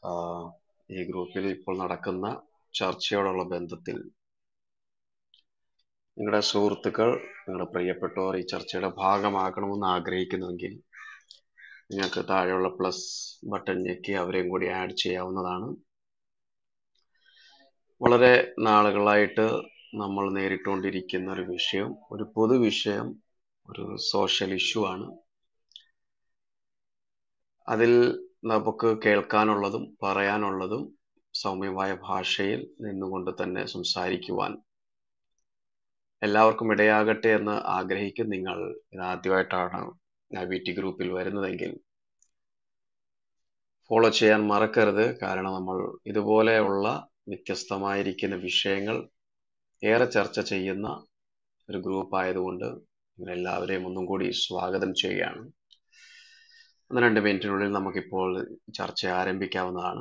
ആഹ് ഈ ഗ്രൂപ്പിൽ ഇപ്പോൾ നടക്കുന്ന ചർച്ചയോടുള്ള ബന്ധത്തിൽ നിങ്ങളുടെ സുഹൃത്തുക്കൾ നിങ്ങളുടെ പ്രിയപ്പെട്ടവർ ഈ ചർച്ചയുടെ ഭാഗമാകണമെന്ന് ആഗ്രഹിക്കുന്നുവെങ്കിൽ നിങ്ങൾക്ക് താഴെയുള്ള പ്ലസ് ബട്ടൺ ഞെക്കി അവരെയും കൂടി ആഡ് ചെയ്യാവുന്നതാണ് വളരെ നാളുകളായിട്ട് നമ്മൾ നേരിട്ടുകൊണ്ടിരിക്കുന്ന ഒരു വിഷയം ഒരു പൊതുവിഷയം ഒരു സോഷ്യൽ ഇഷ്യൂ ആണ് അതിൽ നമുക്ക് കേൾക്കാനുള്ളതും പറയാനുള്ളതും സൗമ്യമായ ഭാഷയിൽ നിന്നുകൊണ്ട് തന്നെ സംസാരിക്കുവാൻ എല്ലാവർക്കും ഇടയാകട്ടെ എന്ന് ആഗ്രഹിക്കും നിങ്ങൾ ഇതാദ്യമായിട്ടാണ് വി ടി ഗ്രൂപ്പിൽ വരുന്നതെങ്കിൽ ഫോളോ ചെയ്യാൻ മറക്കരുത് കാരണം നമ്മൾ ഇതുപോലെയുള്ള വ്യത്യസ്തമായിരിക്കുന്ന വിഷയങ്ങൾ ഏറെ ചർച്ച ചെയ്യുന്ന ഒരു ഗ്രൂപ്പ് ആയതുകൊണ്ട് എല്ലാവരെയും ഒന്നും കൂടി സ്വാഗതം ചെയ്യുകയാണ് ഒന്ന് രണ്ട് മിനിറ്റിനുള്ളിൽ നമുക്കിപ്പോൾ ചർച്ച ആരംഭിക്കാവുന്നതാണ്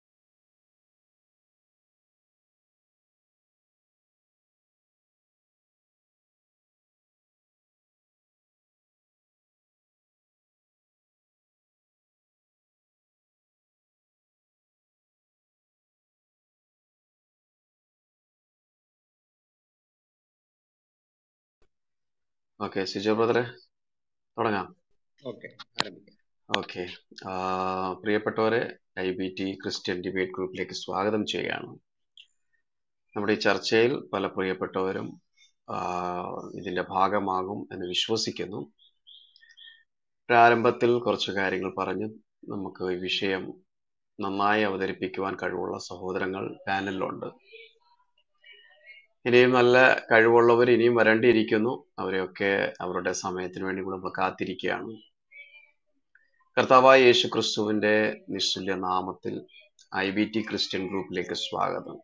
ഓക്കെ സിജോ ബ്രദറെ തുടങ്ങാം ഓക്കെ ആരംഭിക്കാം ഓക്കെ പ്രിയപ്പെട്ടവരെ I B T Christian debate ഗ്രൂപ്പിലേക്ക് സ്വാഗതം ചെയ്യുകയാണ് നമ്മുടെ ഈ ചർച്ചയിൽ പല പ്രിയപ്പെട്ടവരും ഇതിന്റെ ഭാഗമാകും എന്ന് വിശ്വസിക്കുന്നു പ്രാരംഭത്തിൽ കുറച്ച് കാര്യങ്ങൾ പറഞ്ഞ് നമുക്ക് ഈ വിഷയം നന്നായി അവതരിപ്പിക്കുവാൻ കഴിവുള്ള സഹോദരങ്ങൾ പാനലിലുണ്ട് ഇനിയും നല്ല കഴിവുള്ളവർ ഇനിയും വരേണ്ടിയിരിക്കുന്നു അവരെയൊക്കെ അവരുടെ സമയത്തിന് വേണ്ടി കൂടെ നമ്മൾ കാത്തിരിക്കുകയാണ് കർത്താവായ യേശു ക്രിസ്തുവിന്റെ നിശ്ചല്യ നാമത്തിൽ ഐ ബി ടി ക്രിസ്ത്യൻ ഗ്രൂപ്പിലേക്ക് സ്വാഗതം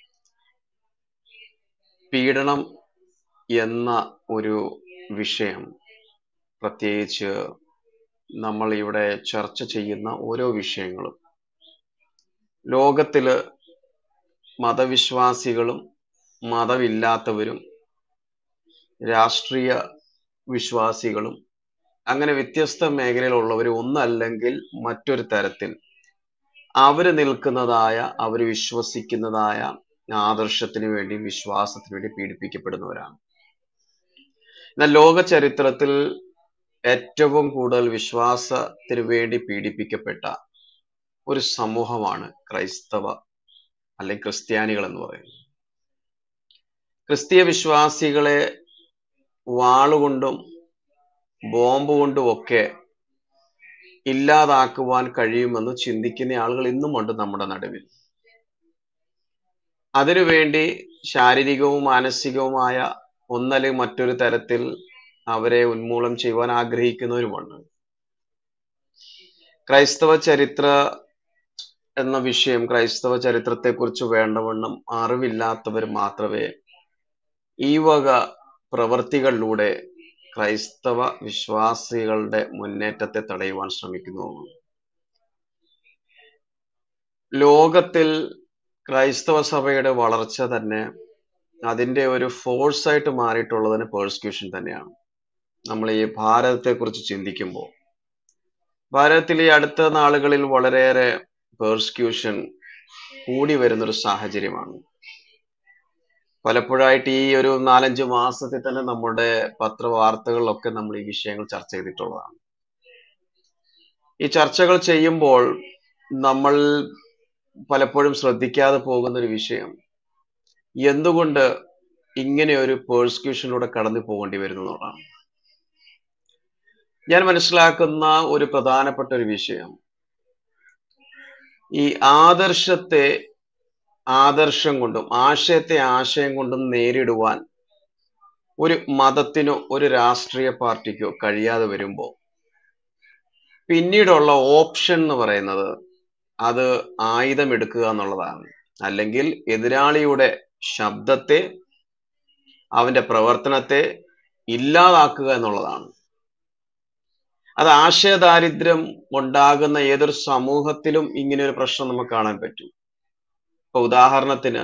പീഡനം എന്ന ഒരു വിഷയം പ്രത്യേകിച്ച് നമ്മൾ ഇവിടെ ചർച്ച ചെയ്യുന്ന ഓരോ വിഷയങ്ങളും ലോകത്തില് മതവിശ്വാസികളും മതമില്ലാത്തവരും രാഷ്ട്രീയ വിശ്വാസികളും അങ്ങനെ വ്യത്യസ്ത മേഖലയിലുള്ളവർ ഒന്നല്ലെങ്കിൽ മറ്റൊരു തരത്തിൽ അവര് നിൽക്കുന്നതായ അവർ വിശ്വസിക്കുന്നതായ ആദർശത്തിന് വേണ്ടി വിശ്വാസത്തിന് വേണ്ടി പീഡിപ്പിക്കപ്പെടുന്നവരാണ് എന്നാൽ ലോക ചരിത്രത്തിൽ ഏറ്റവും കൂടുതൽ വിശ്വാസത്തിന് വേണ്ടി പീഡിപ്പിക്കപ്പെട്ട ഒരു സമൂഹമാണ് ക്രൈസ്തവ അല്ലെങ്കിൽ ക്രിസ്ത്യാനികൾ എന്ന് പറയുന്നത് ക്രിസ്തീയ വിശ്വാസികളെ വാളുകൊണ്ടും ബോംബ് കൊണ്ടും ഒക്കെ ഇല്ലാതാക്കുവാൻ കഴിയുമെന്ന് ചിന്തിക്കുന്ന ആളുകൾ ഇന്നുമുണ്ട് നമ്മുടെ നടുവിൽ അതിനുവേണ്ടി ശാരീരികവും മാനസികവുമായ ഒന്നല്ലെങ്കിൽ മറ്റൊരു തരത്തിൽ അവരെ ഉന്മൂലനം ചെയ്യുവാൻ ആഗ്രഹിക്കുന്നവരുമുണ്ട് ക്രൈസ്തവ ചരിത്ര എന്ന വിഷയം ക്രൈസ്തവ ചരിത്രത്തെക്കുറിച്ച് വേണ്ടവണ്ണം അറിവില്ലാത്തവർ മാത്രമേ ഈ വക പ്രവർത്തികളിലൂടെ ക്രൈസ്തവ വിശ്വാസികളുടെ മുന്നേറ്റത്തെ തടയുവാൻ ശ്രമിക്കുന്നു ലോകത്തിൽ ക്രൈസ്തവ സഭയുടെ വളർച്ച തന്നെ അതിന്റെ ഒരു ഫോഴ്സ് ആയിട്ട് മാറിയിട്ടുള്ളതിന് പേഴ്സിക്യൂഷൻ തന്നെയാണ് നമ്മൾ ഈ ഭാരതത്തെ കുറിച്ച് ചിന്തിക്കുമ്പോൾ ഭാരതത്തിൽ ഈ അടുത്ത നാളുകളിൽ വളരെയേറെ പേഴ്സിക്യൂഷൻ കൂടി വരുന്നൊരു സാഹചര്യമാണ് പലപ്പോഴായിട്ട് ഈ ഒരു നാലഞ്ച് മാസത്തിൽ തന്നെ നമ്മുടെ പത്രവാർത്തകളിലൊക്കെ നമ്മൾ ഈ വിഷയങ്ങൾ ചർച്ച ചെയ്തിട്ടുള്ളതാണ് ഈ ചർച്ചകൾ ചെയ്യുമ്പോൾ നമ്മൾ പലപ്പോഴും ശ്രദ്ധിക്കാതെ പോകുന്ന ഒരു വിഷയം എന്തുകൊണ്ട് ഇങ്ങനെ ഒരു പേഴ്സിക്യൂഷനിലൂടെ കടന്നു പോകേണ്ടി വരുന്നു എന്നുള്ളതാണ് ഞാൻ മനസ്സിലാക്കുന്ന ഒരു പ്രധാനപ്പെട്ട ഒരു വിഷയം ഈ ആദർശത്തെ ആദർശം കൊണ്ടും ആശയത്തെ ആശയം കൊണ്ടും നേരിടുവാൻ ഒരു മതത്തിനോ ഒരു രാഷ്ട്രീയ പാർട്ടിക്കോ കഴിയാതെ വരുമ്പോൾ പിന്നീടുള്ള ഓപ്ഷൻ എന്ന് പറയുന്നത് അത് ആയുധമെടുക്കുക എന്നുള്ളതാണ് അല്ലെങ്കിൽ എതിരാളിയുടെ ശബ്ദത്തെ അവന്റെ പ്രവർത്തനത്തെ ഇല്ലാതാക്കുക എന്നുള്ളതാണ് അത് ആശയദാരിദ്ര്യം ഉണ്ടാകുന്ന ഏതൊരു സമൂഹത്തിലും ഇങ്ങനെ ഒരു പ്രശ്നം നമുക്ക് കാണാൻ പറ്റും ഇപ്പൊ ഉദാഹരണത്തിന്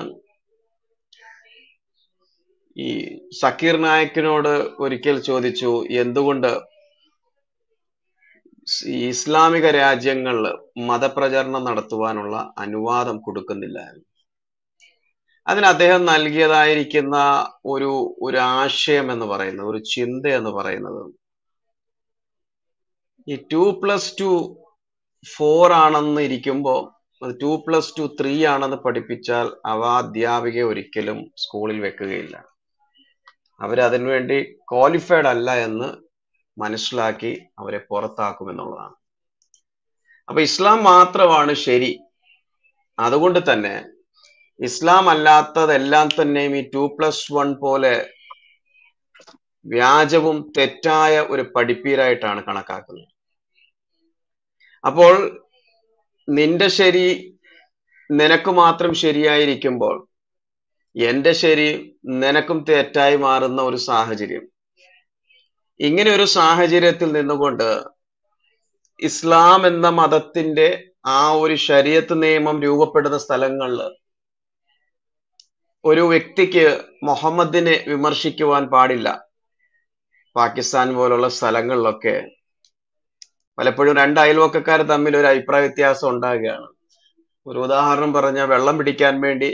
ഈ സക്കീർ നായക്കിനോട് ഒരിക്കൽ ചോദിച്ചു എന്തുകൊണ്ട് സ് ഈ ഇസ്ലാമിക രാജ്യങ്ങളിൽ മതപ്രചരണം നടത്തുവാനുള്ള അനുവാദം കൊടുക്കുന്നില്ലായിരുന്നു അതിന് അദ്ദേഹം നൽകിയതായിരിക്കുന്ന ഒരു ഒരു ആശയം എന്ന് പറയുന്നത് ഒരു ചിന്ത എന്ന് പറയുന്നത് ഈ ടു പ്ലസ് ടു ഫോർ ആണെന്ന് ഇരിക്കുമ്പോൾ ടു പ്ലസ് ടു ത്രീ ആണെന്ന് പഠിപ്പിച്ചാൽ അവ അധ്യാപികയെ ഒരിക്കലും സ്കൂളിൽ വെക്കുകയില്ല അവർ അതിനുവേണ്ടി ക്വാളിഫൈഡ് അല്ല എന്ന് മനസ്സിലാക്കി അവരെ പുറത്താക്കുമെന്നുള്ളതാണ് അപ്പൊ ഇസ്ലാം മാത്രമാണ് ശരി അതുകൊണ്ട് തന്നെ ഇസ്ലാം അല്ലാത്തതെല്ലാം തന്നെയും ഈ ടു പ്ലസ് വൺ പോലെ വ്യാജവും തെറ്റായ ഒരു പഠിപ്പീരായിട്ടാണ് കണക്കാക്കുന്നത് അപ്പോൾ നിന്റെ ശരി നിനക്ക് മാത്രം ശരിയായിരിക്കുമ്പോൾ എന്റെ ശരി നിനക്കും തെറ്റായി മാറുന്ന ഒരു സാഹചര്യം ഇങ്ങനെ ഒരു സാഹചര്യത്തിൽ നിന്നുകൊണ്ട് ഇസ്ലാം എന്ന മതത്തിന്റെ ആ ഒരു ശരീരത്ത് നിയമം രൂപപ്പെടുന്ന സ്ഥലങ്ങളിൽ ഒരു വ്യക്തിക്ക് മുഹമ്മദിനെ വിമർശിക്കുവാൻ പാടില്ല പാകിസ്ഥാൻ പോലുള്ള സ്ഥലങ്ങളിലൊക്കെ പലപ്പോഴും രണ്ട് അയൽവക്കക്കാർ തമ്മിൽ ഒരു അഭിപ്രായ വ്യത്യാസം ഉണ്ടാകുകയാണ് ഒരു ഉദാഹരണം പറഞ്ഞ വെള്ളം പിടിക്കാൻ വേണ്ടി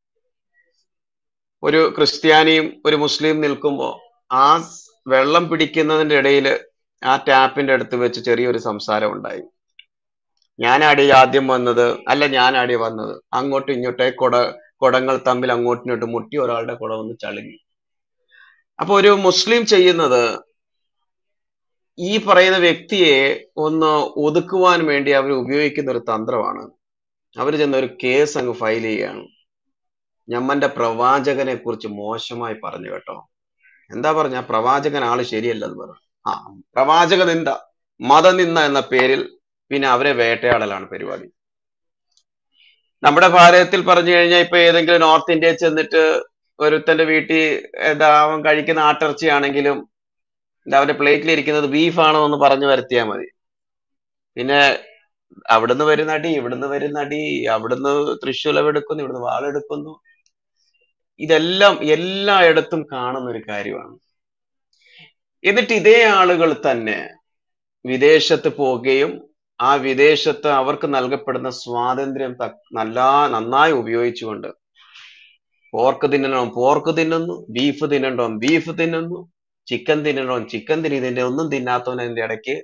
ഒരു ക്രിസ്ത്യാനിയും ഒരു മുസ്ലിം നിൽക്കുമ്പോൾ ആ വെള്ളം പിടിക്കുന്നതിന്റെ ഇടയിൽ ആ ടാപ്പിന്റെ അടുത്ത് വെച്ച് ചെറിയൊരു സംസാരം ഉണ്ടായി ഞാനാടി ആദ്യം വന്നത് അല്ല ഞാനാടി വന്നത് അങ്ങോട്ടും ഇങ്ങോട്ടേ കുട കുടങ്ങൾ തമ്മിൽ അങ്ങോട്ടും ഇങ്ങോട്ടും മുട്ടി ഒരാളുടെ കുട വന്ന് ചളുങ്ങി അപ്പൊ ഒരു മുസ്ലിം ചെയ്യുന്നത് ഈ പറയുന്ന വ്യക്തിയെ ഒന്ന് ഒതുക്കുവാൻ വേണ്ടി അവർ ഉപയോഗിക്കുന്ന ഒരു തന്ത്രമാണ് അവർ ചെന്ന ഒരു കേസ് അങ്ങ് ഫയൽ ചെയ്യുകയാണ് ഞമ്മന്റെ പ്രവാചകനെ കുറിച്ച് മോശമായി പറഞ്ഞു കേട്ടോ എന്താ പറഞ്ഞ പ്രവാചകൻ ആള് ശരിയല്ലെന്ന് പറഞ്ഞു ആ പ്രവാചക നിന്ദ മതനിന്ദ എന്ന പേരിൽ പിന്നെ അവരെ വേട്ടയാടലാണ് പരിപാടി നമ്മുടെ ഭാരതത്തിൽ പറഞ്ഞു കഴിഞ്ഞാൽ ഇപ്പൊ ഏതെങ്കിലും നോർത്ത് ഇന്ത്യയിൽ ചെന്നിട്ട് ഒരുത്തന്റെ വീട്ടിൽ എന്താ അവൻ കഴിക്കുന്ന ആട്ടിറച്ചിയാണെങ്കിലും എന്താ അവന്റെ പ്ലേറ്റിൽ ഇരിക്കുന്നത് ബീഫാണോ എന്ന് പറഞ്ഞു വരുത്തിയാൽ മതി പിന്നെ അവിടുന്ന് വരുന്ന അടി ഇവിടുന്ന് വരുന്ന അടി അവിടുന്ന് തൃശ്ശൂലമെടുക്കുന്നു ഇവിടുന്ന് വാളെടുക്കുന്നു ഇതെല്ലാം എല്ലായിടത്തും കാണുന്ന ഒരു കാര്യമാണ് എന്നിട്ട് ഇതേ ആളുകൾ തന്നെ വിദേശത്ത് പോവുകയും ആ വിദേശത്ത് അവർക്ക് നൽകപ്പെടുന്ന സ്വാതന്ത്ര്യം നല്ല നന്നായി ഉപയോഗിച്ചുകൊണ്ട് പോർക്ക് തിന്നണോ പോർക്ക് തിന്നുന്നു ബീഫ് തിന്നണ്ടോ ബീഫ് തിന്നുന്നു ചിക്കൻ തിന്നണോ ചിക്കൻ തിന്നി ഇതിന്റെ ഒന്നും തിന്നാത്തവൻ അതിന്റെ ഇടയ്ക്ക്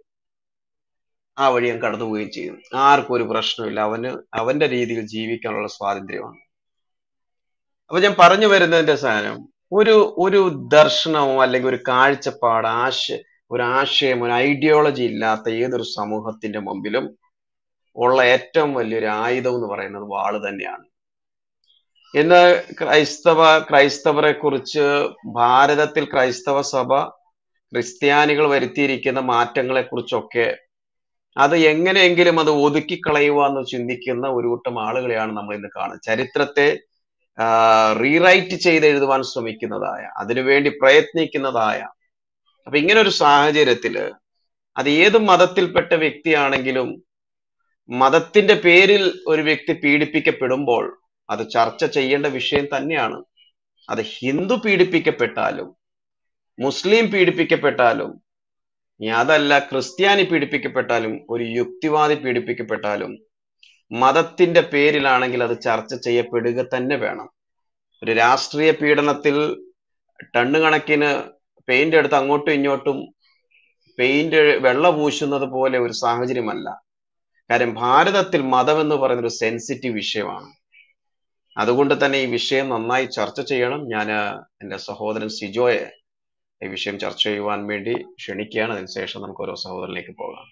ആ വഴി ഞാൻ കടന്നു പോവുകയും ചെയ്യും ആർക്കും ഒരു പ്രശ്നമില്ല അവന് അവന്റെ രീതിയിൽ ജീവിക്കാനുള്ള സ്വാതന്ത്ര്യമാണ് അപ്പൊ ഞാൻ പറഞ്ഞു വരുന്നതിന്റെ സാധനം ഒരു ഒരു ദർശനമോ അല്ലെങ്കിൽ ഒരു കാഴ്ചപ്പാട് ആശ ഒരു ആശയം ഒരു ഐഡിയോളജി ഇല്ലാത്ത ഏതൊരു സമൂഹത്തിന്റെ മുമ്പിലും ഉള്ള ഏറ്റവും വലിയൊരു ആയുധം എന്ന് പറയുന്നത് വാള് തന്നെയാണ് ഇന്ന് ക്രൈസ്തവ ക്രൈസ്തവരെ കുറിച്ച് ഭാരതത്തിൽ ക്രൈസ്തവ സഭ ക്രിസ്ത്യാനികൾ വരുത്തിയിരിക്കുന്ന മാറ്റങ്ങളെ കുറിച്ചൊക്കെ അത് എങ്ങനെയെങ്കിലും അത് ഒതുക്കിക്കളയുക എന്ന് ചിന്തിക്കുന്ന ഒരു കൂട്ടം ആളുകളെയാണ് നമ്മൾ ഇന്ന് കാണുന്നത് ചരിത്രത്തെ റീറൈറ്റ് ചെയ്ത് എഴുതുവാൻ ശ്രമിക്കുന്നതായ അതിനുവേണ്ടി പ്രയത്നിക്കുന്നതായ അപ്പൊ ഇങ്ങനെ ഒരു സാഹചര്യത്തില് അത് ഏത് മതത്തിൽപ്പെട്ട വ്യക്തിയാണെങ്കിലും മതത്തിന്റെ പേരിൽ ഒരു വ്യക്തി പീഡിപ്പിക്കപ്പെടുമ്പോൾ അത് ചർച്ച ചെയ്യേണ്ട വിഷയം തന്നെയാണ് അത് ഹിന്ദു പീഡിപ്പിക്കപ്പെട്ടാലും മുസ്ലിം പീഡിപ്പിക്കപ്പെട്ടാലും ഇനി അതല്ല ക്രിസ്ത്യാനി പീഡിപ്പിക്കപ്പെട്ടാലും ഒരു യുക്തിവാദി പീഡിപ്പിക്കപ്പെട്ടാലും മതത്തിന്റെ പേരിലാണെങ്കിൽ അത് ചർച്ച ചെയ്യപ്പെടുക തന്നെ വേണം ഒരു രാഷ്ട്രീയ പീഡനത്തിൽ ടണ്ണ് കണക്കിന് പെയിന്റ് എടുത്ത് അങ്ങോട്ടും ഇങ്ങോട്ടും പെയിന്റ് വെള്ള പൂശുന്നത് പോലെ ഒരു സാഹചര്യമല്ല കാര്യം ഭാരതത്തിൽ മതം എന്ന് പറയുന്ന ഒരു സെൻസിറ്റീവ് വിഷയമാണ് അതുകൊണ്ട് തന്നെ ഈ വിഷയം നന്നായി ചർച്ച ചെയ്യണം ഞാൻ എൻ്റെ സഹോദരൻ സിജോയെ ഈ വിഷയം ചർച്ച ചെയ്യുവാൻ വേണ്ടി ക്ഷണിക്കുകയാണ് അതിനുശേഷം നമുക്ക് ഓരോ സഹോദരനിലേക്ക് പോകാം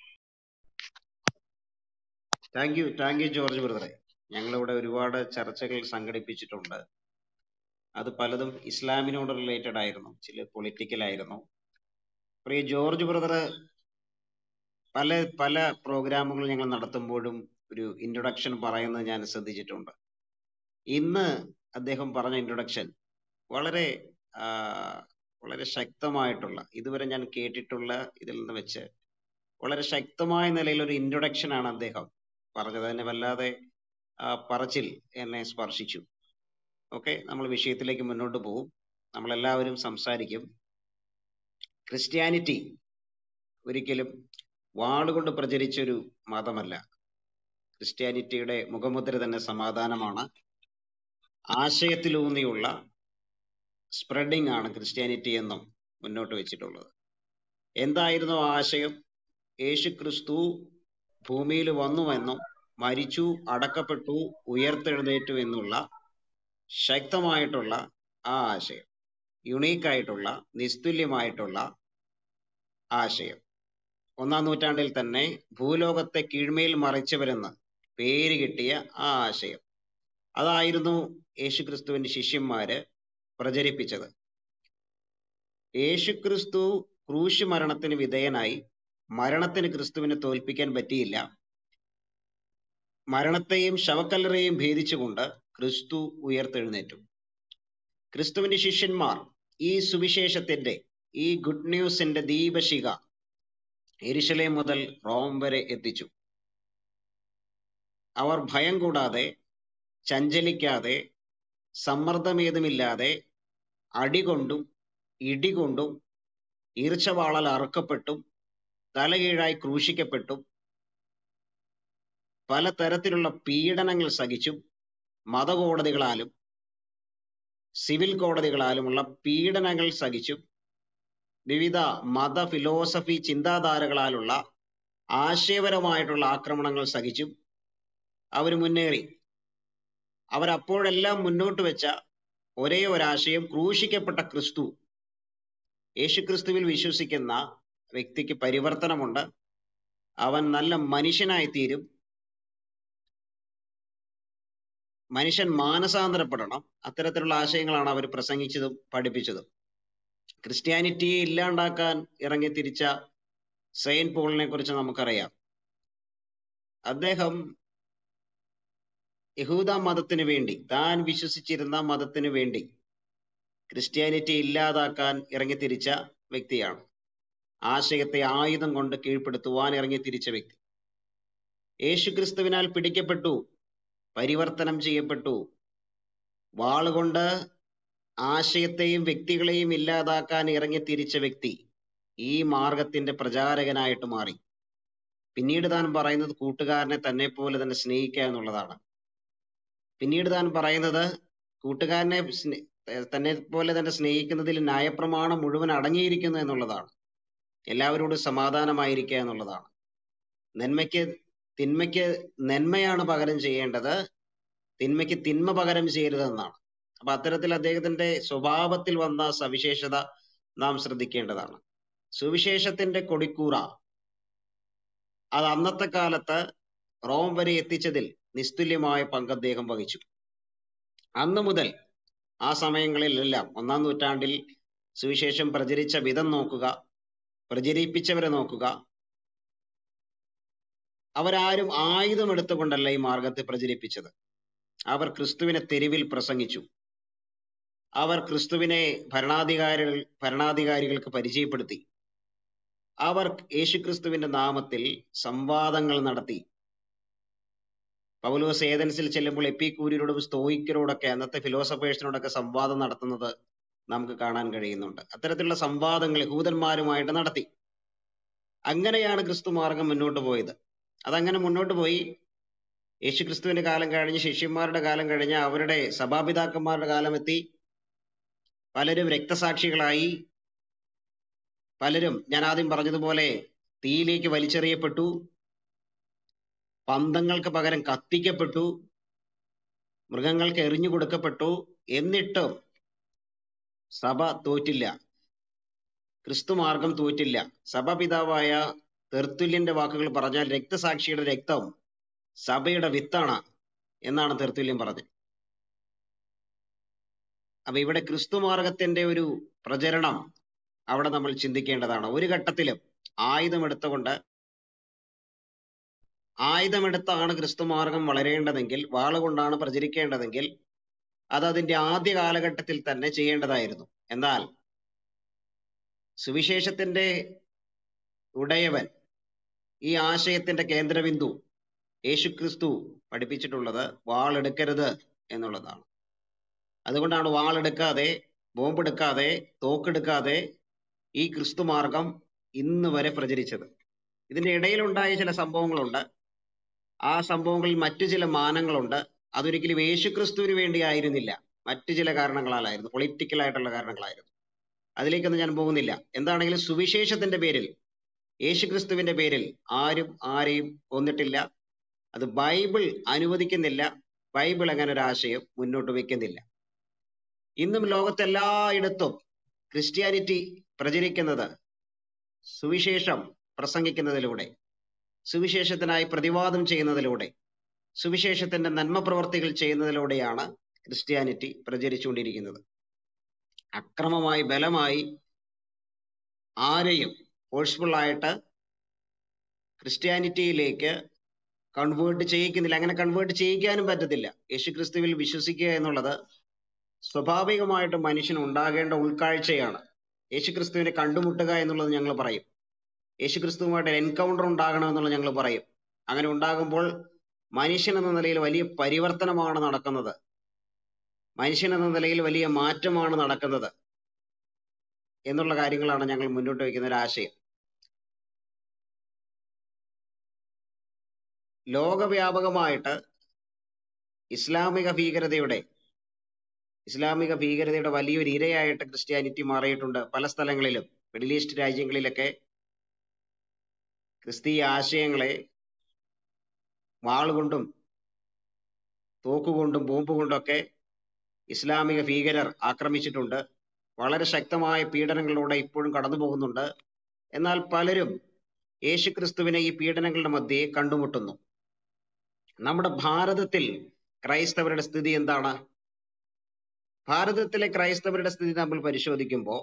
thank you thank you George ബ്രദറെ ഞങ്ങളിവിടെ ഒരുപാട് ചർച്ചകൾ സംഘടിപ്പിച്ചിട്ടുണ്ട് അത് പലതും ഇസ്ലാമിനോട് റിലേറ്റഡ് ആയിരുന്നു ചില പൊളിറ്റിക്കൽ ആയിരുന്നു പ്രിയ ജോർജ് ബ്രദർ പല പല പ്രോഗ്രാമുകൾ ഞങ്ങൾ നടത്തുമ്പോഴും ഒരു ഇൻട്രൊഡക്ഷൻ പറയുന്നത് ഞാൻ ശ്രദ്ധിച്ചിട്ടുണ്ട് ഇന്ന് അദ്ദേഹം പറഞ്ഞ ഇൻട്രൊഡക്ഷൻ വളരെ ആ, വളരെ ശക്തമായിട്ടുള്ള ഇതുവരെ ഞാൻ കേട്ടിട്ടുള്ള ഇതിൽ നിന്ന് വെച്ച് വളരെ ശക്തമായ നിലയിൽ ഒരു ഇൻട്രൊഡക്ഷൻ ആണ് അദ്ദേഹം പറഞ്ഞത് അതിനെ വല്ലാതെ ആ, പറച്ചിൽ എന്നെ സ്പർശിച്ചു ഓക്കെ നമ്മൾ വിഷയത്തിലേക്ക് മുന്നോട്ട് പോകും നമ്മളെല്ലാവരും സംസാരിക്കും ക്രിസ്ത്യാനിറ്റി ഒരിക്കലും വാളുകൊണ്ട് പ്രചരിച്ചൊരു മതമല്ല ക്രിസ്ത്യാനിറ്റിയുടെ മുഖമുദ്ര തന്നെ സമാധാനമാണ് ആശയത്തിലൂന്നിയുള്ള സ്പ്രെഡിംഗ് ആണ് ക്രിസ്ത്യാനിറ്റി എന്നും മുന്നോട്ട് വെച്ചിട്ടുള്ളത് എന്തായിരുന്നു ആ ആശയം യേശുക്രിസ്തു ഭൂമിയിൽ വന്നുവെന്നും മരിച്ചു അടക്കപ്പെട്ടു ഉയർത്തെഴുന്നേറ്റു എന്നുള്ള ശക്തമായിട്ടുള്ള ആ ആശയം യുണീക്ക് ആയിട്ടുള്ള നിസ്തുല്യമായിട്ടുള്ള ആശയം ഒന്നാം നൂറ്റാണ്ടിൽ തന്നെ ഭൂലോകത്തെ കീഴ്മേൽ മറിച്ചവരെന്ന് പേര് കിട്ടിയ ആ ആശയം അതായിരുന്നു യേശുക്രിസ്തുവിന്റെ ശിഷ്യന്മാര് പ്രചരിപ്പിച്ചത് യേശുക്രിസ്തു ക്രൂശ് മരണത്തിന് വിധേയനായി മരണത്തിന് ക്രിസ്തുവിനെ തോൽപ്പിക്കാൻ പറ്റിയില്ല മരണത്തെയും ശവക്കല്ലറയെയും ഭേദിച്ചുകൊണ്ട് ക്രിസ്തു ഉയർത്തെഴുന്നേറ്റു ക്രിസ്തുവിന്റെ ശിഷ്യന്മാർ ഈ സുവിശേഷത്തിന്റെ ഈ ഗുഡ് ന്യൂസിന്റെ ദീപശിഖ എരിശലേം മുതൽ റോം വരെ എത്തിച്ചു അവർ ഭയം കൂടാതെ ചഞ്ചലിക്കാതെ സമ്മർദ്ദമേതുമില്ലാതെ അടികൊണ്ടും ഇടികൊണ്ടും ഈർച്ചവാളൽ അറുക്കപ്പെട്ടും തലകീഴായി ക്രൂശിക്കപ്പെട്ടും പലതരത്തിലുള്ള പീഡനങ്ങൾ സഹിച്ചും മതകോടതികളാലും സിവിൽ കോടതികളാലുമുള്ള പീഡനങ്ങൾ സഹിച്ചും വിവിധ മത ഫിലോസഫി ചിന്താധാരകളാലുള്ള ആശയപരമായിട്ടുള്ള ആക്രമണങ്ങൾ സഹിച്ചും അവർ മുന്നേറി അവരപ്പോഴെല്ലാം മുന്നോട്ട് വെച്ച ഒരേ ഒരാശയം ക്രൂശിക്കപ്പെട്ട ക്രിസ്തു യേശുക്രിസ്തുവിൽ വിശ്വസിക്കുന്ന വ്യക്തിക്ക് പരിവർത്തനമുണ്ട് അവൻ നല്ല മനുഷ്യനായി തീരും മനുഷ്യൻ മാനസാന്തരപ്പെടണം അത്തരത്തിലുള്ള ആശയങ്ങളാണ് അവർ പ്രസംഗിച്ചതും പഠിപ്പിച്ചതും ക്രിസ്ത്യാനിറ്റിയെ ഇല്ലാണ്ടാക്കാൻ ഇറങ്ങി തിരിച്ച സെയിന്റ് പോളിനെ കുറിച്ച് നമുക്കറിയാം അദ്ദേഹം യഹൂദ മതത്തിന് വേണ്ടി താൻ വിശ്വസിച്ചിരുന്ന മതത്തിന് വേണ്ടി ക്രിസ്ത്യാനിറ്റി ഇല്ലാതാക്കാൻ ഇറങ്ങിത്തിരിച്ച വ്യക്തിയാണ് ആശയത്തെ ആയുധം കൊണ്ട് കീഴ്പ്പെടുത്തുവാൻ ഇറങ്ങിത്തിരിച്ച വ്യക്തി യേശുക്രിസ്തുവിനാൽ പിടിക്കപ്പെട്ടു പരിവർത്തനം ചെയ്യപ്പെട്ടു വാളുകൊണ്ട് ആശയത്തെയും വ്യക്തികളെയും ഇല്ലാതാക്കാൻ ഇറങ്ങിത്തിരിച്ച വ്യക്തി ഈ മാർഗത്തിന്റെ പ്രചാരകനായിട്ട് മാറി പിന്നീട് താൻ പറയുന്നത് കൂട്ടുകാരനെ തന്നെ പോലെ തന്നെ സ്നേഹിക്കുക എന്നുള്ളതാണ് പിന്നീട് താൻ പറയുന്നത് കൂട്ടുകാരനെ സ്നേ- ഏർ തന്നെ പോലെ തന്നെ സ്നേഹിക്കുന്നതിൽ ന്യായപ്രമാണം മുഴുവൻ അടങ്ങിയിരിക്കുന്നു എന്നുള്ളതാണ് എല്ലാവരോടും സമാധാനമായിരിക്കുക എന്നുള്ളതാണ് നന്മയ്ക്ക് തിന്മയ്ക്ക് നന്മയാണ് പകരം ചെയ്യേണ്ടത് തിന്മയ്ക്ക് തിന്മ പകരം ചെയ്യരുതെന്നാണ് അപ്പൊ അത്തരത്തിൽ അദ്ദേഹത്തിന്റെ സ്വഭാവത്തിൽ വന്ന സവിശേഷത നാം ശ്രദ്ധിക്കേണ്ടതാണ് സുവിശേഷത്തിന്റെ കൊടിക്കൂറ അത് അന്നത്തെ കാലത്ത് റോം വരെ എത്തിച്ചതിൽ നിസ്തുല്യമായ പങ്ക് അദ്ദേഹം വഹിച്ചു അന്ന് മുതൽ ആ സമയങ്ങളിലെല്ലാം ഒന്നാം നൂറ്റാണ്ടിൽ സുവിശേഷം പ്രചരിച്ച വിധം നോക്കുക പ്രചരിപ്പിച്ചവരെ നോക്കുക അവരാരും ആയുധമെടുത്തുകൊണ്ടല്ല ഈ മാർഗത്തെ പ്രചരിപ്പിച്ചത് അവർ ക്രിസ്തുവിനെ തെരുവിൽ പ്രസംഗിച്ചു അവർ ക്രിസ്തുവിനെ ഭരണാധികാരികൾ ഭരണാധികാരികൾക്ക് പരിചയപ്പെടുത്തി അവർ യേശുക്രിസ്തുവിന്റെ നാമത്തിൽ സംവാദങ്ങൾ നടത്തി പൗലോസ് ഏതൻസിൽ ചെല്ലുമ്പോൾ എപ്പിക്കൂരിയോടും സ്തോയിക്കരോടൊക്കെ അന്നത്തെ ഫിലോസഫേഴ്സിനോടൊക്കെ സംവാദം നടത്തുന്നത് നമുക്ക് കാണാൻ കഴിയുന്നുണ്ട് അത്തരത്തിലുള്ള സംവാദങ്ങൾ യഹൂദന്മാരുമായിട്ട് നടത്തി അങ്ങനെയാണ് ക്രിസ്തു മാർഗം മുന്നോട്ട് പോയത് അതങ്ങനെ മുന്നോട്ട് പോയി യേശുക്രിസ്തുവിന്റെ കാലം കഴിഞ്ഞ് ശിഷ്യന്മാരുടെ കാലം കഴിഞ്ഞ് അവരുടെ സഭാപിതാക്കന്മാരുടെ കാലം എത്തി പലരും രക്തസാക്ഷികളായി പലരും ഞാൻ ആദ്യം പറഞ്ഞതുപോലെ തീയിലേക്ക് വലിച്ചെറിയപ്പെട്ടു പന്തങ്ങൾക്ക് പകരം കത്തിക്കപ്പെട്ടു മൃഗങ്ങൾക്ക് എറിഞ്ഞു കൊടുക്കപ്പെട്ടു എന്നിട്ടും സഭ തോറ്റില്ല ക്രിസ്തു മാർഗം തോറ്റില്ല സഭാപിതാവായ തെർത്തുല്യന്റെ വാക്കുകൾ പറഞ്ഞാൽ രക്തസാക്ഷിയുടെ രക്തം സഭയുടെ വിത്താണ് എന്നാണ് തെർത്തുല്യം പറഞ്ഞത് അപ്പൊ ഇവിടെ ക്രിസ്തു മാർഗത്തിന്റെ ഒരു പ്രചരണം അവിടെ നമ്മൾ ചിന്തിക്കേണ്ടതാണ് ഒരു ഘട്ടത്തിലും ആയുധമെടുത്തുകൊണ്ട് ആയുധമെടുത്താണ് ക്രിസ്തു മാർഗം വളരേണ്ടതെങ്കിൽ വാളുകൊണ്ടാണ് പ്രചരിക്കേണ്ടതെങ്കിൽ അത് അതിന്റെ ആദ്യ കാലഘട്ടത്തിൽ തന്നെ ചെയ്യേണ്ടതായിരുന്നു എന്നാൽ സുവിശേഷത്തിന്റെ ഉടയവൻ ഈ ആശയത്തിന്റെ കേന്ദ്രബിന്ദു യേശുക്രിസ്തു പഠിപ്പിച്ചിട്ടുള്ളത് വാളെടുക്കരുത് എന്നുള്ളതാണ് അതുകൊണ്ടാണ് വാളെടുക്കാതെ ബോംബെടുക്കാതെ തോക്കെടുക്കാതെ ഈ ക്രിസ്തു മാർഗം ഇന്ന് വരെ പ്രചരിച്ചത് ഇതിന്റെ ഇടയിലുണ്ടായ ചില സംഭവങ്ങളുണ്ട് ആ സംഭവങ്ങളിൽ മറ്റു ചില മാനങ്ങളുണ്ട് അതൊരിക്കലും യേശുക്രിസ്തുവിന് വേണ്ടി ആയിരുന്നില്ല മറ്റു ചില കാരണങ്ങളാലായിരുന്നു പൊളിറ്റിക്കൽ ആയിട്ടുള്ള കാരണങ്ങളായിരുന്നു അതിലേക്കൊന്നും ഞാൻ പോകുന്നില്ല എന്താണെങ്കിലും സുവിശേഷത്തിന്റെ പേരിൽ യേശുക്രിസ്തുവിന്റെ പേരിൽ ആരും ആരെയും കൊന്നിട്ടില്ല അത് ബൈബിൾ അനുവദിക്കുന്നില്ല ബൈബിൾ അങ്ങനെ ഒരു ആശയം മുന്നോട്ട് വെക്കുന്നില്ല ഇന്നും ലോകത്തെല്ലായിടത്തും ക്രിസ്ത്യാനിറ്റി പ്രചരിക്കുന്നത് സുവിശേഷം പ്രസംഗിക്കുന്നതിലൂടെ സുവിശേഷത്തിനായി പ്രതിവാദം ചെയ്യുന്നതിലൂടെ സുവിശേഷത്തിന്റെ നന്മ പ്രവർത്തികൾ ചെയ്യുന്നതിലൂടെയാണ് ക്രിസ്ത്യാനിറ്റി പ്രചരിച്ചുകൊണ്ടിരിക്കുന്നത് അക്രമമായി ബലമായി ആരെയും ഫോഴ്സ്ഫുൾ ആയിട്ട് ക്രിസ്ത്യാനിറ്റിയിലേക്ക് കൺവേർട്ട് ചെയ്യിക്കുന്നില്ല അങ്ങനെ കൺവേർട്ട് ചെയ്യിക്കാനും പറ്റത്തില്ല യേശുക്രിസ്തുവിൽ വിശ്വസിക്കുക എന്നുള്ളത് സ്വാഭാവികമായിട്ട് മനുഷ്യന് ഉണ്ടാകേണ്ട ഉൾക്കാഴ്ചയാണ് യേശുക്രിസ്തുവിനെ കണ്ടുമുട്ടുക എന്നുള്ളത് ഞങ്ങൾ പറയും യേശുക്രിസ്തുവുമായിട്ട് എൻകൗണ്ടർ ഉണ്ടാകണം എന്നുള്ളത് ഞങ്ങൾ പറയും അങ്ങനെ ഉണ്ടാകുമ്പോൾ മനുഷ്യൻ എന്ന നിലയിൽ വലിയ പരിവർത്തനമാണ് നടക്കുന്നത് മനുഷ്യൻ എന്ന നിലയിൽ വലിയ മാറ്റമാണ് നടക്കുന്നത് എന്നുള്ള കാര്യങ്ങളാണ് ഞങ്ങൾ മുന്നോട്ട് വയ്ക്കുന്ന ഒരു ആശയം ലോകവ്യാപകമായിട്ട് ഇസ്ലാമിക ഭീകരതയുടെ ഇസ്ലാമിക ഭീകരതയുടെ വലിയൊരു ഇരയായിട്ട് ക്രിസ്ത്യാനിറ്റി മാറിയിട്ടുണ്ട് പല സ്ഥലങ്ങളിലും മിഡിൽ ഈസ്റ്റ് രാജ്യങ്ങളിലൊക്കെ ക്രിസ്തീയ ആശയങ്ങളെ വാളുകൊണ്ടും തോക്കുകൊണ്ടും ബോംബ് കൊണ്ടൊക്കെ ഇസ്ലാമിക ഭീകരർ ആക്രമിച്ചിട്ടുണ്ട് വളരെ ശക്തമായ പീഡനങ്ങളിലൂടെ ഇപ്പോഴും കടന്നു പോകുന്നുണ്ട് എന്നാൽ പലരും യേശുക്രിസ്തുവിനെ ഈ പീഡനങ്ങളുടെ മധ്യേ കണ്ടുമുട്ടുന്നു നമ്മുടെ ഭാരതത്തിൽ ക്രൈസ്തവരുടെ സ്ഥിതി എന്താണ് ഭാരതത്തിലെ ക്രൈസ്തവരുടെ സ്ഥിതി നമ്മൾ പരിശോധിക്കുമ്പോൾ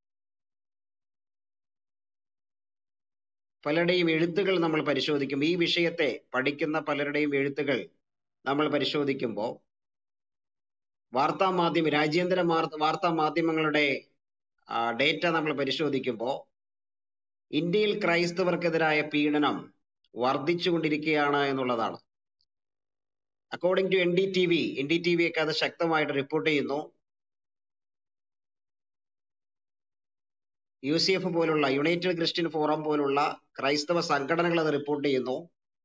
പലരുടെയും എഴുത്തുകൾ നമ്മൾ പരിശോധിക്കുമ്പോൾ ഈ വിഷയത്തെ പഠിക്കുന്ന പലരുടെയും എഴുത്തുകൾ നമ്മൾ പരിശോധിക്കുമ്പോൾ വാർത്താ മാധ്യമ രാജ്യാന്തര മാർ- വാർത്താ മാധ്യമങ്ങളുടെ ഡേറ്റ നമ്മൾ പരിശോധിക്കുമ്പോൾ ഇന്ത്യയിൽ ക്രൈസ്തവർക്കെതിരായ പീഡനം വർദ്ധിച്ചുകൊണ്ടിരിക്കുകയാണ് എന്നുള്ളതാണ് according to N D T V N D T V ഒക്കെ അത് ശക്തമായിട്ട് റിപ്പോർട്ട് ചെയ്യുന്നു യു സി എഫ് പോലുള്ള യുണൈറ്റഡ് ക്രിസ്ത്യൻ ഫോറം പോലുള്ള ക്രൈസ്തവ സംഘടനകൾ അത് റിപ്പോർട്ട് ചെയ്യുന്നു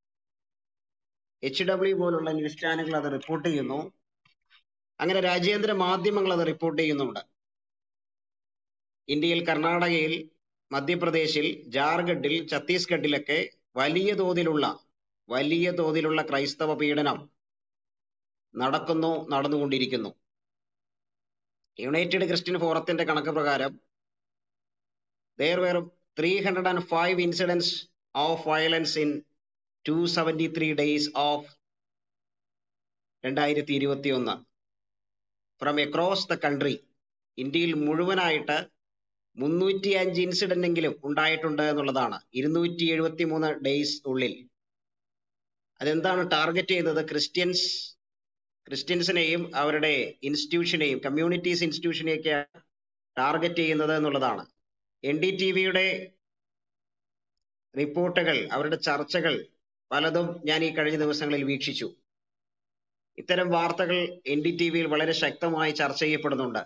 എച്ച് ഡബ്ല്യു പോലുള്ള ന്യൂസ് ചാനലുകൾ അത് റിപ്പോർട്ട് ചെയ്യുന്നു അങ്ങനെ രാജ്യാന്തര മാധ്യമങ്ങൾ അത് റിപ്പോർട്ട് ചെയ്യുന്നുണ്ട് ഇന്ത്യയിൽ കർണാടകയിൽ മധ്യപ്രദേശിൽ ജാർഖണ്ഡിൽ ഛത്തീസ്ഗഡിലൊക്കെ വലിയ തോതിലുള്ള വലിയ തോതിലുള്ള ക്രൈസ്തവ പീഡനം നടക്കുന്നു നടന്നുകൊണ്ടിരിക്കുന്നു യുണൈറ്റഡ് ക്രിസ്ത്യൻ ഫോറത്തിന്റെ കണക്ക് പ്രകാരം there were 305 incidents of violence in 273 days of രണ്ടായിരത്തി ഇരുപത്തി ഒന്ന് ഫ്രം അക്രോസ് ദ കൺട്രി ഇന്ത്യയിൽ മുഴുവനായിട്ട് മുന്നൂറ്റി അഞ്ച് ഇൻസിഡന്റ് എങ്കിലും ഉണ്ടായിട്ടുണ്ട് എന്നുള്ളതാണ് ഇരുന്നൂറ്റി എഴുപത്തി മൂന്ന് ഡേയ്സ് ഉള്ളിൽ അതെന്താണ് ടാർഗറ്റ് ചെയ്യുന്നത് ക്രിസ്ത്യൻസ് ക്രിസ്ത്യൻസിനെയും അവരുടെ ഇൻസ്റ്റിറ്റ്യൂഷനെയും കമ്മ്യൂണിറ്റീസ് ഇൻസ്റ്റിറ്റ്യൂഷനെയൊക്കെ ടാർഗറ്റ് ചെയ്യുന്നത് എന്നുള്ളതാണ് എൻ ഡി ടി വിയുടെ റിപ്പോർട്ടുകൾ അവരുടെ ചർച്ചകൾ പലതും ഞാൻ ഈ കഴിഞ്ഞ ദിവസങ്ങളിൽ വീക്ഷിച്ചു ഇത്തരം വാർത്തകൾ എൻ ഡി ടി വിയിൽ വളരെ ശക്തമായി ചർച്ച ചെയ്യപ്പെടുന്നുണ്ട്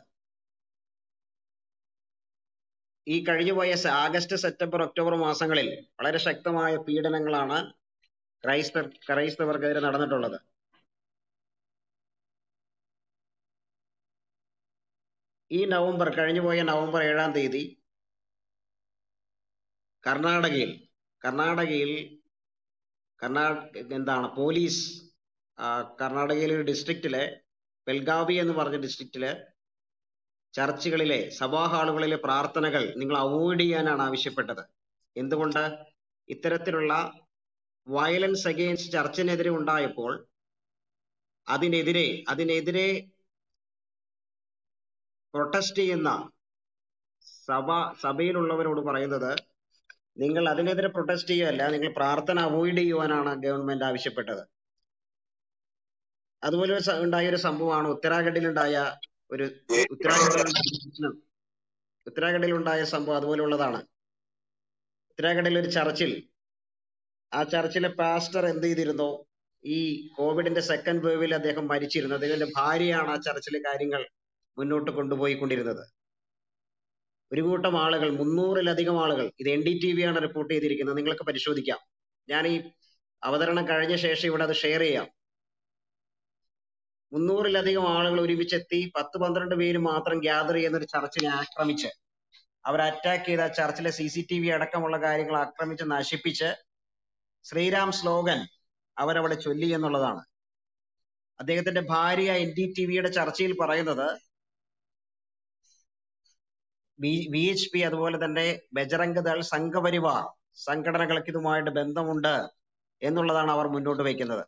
ഈ കഴിഞ്ഞുപോയ സ- ആഗസ്റ്റ് സെപ്റ്റംബർ ഒക്ടോബർ മാസങ്ങളിൽ വളരെ ശക്തമായ പീഡനങ്ങളാണ് ക്രൈസ്തവ ക്രൈസ്തവർക്കെതിരെ നടന്നിട്ടുള്ളത് ഈ നവംബർ കഴിഞ്ഞുപോയ നവംബർ ഏഴാം തീയതി കർണാടകയിൽ കർണാടകയിൽ കർണാ എന്താണ് പോലീസ് ആ, കർണാടകയിലെ ഒരു ഡിസ്ട്രിക്റ്റിലെ ബെൽഗാവി എന്ന് പറഞ്ഞ ഡിസ്ട്രിക്റ്റിലെ ചർച്ചുകളിലെ സഭാ ഹാളുകളിലെ പ്രാർത്ഥനകൾ നിങ്ങൾ അവോയ്ഡ് ചെയ്യാനാണ് ആവശ്യപ്പെട്ടത് എന്തുകൊണ്ട് ഇത്തരത്തിലുള്ള വയലൻസ് അഗെയിൻസ്റ്റ് ചർച്ചിനെതിരെ ഉണ്ടായപ്പോൾ അതിനെതിരെ അതിനെതിരെ പ്രൊട്ടസ്റ്റ് ചെയ്യുന്ന സഭ സഭയിലുള്ളവരോട് പറയുന്നത് നിങ്ങൾ അതിനെതിരെ പ്രൊട്ടസ്റ്റ് ചെയ്യുകയല്ല നിങ്ങൾ പ്രാർത്ഥന അവോയ്ഡ് ചെയ്യുവാനാണ് ഗവൺമെന്റ് ആവശ്യപ്പെട്ടത് അതുപോലെ ഒരു സ- ഉണ്ടായ ഒരു സംഭവമാണ് ഉത്തരാഖണ്ഡിൽ ഉണ്ടായ ഒരു ഉത്തരാഖണ്ഡിൽ പ്രശ്നം ഉത്തരാഖണ്ഡിൽ ഉണ്ടായ സംഭവം അതുപോലുള്ളതാണ് ഉത്തരാഖണ്ഡിൽ ഒരു ചർച്ചിൽ ആ ചർച്ചിലെ പാസ്റ്റർ എന്ത് ചെയ്തിരുന്നു ഈ കോവിഡിന്റെ സെക്കൻഡ് വേവിൽ അദ്ദേഹം മരിച്ചിരുന്നു അദ്ദേഹത്തിന്റെ ഭാര്യയാണ് ആ ചർച്ചിലെ കാര്യങ്ങൾ മുന്നോട്ട് കൊണ്ടുപോയിക്കൊണ്ടിരുന്നത് ഒരു കൂട്ടം ആളുകൾ മുന്നൂറിലധികം ആളുകൾ ഇത് എൻ ഡി ടി വി ആണ് റിപ്പോർട്ട് ചെയ്തിരിക്കുന്നത് നിങ്ങൾക്ക് പരിശോധിക്കാം ഞാൻ ഈ അവതരണം കഴിഞ്ഞ ശേഷം ഇവിടെ അത് ഷെയർ ചെയ്യാം മുന്നൂറിലധികം ആളുകൾ ഒരുമിച്ചെത്തി പത്ത് പന്ത്രണ്ട് പേര് മാത്രം ഗ്യാദർ ചെയ്യുന്ന ഒരു ചർച്ചിനെ ആക്രമിച്ച് അവർ അറ്റാക്ക് ചെയ്ത ആ ചർച്ചിലെ സി സി ടി വി അടക്കമുള്ള കാര്യങ്ങൾ ആക്രമിച്ച് നശിപ്പിച്ച് ശ്രീരാം സ്ലോഗൻ അവരവിടെ ചൊല്ലി എന്നുള്ളതാണ് അദ്ദേഹത്തിന്റെ ഭാര്യ എൻ ഡി ടി വിയുടെ ചർച്ചയിൽ പറയുന്നത് വി എച്ച് പി അതുപോലെ തന്നെ ബജറംഗ് ദൾ സംഘപരിവാർ സംഘടനകൾക്ക് ഇതുമായിട്ട് ബന്ധമുണ്ട് എന്നുള്ളതാണ് അവർ മുന്നോട്ട് വയ്ക്കുന്നത്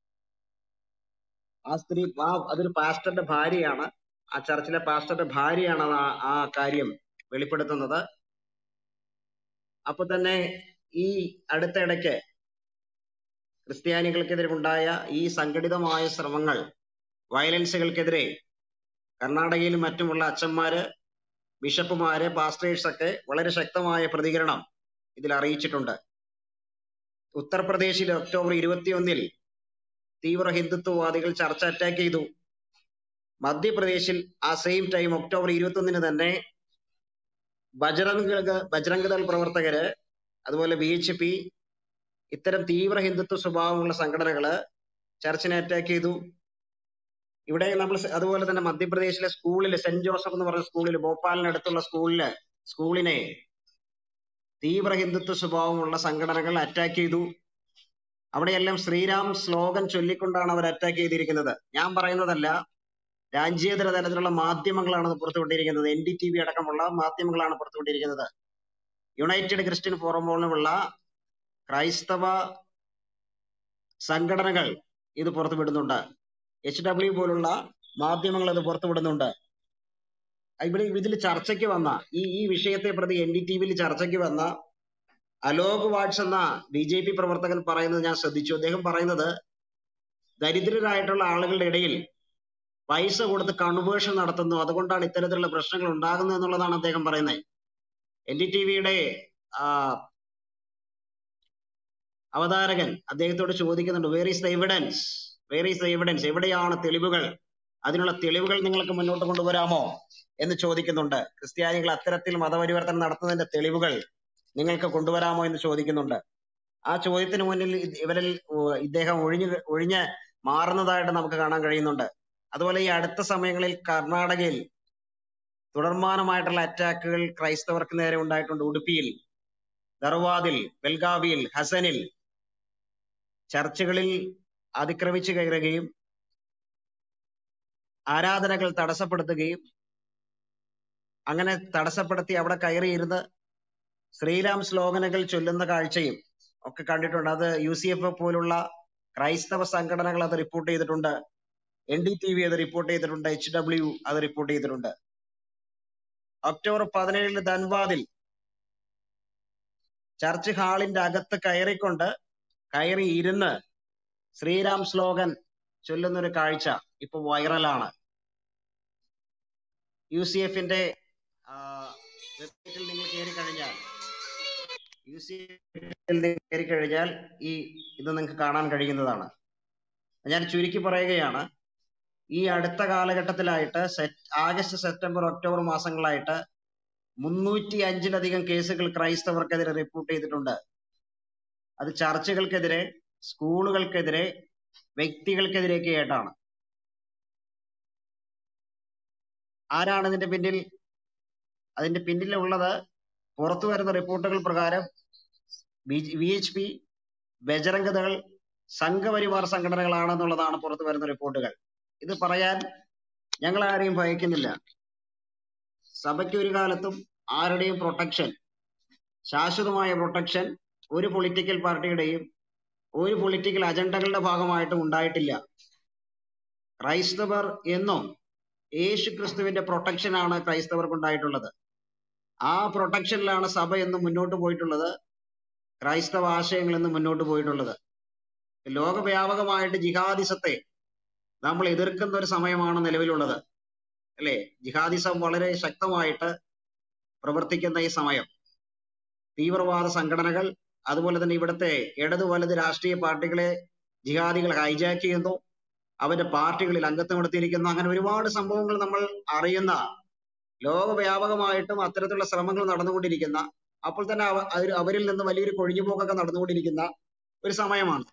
ആ സ്ത്രീ ആ അതൊരു പാസ്റ്ററുടെ ഭാര്യയാണ് ആ ചർച്ചിലെ പാസ്റ്ററുടെ ഭാര്യയാണ് ആ ആ കാര്യം വെളിപ്പെടുത്തുന്നത് അപ്പൊ തന്നെ ഈ അടുത്തിടയ്ക്ക് ക്രിസ്ത്യാനികൾക്കെതിരെ ഉണ്ടായ ഈ സംഘടിതമായ ശ്രമങ്ങൾ വയലൻസുകൾക്കെതിരെ കർണാടകയിലും മറ്റുമുള്ള അച്ഛന്മാര് ബിഷപ്പുമാര് പാസ്റ്റേഴ്സ് ഒക്കെ വളരെ ശക്തമായ പ്രതികരണം ഇതിൽ അറിയിച്ചിട്ടുണ്ട് ഉത്തർപ്രദേശിൽ ഒക്ടോബർ ഇരുപത്തിയൊന്നിൽ തീവ്ര ഹിന്ദുത്വവാദികൾ ചർച്ച അറ്റാക്ക് ചെയ്തു മധ്യപ്രദേശിൽ ആ സെയിം ടൈം ഒക്ടോബർ ഇരുപത്തൊന്നിന് തന്നെ ബജറംഗ് ബജറംഗ് ദൾ പ്രവർത്തകര് അതുപോലെ ബി എച്ച് പി ഇത്തരം തീവ്ര ഹിന്ദുത്വ സ്വഭാവമുള്ള സംഘടനകള് ചർച്ചിനെ അറ്റാക്ക് ചെയ്തു ഇവിടെ നമ്മൾ സ- അതുപോലെ തന്നെ മധ്യപ്രദേശിലെ സ്കൂളിൽ സെന്റ് ജോസഫ് എന്ന് പറഞ്ഞ സ്കൂളിൽ ഭോപ്പാലിനടുത്തുള്ള സ്കൂളില് സ്കൂളിനെ തീവ്ര ഹിന്ദുത്വ സ്വഭാവമുള്ള സംഘടനകൾ അറ്റാക്ക് ചെയ്തു അവിടെയെല്ലാം ശ്രീരാം സ്ലോഗൻ ചൊല്ലിക്കൊണ്ടാണ് അവർ അറ്റാക്ക് ചെയ്തിരിക്കുന്നത് ഞാൻ പറയുന്നതല്ല രാജ്യാന്തര തലത്തിലുള്ള മാധ്യമങ്ങളാണ് ഇത് പുറത്തുവിട്ടിരിക്കുന്നത് എൻ ഡി ടി വി അടക്കമുള്ള മാധ്യമങ്ങളാണ് പുറത്തുവിട്ടിരിക്കുന്നത് യുണൈറ്റഡ് ക്രിസ്ത്യൻ ഫോറം പോലുള്ള ക്രൈസ്തവ സംഘടനകൾ ഇത് പുറത്തുവിടുന്നുണ്ട് എച്ച് ഡബ്ല്യു പോലുള്ള മാധ്യമങ്ങൾ ഇത് പുറത്തുവിടുന്നുണ്ട് ഇവിടെ ഇതിൽ ചർച്ചയ്ക്ക് വന്ന ഈ ഈ വിഷയത്തെ പ്രതി എൻ ഡി ടി വിയിൽ ചർച്ചയ്ക്ക് വന്ന അലോക് വാട്സ് എന്ന ബി ജെ പി പ്രവർത്തകൻ പറയുന്നത് ഞാൻ ശ്രദ്ധിച്ചു അദ്ദേഹം പറയുന്നത് ദരിദ്രരായിട്ടുള്ള ആളുകളുടെ ഇടയിൽ പൈസ കൊടുത്ത് കൺവേർഷൻ നടത്തുന്നു അതുകൊണ്ടാണ് ഇത്തരത്തിലുള്ള പ്രശ്നങ്ങൾ ഉണ്ടാകുന്നത് എന്നുള്ളതാണ് അദ്ദേഹം പറയുന്നത് എൻ ഡി ടി വിയുടെ അവതാരകൻ അദ്ദേഹത്തോട് ചോദിക്കുന്നുണ്ട് where is the evidence where is the evidence എവിടെയാണ് തെളിവുകൾ അതിനുള്ള തെളിവുകൾ നിങ്ങൾക്ക് മുന്നോട്ട് കൊണ്ടുവരാമോ എന്ന് ചോദിക്കുന്നുണ്ട് ക്രിസ്ത്യാനികൾ അത്തരത്തിൽ മതപരിവർത്തനം നടത്തുന്നതിന്റെ തെളിവുകൾ നിങ്ങൾക്ക് കൊണ്ടുവരാമോ എന്ന് ചോദിക്കുന്നുണ്ട് ആ ചോദ്യത്തിന് മുന്നിൽ ഇത് ഇവരിൽ ഉ- ഇദ്ദേഹം ഒഴിഞ്ഞു ഒഴിഞ്ഞ് മാറുന്നതായിട്ട് നമുക്ക് കാണാൻ കഴിയുന്നുണ്ട് അതുപോലെ ഈ അടുത്ത സമയങ്ങളിൽ കർണാടകയിൽ തുടർമാനമായിട്ടുള്ള അറ്റാക്കുകൾ ക്രൈസ്തവർക്ക് നേരെ ഉണ്ടായിട്ടുണ്ട് ഉടുപ്പിയിൽ ദർവാദിൽ ബെൽഗാവിയിൽ ഹസനിൽ ചർച്ചുകളിൽ അതിക്രമിച്ചു കയറുകയും ആരാധനകൾ തടസ്സപ്പെടുത്തുകയും അങ്ങനെ തടസ്സപ്പെടുത്തി അവിടെ കയറിയിരുന്ന് ശ്രീരാം സ്ലോഗനുകൾ ചൊല്ലുന്ന കാഴ്ചയും ഒക്കെ കണ്ടിട്ടുണ്ട് അത് യു സി എഫ് പോലുള്ള ക്രൈസ്തവ സംഘടനകൾ അത് റിപ്പോർട്ട് ചെയ്തിട്ടുണ്ട് എൻ ഡി ടി വി അത് റിപ്പോർട്ട് ചെയ്തിട്ടുണ്ട് എച്ച് ഡബ്ല്യു അത് റിപ്പോർട്ട് ചെയ്തിട്ടുണ്ട് ഒക്ടോബർ പതിനേഴിന് ധൻബാദിൽ ചർച്ച് ഹാളിന്റെ അകത്ത് കയറിക്കൊണ്ട് കയറി ഇരുന്ന് ശ്രീരാം സ്ലോഗൻ ചൊല്ലുന്ന ഒരു കാഴ്ച ഇപ്പൊ വൈറലാണ് യു സി എഫിന്റെ വെബ്സൈറ്റിൽ നിങ്ങൾ കയറി കഴിഞ്ഞാൽ യു സി എഫിൽ കയറി കഴിഞ്ഞാൽ ഈ ഇത് നിങ്ങൾക്ക് കാണാൻ കഴിയുന്നതാണ് ഞാൻ ചുരുക്കി പറയുകയാണ് ഈ അടുത്ത കാലഘട്ടത്തിലായിട്ട് സെറ്റ് ആഗസ്റ്റ് സെപ്റ്റംബർ ഒക്ടോബർ മാസങ്ങളായിട്ട് മുന്നൂറ്റി അഞ്ചിലധികം കേസുകൾ ക്രൈസ്തവർക്കെതിരെ റിപ്പോർട്ട് ചെയ്തിട്ടുണ്ട് അത് ചർച്ചുകൾക്കെതിരെ സ്കൂളുകൾക്കെതിരെ വ്യക്തികൾക്കെതിരെയൊക്കെ ആയിട്ടാണ് ആരാണ് ഇതിന്റെ പിന്നിൽ അതിന്റെ പിന്നിലുള്ളത് പുറത്തു വരുന്ന റിപ്പോർട്ടുകൾ പ്രകാരം V H P Bajrang Dal Sangh Parivar സംഘടനകളാണെന്നുള്ളതാണ് പുറത്തു വരുന്ന റിപ്പോർട്ടുകൾ ഇത് പറയാൻ ഞങ്ങൾ ആരെയും ഭയക്കുന്നില്ല സഭയ്ക്ക് ഒരു കാലത്തും ആരുടെയും പ്രൊട്ടക്ഷൻ ശാശ്വതമായ പ്രൊട്ടക്ഷൻ ഒരു പൊളിറ്റിക്കൽ പാർട്ടിയുടെയും ഒരു പൊളിറ്റിക്കൽ അജണ്ടകളുടെ ഭാഗമായിട്ടും ഉണ്ടായിട്ടില്ല ക്രൈസ്തവർ എന്നും യേശു ക്രിസ്തുവിന്റെ പ്രൊട്ടക്ഷനാണ് ക്രൈസ്തവർക്ക് ഉണ്ടായിട്ടുള്ളത് ആ പ്രൊട്ടക്ഷനിലാണ് സഭ എന്നും മുന്നോട്ട് പോയിട്ടുള്ളത് ക്രൈസ്തവ ആശയങ്ങൾ എന്നും മുന്നോട്ട് പോയിട്ടുള്ളത് ലോകവ്യാപകമായിട്ട് ജിഹാദിസത്തെ നമ്മൾ എതിർക്കുന്ന ഒരു സമയമാണ് നിലവിലുള്ളത് അല്ലെ ജിഹാദിസം വളരെ ശക്തമായിട്ട് പ്രവർത്തിക്കുന്ന ഈ സമയം തീവ്രവാദ സംഘടനകൾ അതുപോലെ തന്നെ ഇവിടുത്തെ ഇടത് വലത് രാഷ്ട്രീയ പാർട്ടികളെ ജിഹാദികൾ ഹൈജാക്ക് ചെയ്യുന്നു അവരുടെ പാർട്ടികളിൽ അംഗത്വം എടുത്തിരിക്കുന്നു അങ്ങനെ ഒരുപാട് സംഭവങ്ങൾ നമ്മൾ അറിയുന്ന ലോകവ്യാപകമായിട്ടും അത്തരത്തിലുള്ള ശ്രമങ്ങൾ നടന്നുകൊണ്ടിരിക്കുന്ന അപ്പോൾ തന്നെ അവ- അവര് അവരിൽ നിന്ന് വലിയൊരു കൊഴിഞ്ഞുപോക്കൊക്കെ നടന്നുകൊണ്ടിരിക്കുന്ന ഒരു സമയമാണ്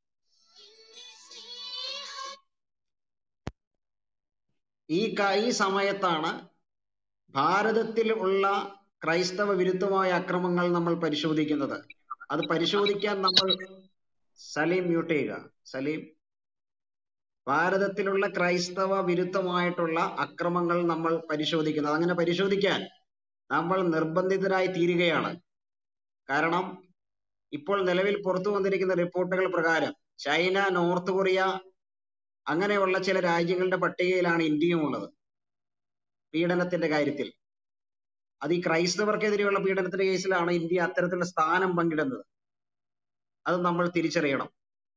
ഈ ക- ഈ സമയത്താണ് ഭാരതത്തിൽ ഉള്ള ക്രൈസ്തവ വിരുദ്ധമായ അക്രമങ്ങൾ നമ്മൾ പരിശോധിക്കുന്നത് അത് പരിശോധിക്കാൻ നമ്മൾ സലീം മ്യൂട്ട് ചെയ്യുക സലീം ഭാരതത്തിലുള്ള ക്രൈസ്തവ വിരുദ്ധമായിട്ടുള്ള അക്രമങ്ങൾ നമ്മൾ പരിശോധിക്കുന്നത് അങ്ങനെ പരിശോധിക്കാൻ നമ്മൾ നിർബന്ധിതരായി തീരുകയാണ് കാരണം ഇപ്പോൾ നിലവിൽ പുറത്തു വന്നിരിക്കുന്ന റിപ്പോർട്ടുകൾ പ്രകാരം ചൈന നോർത്ത് കൊറിയ അങ്ങനെയുള്ള ചില രാജ്യങ്ങളുടെ പട്ടികയിലാണ് ഇന്ത്യയും ഉള്ളത് പീഡനത്തിന്റെ കാര്യത്തിൽ അത് ഈ ക്രൈസ്തവർക്കെതിരെയുള്ള പീഡനത്തിന്റെ കേസിലാണ് ഇന്ത്യ അത്തരത്തിലുള്ള സ്ഥാനം പങ്കിടുന്നത് അത് നമ്മൾ തിരിച്ചറിയണം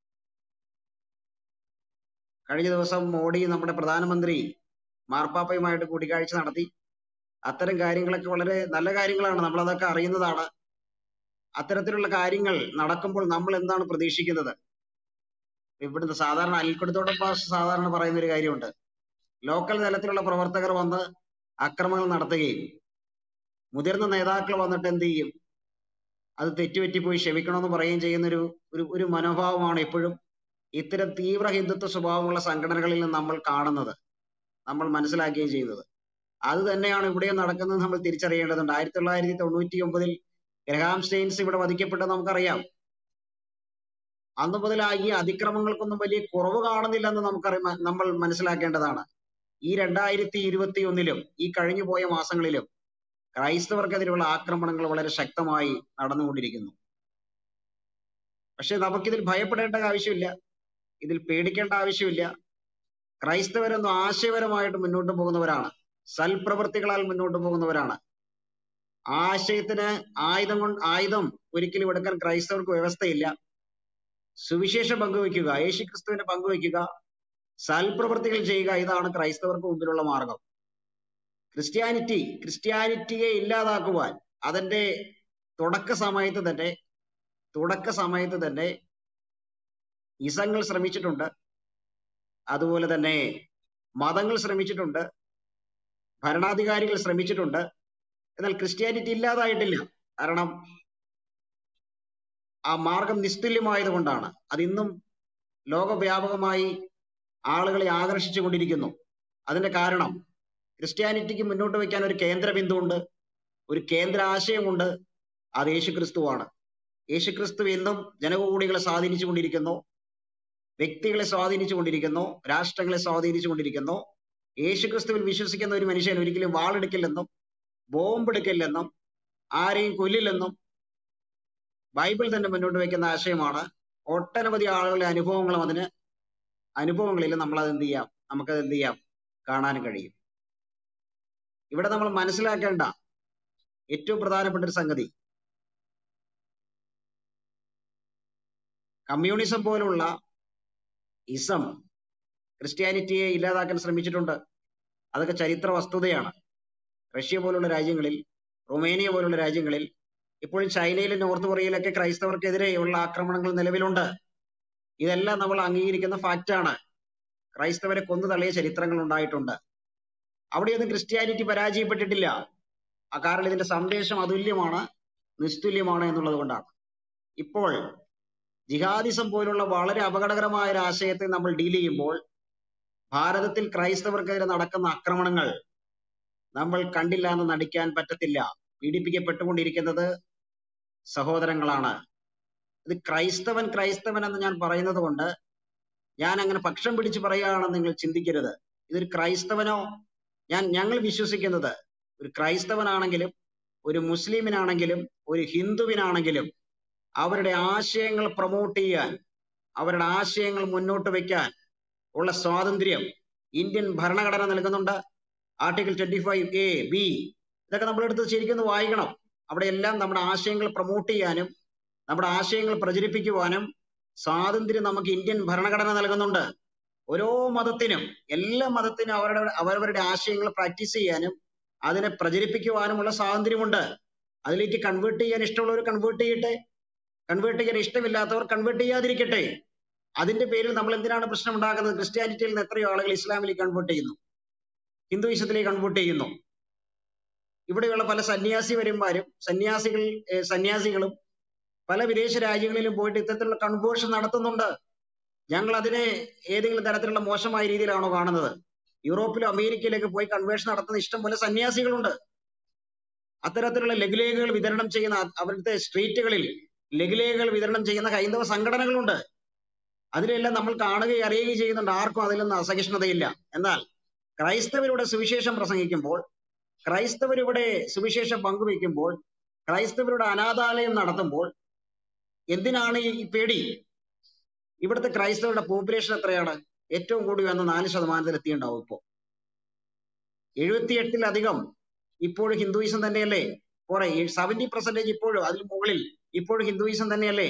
കഴിഞ്ഞ ദിവസം മോഡി നമ്മുടെ പ്രധാനമന്ത്രി മാർപ്പാപ്പയുമായിട്ട് കൂടിക്കാഴ്ച നടത്തി അത്തരം കാര്യങ്ങളൊക്കെ വളരെ നല്ല കാര്യങ്ങളാണ് നമ്മൾ അതൊക്കെ അറിയുന്നതാണ് അത്തരത്തിലുള്ള കാര്യങ്ങൾ നടക്കുമ്പോൾ നമ്മൾ എന്താണ് പ്രതീക്ഷിക്കുന്നത് ഇവിടുന്ന് സാധാരണ അൽക്കുടത്തോടെ പാസ് സാധാരണ പറയുന്ന ഒരു കാര്യമുണ്ട് ലോക്കൽ തലത്തിലുള്ള പ്രവർത്തകർ വന്ന് അക്രമങ്ങൾ നടത്തുകയും മുതിർന്ന നേതാക്കൾ വന്നിട്ട് എന്ത് ചെയ്യും അത് തെറ്റുപറ്റിപ്പോയി ക്ഷമിക്കണമെന്ന് പറയുകയും ചെയ്യുന്ന ഒരു ഒരു ഒരു മനോഭാവമാണ് എപ്പോഴും ഇത്തരം തീവ്ര ഹിന്ദുത്വ സ്വഭാവമുള്ള സംഘടനകളിൽ നിന്ന് നമ്മൾ കാണുന്നത് നമ്മൾ മനസ്സിലാക്കുകയും ചെയ്യുന്നത് അത് തന്നെയാണ് ഇവിടെയും നടക്കുന്നത് നമ്മൾ തിരിച്ചറിയേണ്ടതുണ്ട് ആയിരത്തി തൊള്ളായിരത്തി തൊണ്ണൂറ്റി ഒമ്പതിൽ ഗ്രഹാം സ്റ്റെയിൻസ് ഇവിടെ വധിക്കപ്പെട്ടത് നമുക്കറിയാം അന്ന് മുതൽ ആ ഈ അതിക്രമങ്ങൾക്കൊന്നും വലിയ കുറവ് കാണുന്നില്ലെന്ന് നമുക്കറിയാം നമ്മൾ മനസ്സിലാക്കേണ്ടതാണ് ഈ രണ്ടായിരത്തി ഇരുപത്തി ഒന്നിലും ഈ കഴിഞ്ഞു പോയ മാസങ്ങളിലും ക്രൈസ്തവർക്കെതിരെയുള്ള ആക്രമണങ്ങൾ വളരെ ശക്തമായി നടന്നുകൊണ്ടിരിക്കുന്നു പക്ഷെ നമുക്കിതിൽ ഭയപ്പെടേണ്ട ആവശ്യമില്ല ഇതിൽ പേടിക്കേണ്ട ആവശ്യമില്ല ക്രൈസ്തവരൊന്നും ആശയപരമായിട്ട് മുന്നോട്ട് പോകുന്നവരാണ് സൽപ്രവൃത്തികളാൽ മുന്നോട്ട് പോകുന്നവരാണ് ആശയത്തിന് ആയുധം കൊണ്ട് ആയുധം ഒരിക്കലും എടുക്കാൻ ക്രൈസ്തവർക്ക് വ്യവസ്ഥയില്ല സുവിശേഷം പങ്കുവെക്കുക യേശുക്രിസ്തുവിനെ പങ്കുവെക്കുക സൽപ്രവൃത്തികൾ ചെയ്യുക ഇതാണ് ക്രൈസ്തവർക്ക് മുമ്പിലുള്ള മാർഗം ക്രിസ്ത്യാനിറ്റി ക്രിസ്ത്യാനിറ്റിയെ ഇല്ലാതാക്കുവാൻ അതിന്റെ തുടക്ക സമയത്ത് തന്നെ തുടക്ക സമയത്ത് തന്നെ ഇസങ്ങൾ ശ്രമിച്ചിട്ടുണ്ട് അതുപോലെ തന്നെ മതങ്ങൾ ശ്രമിച്ചിട്ടുണ്ട് ഭരണാധികാരികൾ ശ്രമിച്ചിട്ടുണ്ട് എന്നാൽ ക്രിസ്ത്യാനിറ്റി ഇല്ലാതായിട്ടില്ല കാരണം ആ മാർഗം നിസ്തുല്യമായത് കൊണ്ടാണ് അതിന്നും ലോകവ്യാപകമായി ആളുകളെ ആകർഷിച്ചു കൊണ്ടിരിക്കുന്നു അതിന്റെ കാരണം ക്രിസ്ത്യാനിറ്റിക്ക് മുന്നോട്ട് വയ്ക്കാൻ ഒരു കേന്ദ്ര ബിന്ദുവുണ്ട് ഒരു കേന്ദ്ര ആശയമുണ്ട് അത് യേശുക്രിസ്തുവാണ് യേശുക്രിസ്തു എന്നും ജനകൂടികളെ സ്വാധീനിച്ചു കൊണ്ടിരിക്കുന്നു വ്യക്തികളെ സ്വാധീനിച്ചു കൊണ്ടിരിക്കുന്നു രാഷ്ട്രങ്ങളെ സ്വാധീനിച്ചു കൊണ്ടിരിക്കുന്നു യേശുക്രിസ്തുവിൽ വിശ്വസിക്കുന്ന ഒരു മനുഷ്യൻ ഒരിക്കലും വാളെടുക്കില്ലെന്നും ബോംബെടുക്കില്ലെന്നും ആരെയും കൊല്ലില്ലെന്നും ബൈബിൾ തന്നെ മുന്നോട്ട് വയ്ക്കുന്ന ആശയമാണ് ഒട്ടനവധി ആളുകളുടെ അനുഭവങ്ങളും അതിന് അനുഭവങ്ങളിൽ നമ്മൾ അത് എന്ത് ചെയ്യാം നമുക്കത് എന്ത് ചെയ്യാം കാണാനും കഴിയും ഇവിടെ നമ്മൾ മനസ്സിലാക്കേണ്ട ഏറ്റവും പ്രധാനപ്പെട്ട ഒരു സംഗതി കമ്മ്യൂണിസം പോലുള്ള ഇസം ക്രിസ്ത്യാനിറ്റിയെ ഇല്ലാതാക്കാൻ ശ്രമിച്ചിട്ടുണ്ട് അതൊക്കെ ചരിത്ര വസ്തുതയാണ് റഷ്യ പോലുള്ള രാജ്യങ്ങളിൽ റൊമേനിയ പോലുള്ള രാജ്യങ്ങളിൽ ഇപ്പോഴും ചൈനയിലും നോർത്ത് കൊറിയയിലൊക്കെ ക്രൈസ്തവർക്കെതിരെയുള്ള ആക്രമണങ്ങൾ നിലവിലുണ്ട് ഇതെല്ലാം നമ്മൾ അംഗീകരിക്കുന്ന ഫാക്റ്റാണ് ക്രൈസ്തവരെ കൊന്നു തള്ളിയ ചരിത്രങ്ങൾ ഉണ്ടായിട്ടുണ്ട് അവിടെയൊന്നും ക്രിസ്ത്യാനിറ്റി പരാജയപ്പെട്ടിട്ടില്ല ആ കാരണം ഇതിന്റെ സന്ദേശം അതുല്യമാണ് നിസ്തുല്യമാണ് എന്നുള്ളത് കൊണ്ടാണ് ഇപ്പോൾ ജിഹാദിസം പോലുള്ള വളരെ അപകടകരമായ ഒരു ആശയത്തെ നമ്മൾ ഡീൽ ചെയ്യുമ്പോൾ ഭാരതത്തിൽ ക്രൈസ്തവർക്കെതിരെ നടക്കുന്ന ആക്രമണങ്ങൾ നമ്മൾ കണ്ടില്ല എന്ന് നടിക്കാൻ പറ്റത്തില്ല പീഡിപ്പിക്കപ്പെട്ടുകൊണ്ടിരിക്കുന്നത് സഹോദരങ്ങളാണ് ഇത് ക്രൈസ്തവൻ ക്രൈസ്തവൻ എന്ന് ഞാൻ പറയുന്നത് കൊണ്ട് ഞാൻ അങ്ങനെ പക്ഷം പിടിച്ച് പറയുകയാണെന്ന് നിങ്ങൾ ചിന്തിക്കരുത് ഇതൊരു ക്രൈസ്തവനോ ഞാൻ ഞങ്ങൾ വിശ്വസിക്കുന്നത് ഒരു ക്രൈസ്തവനാണെങ്കിലും ഒരു മുസ്ലിമിനാണെങ്കിലും ഒരു ഹിന്ദുവിനാണെങ്കിലും അവരുടെ ആശയങ്ങൾ പ്രൊമോട്ട് ചെയ്യാൻ അവരുടെ ആശയങ്ങൾ മുന്നോട്ട് വെക്കാൻ ഉള്ള സ്വാതന്ത്ര്യം ഇന്ത്യൻ ഭരണഘടന നൽകുന്നുണ്ട് article twenty five A B ഇതൊക്കെ നമ്മൾ എടുത്ത് ശരിക്കും ഒന്ന് വായിക്കണം അവിടെ എല്ലാം നമ്മുടെ ആശയങ്ങൾ പ്രൊമോട്ട് ചെയ്യാനും നമ്മുടെ ആശയങ്ങൾ പ്രചരിപ്പിക്കുവാനും സ്വാതന്ത്ര്യം നമുക്ക് ഇന്ത്യൻ ഭരണഘടന നൽകുന്നുണ്ട് ഓരോ മതത്തിനും എല്ലാ മതത്തിനും അവരുടെ അവരവരുടെ ആശയങ്ങൾ പ്രാക്ടീസ് ചെയ്യാനും അതിനെ പ്രചരിപ്പിക്കുവാനുമുള്ള സ്വാതന്ത്ര്യമുണ്ട് അതിലേക്ക് കൺവേർട്ട് ചെയ്യാൻ ഇഷ്ടമുള്ളവർ കൺവേർട്ട് ചെയ്യട്ടെ കൺവേർട്ട് ചെയ്യാൻ ഇഷ്ടമില്ലാത്തവർ കൺവേർട്ട് ചെയ്യാതിരിക്കട്ടെ അതിന്റെ പേരിൽ നമ്മൾ എന്തിനാണ് പ്രശ്നം ഉണ്ടാക്കുന്നത് ക്രിസ്ത്യാനിറ്റിയിൽ നിന്ന് എത്രയോ ആളുകൾ ഇസ്ലാമിലേക്ക് കൺവേർട്ട് ചെയ്യുന്നു ഹിന്ദുയിസത്തിലേക്ക് കൺവേർട്ട് ചെയ്യുന്നു ഇവിടെയുള്ള പല സന്യാസിവര്യന്മാരും സന്യാസികൾ ഏഹ് സന്യാസികളും പല വിദേശ രാജ്യങ്ങളിലും പോയിട്ട് ഇത്തരത്തിലുള്ള കൺവേർഷൻ നടത്തുന്നുണ്ട് ഞങ്ങൾ അതിനെ ഏതെങ്കിലും തരത്തിലുള്ള മോശമായ രീതിയിലാണോ കാണുന്നത് യൂറോപ്പിലും അമേരിക്കയിലേക്ക് പോയി കൺവേർഷൻ നടത്തുന്ന ഇഷ്ടം പോലെ സന്യാസികളുണ്ട് അത്തരത്തിലുള്ള ലഘുലേഖകൾ വിതരണം ചെയ്യുന്ന അ- അവിടുത്തെ സ്ട്രീറ്റുകളിൽ ലഘുലേഖകൾ വിതരണം ചെയ്യുന്ന ഹൈന്ദവ സംഘടനകളുണ്ട് അതിലെല്ലാം നമ്മൾ കാണുകയും അറിയുകയും ചെയ്യുന്നുണ്ട് ആർക്കും അതിലൊന്നും അസഹിഷ്ണുതയില്ല എന്നാൽ ക്രൈസ്തവരുടെ സുവിശേഷം പ്രസംഗിക്കുമ്പോൾ ക്രൈസ്തവരിവിടെ സുവിശേഷം പങ്കുവെക്കുമ്പോൾ ക്രൈസ്തവരുടെ അനാഥാലയം നടത്തുമ്പോൾ എന്തിനാണ് ഈ ഈ പേടി ഇവിടുത്തെ ക്രൈസ്തവരുടെ പോപ്പുലേഷൻ എത്രയാണ് ഏറ്റവും കൂടി വന്ന നാല് ശതമാനത്തിൽ എത്തിയിട്ടുണ്ടാവും ഇപ്പോ എഴുപത്തിയെട്ടിലധികം ഇപ്പോഴും ഹിന്ദുയിസം തന്നെയല്ലേ പോരെ സെവന്റി പെർസെന്റേജ് ഇപ്പോഴും അതിൽ മുകളിൽ ഇപ്പോഴും ഹിന്ദുയിസം തന്നെയല്ലേ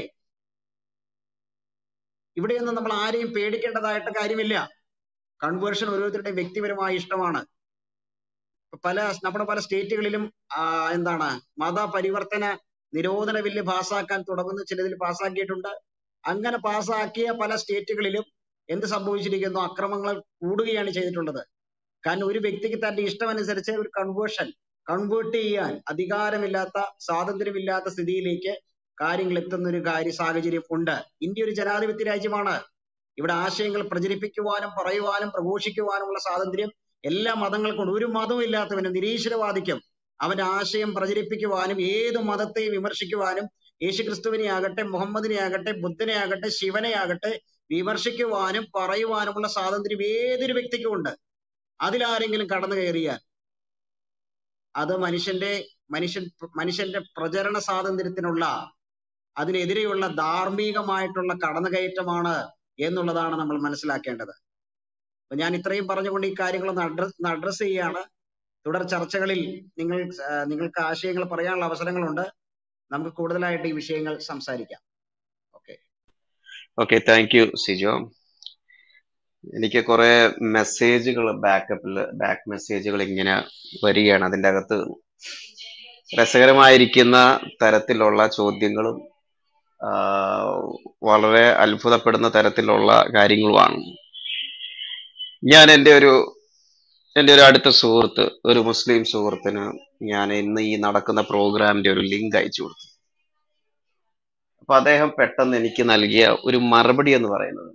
ഇവിടെയൊന്നും നമ്മൾ ആരെയും പേടിക്കേണ്ടതായിട്ട് കാര്യമില്ല കൺവേർഷൻ ഓരോരുത്തരുടെയും വ്യക്തിപരമായ ഇഷ്ടമാണ് പല നമ്മുടെ പല സ്റ്റേറ്റുകളിലും ആ, എന്താണ് മതപരിവർത്തന നിരോധന ബില്ല് പാസ്സാക്കാൻ തുടങ്ങുന്ന ചിലതിൽ പാസ്സാക്കിയിട്ടുണ്ട് അങ്ങനെ പാസ്സാക്കിയ പല സ്റ്റേറ്റുകളിലും എന്ത് സംഭവിച്ചിരിക്കുന്നു അക്രമങ്ങൾ കൂടുകയാണ് ചെയ്തിട്ടുള്ളത് കാരണം ഒരു വ്യക്തിക്ക് തന്റെ ഇഷ്ടമനുസരിച്ച് ഒരു കൺവേർഷൻ കൺവേർട്ട് ചെയ്യാൻ അധികാരമില്ലാത്ത സ്വാതന്ത്ര്യമില്ലാത്ത സ്ഥിതിയിലേക്ക് കാര്യങ്ങൾ എത്തുന്ന ഒരു കാര്യ സാഹചര്യം ഉണ്ട് ഇന്ത്യ ഒരു ജനാധിപത്യ രാജ്യമാണ് ഇവിടെ ആശയങ്ങൾ പ്രചരിപ്പിക്കുവാനും പറയുവാനും പ്രഘോഷിക്കുവാനുമുള്ള സ്വാതന്ത്ര്യം എല്ലാ മതങ്ങൾക്കും ഒരു മതവും ഇല്ലാത്തവനും നിരീശ്വരവാദിക്കും അവന്റെ ആശയം പ്രചരിപ്പിക്കുവാനും ഏത് മതത്തെയും വിമർശിക്കുവാനും യേശുക്രിസ്തുവിനെ ആകട്ടെ മുഹമ്മദിനെ ആകട്ടെ ബുദ്ധനെ ആകട്ടെ ശിവനെ ആകട്ടെ വിമർശിക്കുവാനും പറയുവാനുമുള്ള സ്വാതന്ത്ര്യം ഏതൊരു വ്യക്തിക്കും ഉണ്ട് അതിലാരെങ്കിലും കടന്നു കയറിയാൽ അത് മനുഷ്യന്റെ മനുഷ്യൻ മനുഷ്യന്റെ പ്രചരണ സ്വാതന്ത്ര്യത്തിനുള്ള അതിനെതിരെയുള്ള ധാർമ്മികമായിട്ടുള്ള കടന്നുകയറ്റമാണ് എന്നുള്ളതാണ് നമ്മൾ മനസ്സിലാക്കേണ്ടത് അപ്പൊ ഞാൻ ഇത്രയും പറഞ്ഞുകൊണ്ട് ഈ കാര്യങ്ങളൊന്ന് അഡ്രസ് അഡ്രസ് ചെയ്യാണ് തുടർ ചർച്ചകളിൽ നിങ്ങൾ ആ, നിങ്ങൾക്ക് ആശയങ്ങൾ പറയാനുള്ള അവസരങ്ങളുണ്ട് നമുക്ക് കൂടുതലായിട്ട് ഈ വിഷയങ്ങൾ സംസാരിക്കാം okay okay thank you Sijo എനിക്ക് കുറെ മെസ്സേജുകൾ ബാക്കപ്പിൽ ബാക്ക് മെസ്സേജുകൾ ഇങ്ങനെ വരികയാണ് അതിൻ്റെ അകത്ത് രസകരമായിരിക്കുന്ന തരത്തിലുള്ള ചോദ്യങ്ങളും ആ, വളരെ അത്ഭുതപ്പെടുന്ന തരത്തിലുള്ള കാര്യങ്ങളുമാണ് ഞാൻ എൻ്റെ ഒരു എൻ്റെ ഒരു അടുത്ത സുഹൃത്ത് ഒരു മുസ്ലിം സുഹൃത്തിന് ഞാൻ ഇന്ന് ഈ നടക്കുന്ന പ്രോഗ്രാമിന്റെ ഒരു ലിങ്ക് അയച്ചു കൊടുത്തു അപ്പൊ അദ്ദേഹം പെട്ടെന്ന് എനിക്ക് നൽകിയ ഒരു മറുപടി എന്ന് പറയുന്നത്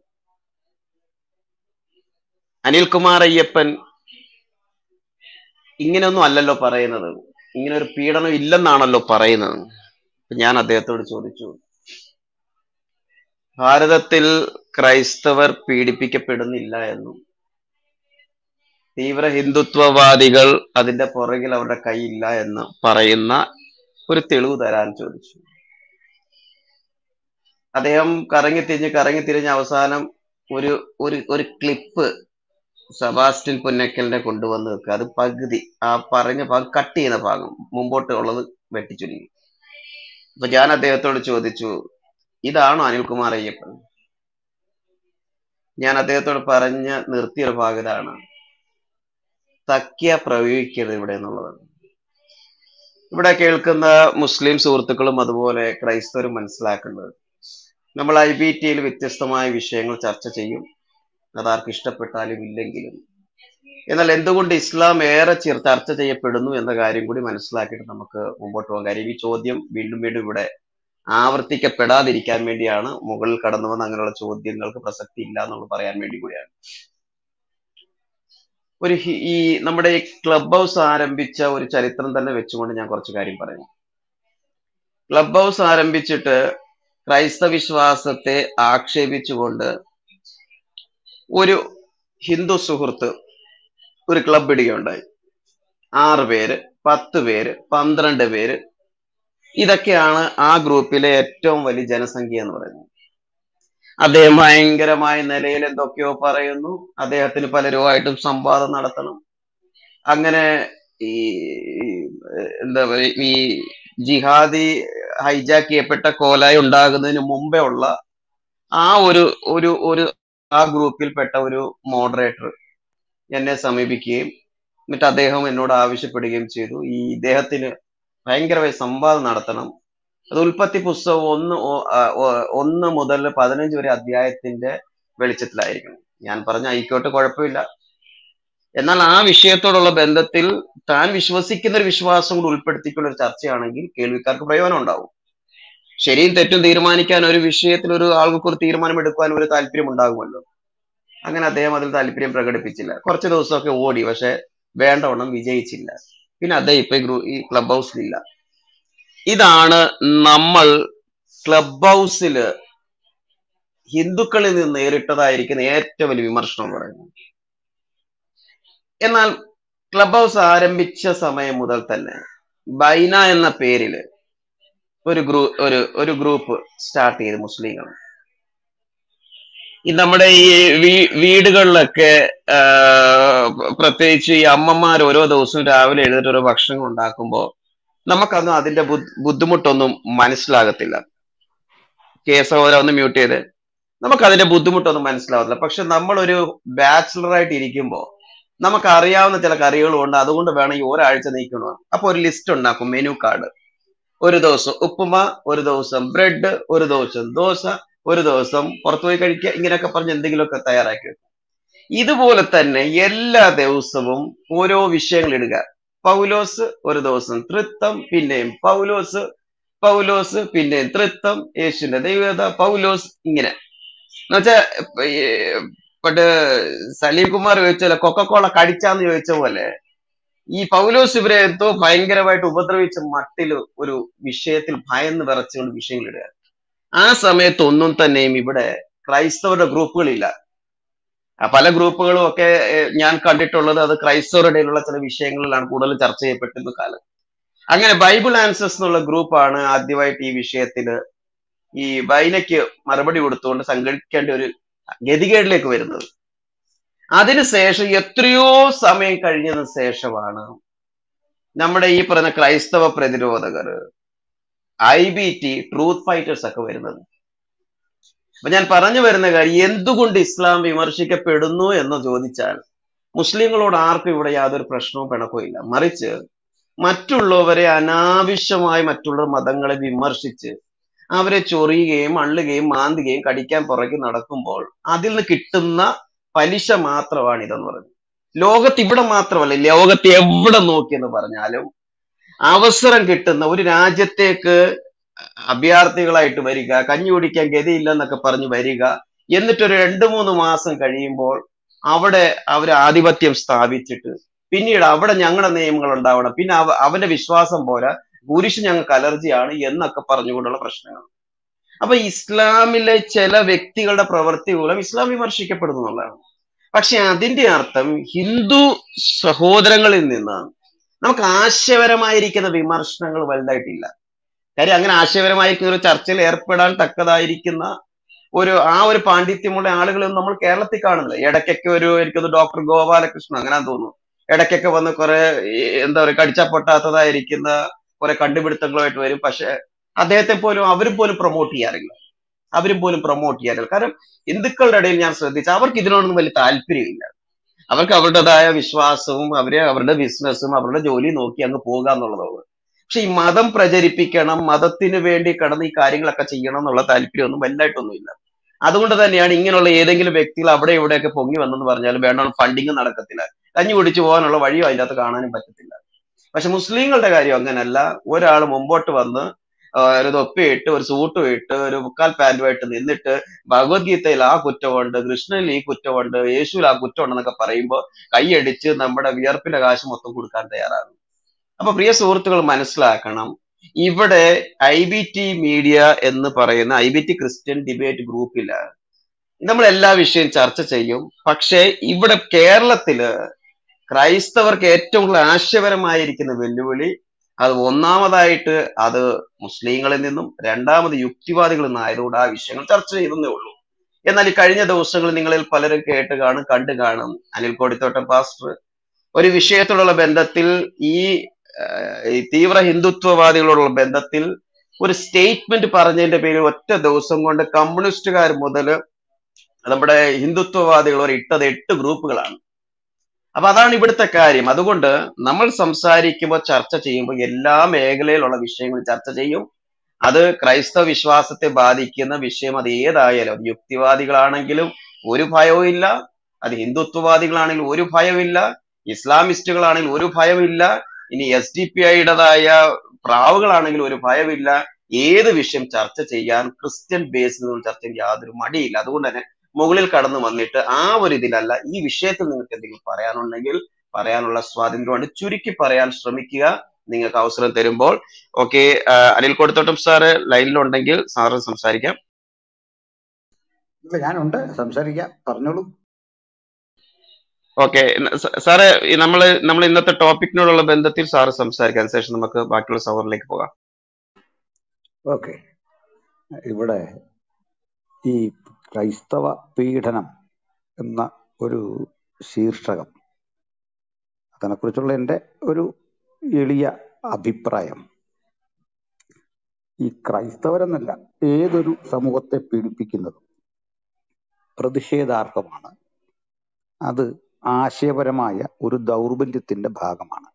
അനിൽകുമാർ അയ്യപ്പൻ ഇങ്ങനെയൊന്നും അല്ലല്ലോ പറയുന്നത് ഇങ്ങനെ ഒരു പീഡനം ഇല്ലെന്നാണല്ലോ പറയുന്നത് അപ്പൊ ഞാൻ അദ്ദേഹത്തോട് ചോദിച്ചു ഭാരതത്തിൽ ക്രൈസ്തവർ പീഡിപ്പിക്കപ്പെടുന്നില്ല എന്നും തീവ്ര ഹിന്ദുത്വവാദികൾ അതിന്റെ പുറകിൽ അവരുടെ കൈയില്ല എന്ന് പറയുന്ന ഒരു തെളിവ് തരാൻ ചോദിച്ചു അദ്ദേഹം കറങ്ങിത്തിരിഞ്ഞ് കറങ്ങിത്തിരിഞ്ഞ് അവസാനം ഒരു ഒരു ഒരു ക്ലിപ്പ് സെബാസ്റ്റ്യൻ പുന്നക്കലിനെ കൊണ്ടുവന്ന് വെക്കുക അത് പകുതി ആ പറഞ്ഞ ഭാഗം കട്ട് ചെയ്യുന്ന ഭാഗം മുമ്പോട്ട് ഉള്ളത് വെട്ടിച്ചുരുങ്ങി അപ്പൊ ഞാൻ അദ്ദേഹത്തോട് ചോദിച്ചു ഇതാണോ അനിൽകുമാർ അയ്യപ്പൻ ഞാൻ അദ്ദേഹത്തോട് പറഞ്ഞ് നിർത്തിയൊരു ഭാഗം ഇതാണ് തക്കിയ പ്രയോഗിക്കരുത് ഇവിടെ എന്നുള്ളതാണ് ഇവിടെ കേൾക്കുന്ന മുസ്ലിം സുഹൃത്തുക്കളും അതുപോലെ ക്രൈസ്തവരും മനസ്സിലാക്കേണ്ടത് നമ്മൾ ഐ ബി ടിയിൽ വ്യത്യസ്തമായ വിഷയങ്ങൾ ചർച്ച ചെയ്യും അതാർക്ക് ഇഷ്ടപ്പെട്ടാലും ഇല്ലെങ്കിലും എന്നാൽ എന്തുകൊണ്ട് ഇസ്ലാം ഏറെ ചിർ ചർച്ച ചെയ്യപ്പെടുന്നു എന്ന കാര്യം കൂടി മനസ്സിലാക്കിയിട്ട് നമുക്ക് മുമ്പോട്ട് പോകാൻ കാര്യം ഈ ചോദ്യം വീണ്ടും വീണ്ടും ഇവിടെ ആവർത്തിക്കപ്പെടാതിരിക്കാൻ വേണ്ടിയാണ് മുകളിൽ കടന്നു വന്ന അങ്ങനെയുള്ള ചോദ്യങ്ങൾക്ക് പ്രസക്തി ഇല്ല എന്നുള്ളത് പറയാൻ വേണ്ടി കൂടിയാണ് ഒരു ഹി- ഈ നമ്മുടെ ഈ ക്ലബ് ഹൗസ് ആരംഭിച്ച ഒരു ചരിത്രം തന്നെ വെച്ചുകൊണ്ട് ഞാൻ കുറച്ച് കാര്യം പറയാം ക്ലബ് ഹൗസ് ആരംഭിച്ചിട്ട് ക്രൈസ്തവ വിശ്വാസത്തെ ആക്ഷേപിച്ചുകൊണ്ട് ഒരു ഹിന്ദു സുഹൃത്ത് ഒരു ക്ലബ് ഇടുകയുണ്ടായി ആറ് പേര് പത്ത് പേര് പന്ത്രണ്ട് പേര് ഇതൊക്കെയാണ് ആ ഗ്രൂപ്പിലെ ഏറ്റവും വലിയ ജനസംഖ്യ എന്ന് പറയുന്നത് അദ്ദേഹം ഭയങ്കരമായ നിലയിൽ എന്തൊക്കെയോ പറയുന്നു അദ്ദേഹത്തിന് പലരുമായിട്ടും സംവാദം നടത്തണം അങ്ങനെ ഈ ഈ, എന്താ പറയുക ഈ ജിഹാദി ഹൈജാക്ക് ചെയ്യപ്പെട്ട കോലായി ഉണ്ടാകുന്നതിന് മുമ്പേ ഉള്ള ആ ഒരു ഒരു ഒരു ആ ഗ്രൂപ്പിൽപ്പെട്ട ഒരു മോഡറേറ്റർ എന്നെ സമീപിക്കുകയും എന്നിട്ട് അദ്ദേഹം എന്നോട് ആവശ്യപ്പെടുകയും ചെയ്തു ഈ ഇദ്ദേഹത്തിന് ഭയങ്കരമായി സംവാദം നടത്തണം അത് ഉൽപ്പത്തി പുസ്തകം ഒന്ന് ഒ- ആ, ഒ- ഒന്ന് മുതൽ പതിനഞ്ച് വരെ അധ്യായത്തിന്റെ വെളിച്ചത്തിലായിരിക്കണം ഞാൻ പറഞ്ഞ ആയിക്കോട്ടെ കുഴപ്പമില്ല എന്നാൽ ആ വിഷയത്തോടുള്ള ബന്ധത്തിൽ താൻ വിശ്വസിക്കുന്ന ഒരു വിശ്വാസം കൂടി ഉൾപ്പെടുത്തിക്കൊണ്ട ഒരു ചർച്ചയാണെങ്കിൽ കേൾവിക്കാർക്ക് പ്രയോജനം ഉണ്ടാവും ശരിയും തെറ്റും തീരുമാനിക്കാൻ ഒരു വിഷയത്തിൽ ഒരു ആൾക്ക് ഒരു തീരുമാനം എടുക്കാൻ ഒരു താല്പര്യം ഉണ്ടാകുമല്ലോ അങ്ങനെ അദ്ദേഹം അതിൽ താല്പര്യം പ്രകടിപ്പിച്ചില്ല കുറച്ച് ദിവസമൊക്കെ ഓടി പക്ഷെ വേണ്ടവണ്ണം വിജയിച്ചില്ല പിന്നെ അദ്ദേഹം ഇപ്പൊ ഈ ഗ്രൂ ഈ ക്ലബ് ഹൗസിലില്ല ഇതാണ് നമ്മൾ ക്ലബ് ഹൗസിൽ ഹിന്ദുക്കളിൽ നിന്ന് നേരിട്ടതായിരിക്കുന്ന ഏറ്റവും വലിയ വിമർശനം എന്ന് പറയുന്നത് എന്നാൽ ക്ലബ് ഹൗസ് ആരംഭിച്ച സമയം മുതൽ തന്നെ ബൈന എന്ന പേരിൽ ഒരു ഗ്രൂ ഒരു ഒരു ഗ്രൂപ്പ് സ്റ്റാർട്ട് ചെയ്ത് മുസ്ലിങ്ങൾ ഈ നമ്മുടെ ഈ വീ- വീടുകളിലൊക്കെ ആ, പ്രത്യേകിച്ച് ഈ അമ്മമാർ ഓരോ ദിവസവും രാവിലെ എഴുന്നേറ്റ് ഓരോ ഭക്ഷണം ഉണ്ടാക്കുമ്പോൾ നമുക്കന്ന് അതിന്റെ ബുദ്ധ- ബുദ്ധിമുട്ടൊന്നും മനസ്സിലാകത്തില്ല കെ സഹോദര ഒന്ന് മ്യൂട്ട് ചെയ്ത് നമുക്ക് അതിന്റെ ബുദ്ധിമുട്ടൊന്നും മനസ്സിലാവത്തില്ല പക്ഷെ നമ്മളൊരു ബാച്ചിലർ ആയിട്ട് ഇരിക്കുമ്പോൾ നമുക്ക് അറിയാവുന്ന ചില കറികളും ഉണ്ട് അതുകൊണ്ട് വേണം ഈ ഒരാഴ്ച നീക്കണം അപ്പൊ ഒരു ലിസ്റ്റ് ഉണ്ടാക്കും മെനു കാർഡ് ഒരു ദിവസം ഉപ്പുമ ഒരു ദിവസം ബ്രെഡ് ഒരു ദിവസം ദോശ ഒരു ദിവസം പുറത്തുപോയി കഴിക്കുക ഇങ്ങനെയൊക്കെ പറഞ്ഞ് എന്തെങ്കിലുമൊക്കെ തയ്യാറാക്കി വെക്കും ഇതുപോലെ തന്നെ എല്ലാ ദിവസവും ഓരോ വിഷയങ്ങൾ ഇടുക പൗലോസ് ഒരു ദിവസം തൃത്വം പിന്നെയും പൗലോസ് പൗലോസ് പിന്നെയും തൃത്വം യേശുവിന്റെ ദൈവത പൗലോസ് ഇങ്ങനെ എന്നുവെച്ചാ ഈ പണ്ട് സലീം കുമാർ ചോദിച്ചല്ലോ കൊക്കക്കോള കടിച്ചാന്ന് ചോദിച്ച പോലെ ഈ പൗലോസ് ഇവരെ എന്തോ ഭയങ്കരമായിട്ട് ഉപദ്രവിച്ച മട്ടില് ഒരു വിഷയത്തിൽ ഭയന്ന് വിറച്ചുകൊണ്ട് വിഷയങ്ങൾ ഇടുക ആ സമയത്ത് ഒന്നും തന്നെയും ഇവിടെ ക്രൈസ്തവരുടെ ഗ്രൂപ്പുകളില്ല ആ പല ഗ്രൂപ്പുകളും ഒക്കെ ഏഹ്, ഞാൻ കണ്ടിട്ടുള്ളത് അത് ക്രൈസ്തവരുടെ ഇടയിലുള്ള ചില വിഷയങ്ങളിലാണ് കൂടുതൽ ചർച്ച ചെയ്യപ്പെട്ടിരുന്ന കാലം അങ്ങനെ ബൈബിൾ ആൻസേഴ്സ് എന്നുള്ള ഗ്രൂപ്പാണ് ആദ്യമായിട്ട് ഈ വിഷയത്തില് ഈ ബൈനയ്ക്ക് മറുപടി കൊടുത്തുകൊണ്ട് സംഘടിക്കേണ്ട ഒരു ഗതികേടിലേക്ക് വരുന്നത് അതിനുശേഷം എത്രയോ സമയം കഴിഞ്ഞതിന് ശേഷമാണ് നമ്മുടെ ഈ പറഞ്ഞ ക്രൈസ്തവ പ്രതിരോധകർ I B T truth fighters ഒക്കെ വരുന്നത് അപ്പൊ ഞാൻ പറഞ്ഞു വരുന്ന കാര്യം എന്തുകൊണ്ട് ഇസ്ലാം വിമർശിക്കപ്പെടുന്നു എന്ന് ചോദിച്ചാൽ മുസ്ലിങ്ങളോട് ആർക്കും ഇവിടെ യാതൊരു പ്രശ്നവും പിണക്കവും ഇല്ല മറിച്ച് മറ്റുള്ളവരെ അനാവശ്യമായി മറ്റുള്ള മതങ്ങളെ വിമർശിച്ച് അവരെ ചൊറിയുകയും അള്ളുകയും മാന്തുകയും കടിക്കാൻ പുറകെ നടക്കുമ്പോൾ അതിൽ നിന്ന് കിട്ടുന്ന പലിശ മാത്രമാണ് ഇതെന്ന് പറയുന്നത് ലോകത്ത് ഇവിടെ മാത്രമല്ല ലോകത്ത് എവിടെ നോക്കിയെന്ന് പറഞ്ഞാലും അവസരം കിട്ടുന്ന ഒരു രാജ്യത്തേക്ക് അഭയാർത്ഥികളായിട്ട് വരിക കഞ്ഞി കുടിക്കാൻ ഗതിയില്ലെന്നൊക്കെ പറഞ്ഞ് വരിക എന്നിട്ട് ഒരു രണ്ട് മൂന്ന് മാസം കഴിയുമ്പോൾ അവിടെ അവർ ആധിപത്യം സ്ഥാപിച്ചിട്ട് പിന്നീട് അവിടെ ഞങ്ങളുടെ നിയമങ്ങൾ ഉണ്ടാവണം പിന്നെ അവ അവന്റെ വിശ്വാസം പോരാ കുരിശ് ഞങ്ങൾക്ക് അലർജിയാണ് എന്നൊക്കെ പറഞ്ഞുകൊണ്ടുള്ള പ്രശ്നങ്ങൾ അപ്പൊ ഇസ്ലാമിലെ ചില വ്യക്തികളുടെ പ്രവൃത്തി മൂലം ഇസ്ലാം വിമർശിക്കപ്പെടുന്നു എന്നുള്ളതാണ് പക്ഷെ അതിന്റെ അർത്ഥം ഹിന്ദു സഹോദരങ്ങളിൽ നിന്ന് നമുക്ക് ആശയപരമായിരിക്കുന്ന വിമർശനങ്ങൾ വലുതായിട്ടില്ല കാര്യം അങ്ങനെ ആശയപരമായിരിക്കുന്ന ഒരു ചർച്ചയിൽ ഏർപ്പെടാൻ തക്കതായിരിക്കുന്ന ഒരു ആ ഒരു പാണ്ഡിത്യമുള്ള ആളുകളൊന്നും നമ്മൾ കേരളത്തിൽ കാണുന്നില്ല ഇടയ്ക്കൊക്കെ ഒരു എനിക്കൊന്ന് ഡോക്ടർ ഗോപാലകൃഷ്ണൻ അങ്ങനെ തോന്നുന്നു ഇടയ്ക്കൊക്കെ വന്ന് കുറെ ഈ എന്താ പറയുക കടിച്ചാ പൊട്ടാത്തതായിരിക്കുന്ന കുറെ കണ്ടുപിടുത്തങ്ങളുമായിട്ട് വരും പക്ഷെ അദ്ദേഹത്തെ പോലും അവരും പോലും പ്രൊമോട്ട് ചെയ്യാറില്ല അവരും പോലും പ്രൊമോട്ട് ചെയ്യാറില്ല കാരണം ഹിന്ദുക്കളുടെ ഇടയിൽ ഞാൻ ശ്രദ്ധിച്ചു അവർക്ക് ഇതിനോടൊന്നും വലിയ താല്പര്യമില്ല അവർക്ക് അവരുടേതായ വിശ്വാസവും അവരെ അവരുടെ ബിസിനസ്സും അവരുടെ ജോലി നോക്കി അങ്ങ് പോകുക എന്നുള്ളതാണ് പക്ഷെ ഈ മതം പ്രചരിപ്പിക്കണം മതത്തിന് വേണ്ടി കടന്ന് ഈ കാര്യങ്ങളൊക്കെ ചെയ്യണം എന്നുള്ള താല്പര്യമൊന്നും വലുതായിട്ടൊന്നുമില്ല അതുകൊണ്ട് തന്നെയാണ് ഇങ്ങനെയുള്ള ഏതെങ്കിലും വ്യക്തികൾ അവിടെ ഇവിടെയൊക്കെ പൊങ്ങി വന്നെന്ന് പറഞ്ഞാൽ വേണ്ട ഫണ്ടിങ് നടക്കത്തില്ല കഞ്ഞി കുടിച്ചു പോകാനുള്ള വഴിയോ അതിൻ്റെ അകത്ത് കാണാനും പറ്റത്തില്ല പക്ഷെ മുസ്ലിങ്ങളുടെ കാര്യം അങ്ങനല്ല ഒരാൾ മുമ്പോട്ട് വന്ന് ആ, ഒരു തൊപ്പിയിട്ട് ഒരു സൂട്ടും ഇട്ട് ഒരു മുക്കാൽ പാന്റുമായിട്ട് നിന്നിട്ട് ഭഗവത്ഗീതയിൽ ആ കുറ്റമുണ്ട് കൃഷ്ണനിൽ ഈ കുറ്റമുണ്ട് യേശുവിൽ ആ കുറ്റമുണ്ടെന്നൊക്കെ പറയുമ്പോൾ കൈയടിച്ച് നമ്മുടെ വിയർപ്പിന്റെ കാശ് മൊത്തം കൊടുക്കാൻ തയ്യാറാണ് അപ്പൊ പ്രിയ സുഹൃത്തുക്കൾ മനസ്സിലാക്കണം ഇവിടെ ഐ ബി ടി മീഡിയ എന്ന് പറയുന്ന I B T Christian debate ഗ്രൂപ്പില്ല നമ്മൾ എല്ലാ വിഷയവും ചർച്ച ചെയ്യും പക്ഷേ ഇവിടെ കേരളത്തില് ക്രൈസ്തവർക്ക് ഏറ്റവും കൂടുതൽ ആശയപരമായിരിക്കുന്ന വെല്ലുവിളി അത് ഒന്നാമതായിട്ട് അത് മുസ്ലിങ്ങളിൽ നിന്നും രണ്ടാമത് യുക്തിവാദികളിൽ നിന്നായതുകൊണ്ട് ആ വിഷയങ്ങൾ ചർച്ച ചെയ്തേ ഉള്ളൂ എന്നാൽ ഈ കഴിഞ്ഞ ദിവസങ്ങളിൽ നിങ്ങളിൽ പലരും കേട്ട് കാണും കണ്ടു കാണും അനിൽ കോടിത്തോട്ടം പാസ്റ്റർ ഒരു വിഷയത്തോടുള്ള ബന്ധത്തിൽ ഈ ആഹ്, ഈ തീവ്ര ഹിന്ദുത്വവാദികളോടുള്ള ബന്ധത്തിൽ ഒരു സ്റ്റേറ്റ്മെന്റ് പറഞ്ഞതിന്റെ പേരിൽ ഒറ്റ ദിവസം കൊണ്ട് കമ്മ്യൂണിസ്റ്റുകാർ മുതൽ നമ്മുടെ ഹിന്ദുത്വവാദികൾ വരെ ഇട്ടത് എട്ട് ഗ്രൂപ്പുകളാണ് അപ്പൊ അതാണ് ഇവിടുത്തെ കാര്യം അതുകൊണ്ട് നമ്മൾ സംസാരിക്കുമ്പോൾ ചർച്ച ചെയ്യുമ്പോൾ എല്ലാ മേഖലയിലുള്ള വിഷയങ്ങൾ ചർച്ച ചെയ്യും അത് ക്രൈസ്തവ വിശ്വാസത്തെ ബാധിക്കുന്ന വിഷയം അത് ഏതായാലും അത് യുക്തിവാദികളാണെങ്കിലും ഒരു ഭയവും ഇല്ല അത് ഹിന്ദുത്വവാദികളാണെങ്കിലും ഒരു ഭയമില്ല ഇസ്ലാമിസ്റ്റുകളാണെങ്കിൽ ഒരു ഭയമില്ല ഇനി എസ് ഡി പി ഐയുടേതായ പ്രാവുകളാണെങ്കിൽ ഒരു ഭയമില്ല ഏത് വിഷയം ചർച്ച ചെയ്യാൻ ക്രിസ്ത്യൻ ബേസിൽ നിന്ന് ചർച്ച ചെയ്യാൻ യാതൊരു മടിയില്ല അതുകൊണ്ട് തന്നെ മുകളിൽ കടന്നു വന്നിട്ട് ആ ഒരു ഇതിലല്ല ഈ വിഷയത്തിൽ നിങ്ങൾക്ക് എന്തെങ്കിലും പറയാനുണ്ടെങ്കിൽ പറയാനുള്ള സ്വാതന്ത്ര്യമുണ്ട് ചുരുക്കി പറയാൻ ശ്രമിക്കുക നിങ്ങൾക്ക് അവസരം തരുമ്പോൾ ഓക്കെ അനിൽ കൊടുത്തോട്ടും സാറ് ലൈനിലുണ്ടെങ്കിൽ സാറ് സംസാരിക്കാം ഇല്ല ഞാനുണ്ട് സംസാരിക്കാം പറഞ്ഞോളൂ ഓക്കെ സാറ് നമ്മൾ നമ്മൾ ഇന്നത്തെ ടോപ്പിക്കിനോടുള്ള ബന്ധത്തിൽ സാറ് സംസാരിക്കാം അതിനുശേഷം നമുക്ക് ബാക്കിയുള്ള സവറിലേക്ക് പോകാം ഓക്കെ ഇവിടെ ഈ ക്രൈസ്തവ പീഡനം എന്ന ഒരു ശീർഷകം അതിനെക്കുറിച്ചുള്ള എൻ്റെ ഒരു എളിയ അഭിപ്രായം ഈ ക്രൈസ്തവരെന്നല്ല ഏതൊരു സമൂഹത്തെ പീഡിപ്പിക്കുന്നതും പ്രതിഷേധാർഹമാണ് അത് ആശയപരമായ ഒരു ദൗർബല്യത്തിന്റെ ഭാഗമാണ്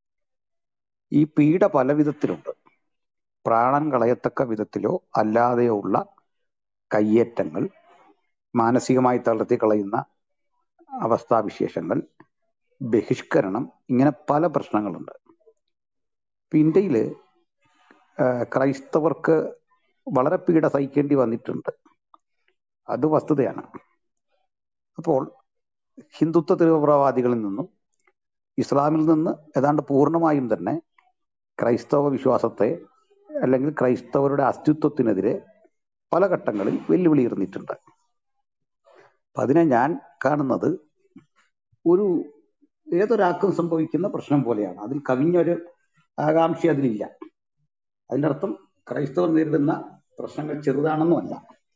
ഈ പീഡ പല വിധത്തിലുണ്ട് പ്രാണൻ കളയത്തക്ക വിധത്തിലോ അല്ലാതെയോ ഉള്ള കയ്യേറ്റങ്ങൾ മാനസികമായി തളർത്തി കളയുന്ന അവസ്ഥാവിശേഷങ്ങൾ ബഹിഷ്കരണം ഇങ്ങനെ പല പ്രശ്നങ്ങളുണ്ട് ഇപ്പൊ ഇന്ത്യയില് ആ, ക്രൈസ്തവർക്ക് വളരെ പീഡ സഹിക്കേണ്ടി വന്നിട്ടുണ്ട് അത് വസ്തുതയാണ് അപ്പോൾ ഹിന്ദുത്വ തീവ്രവാദികളിൽ നിന്നും ഇസ്ലാമിൽ നിന്ന് ഏതാണ്ട് പൂർണ്ണമായും തന്നെ ക്രൈസ്തവ വിശ്വാസത്തെ അല്ലെങ്കിൽ ക്രൈസ്തവരുടെ അസ്തിത്വത്തിനെതിരെ പല ഘട്ടങ്ങളിൽ വെല്ലുവിളി ഉയർന്നിട്ടുണ്ട് അപ്പൊ അതിനെ ഞാൻ കാണുന്നത് ഒരു ഏതൊരാൾക്കും സംഭവിക്കുന്ന പ്രശ്നം പോലെയാണ് അതിൽ കവിഞ്ഞൊരു ആകാംക്ഷ അതിലില്ല അതിന്റെ അർത്ഥം ക്രൈസ്തവർ നേരിടുന്ന പ്രശ്നങ്ങൾ ചെറുതാണെന്നുമല്ല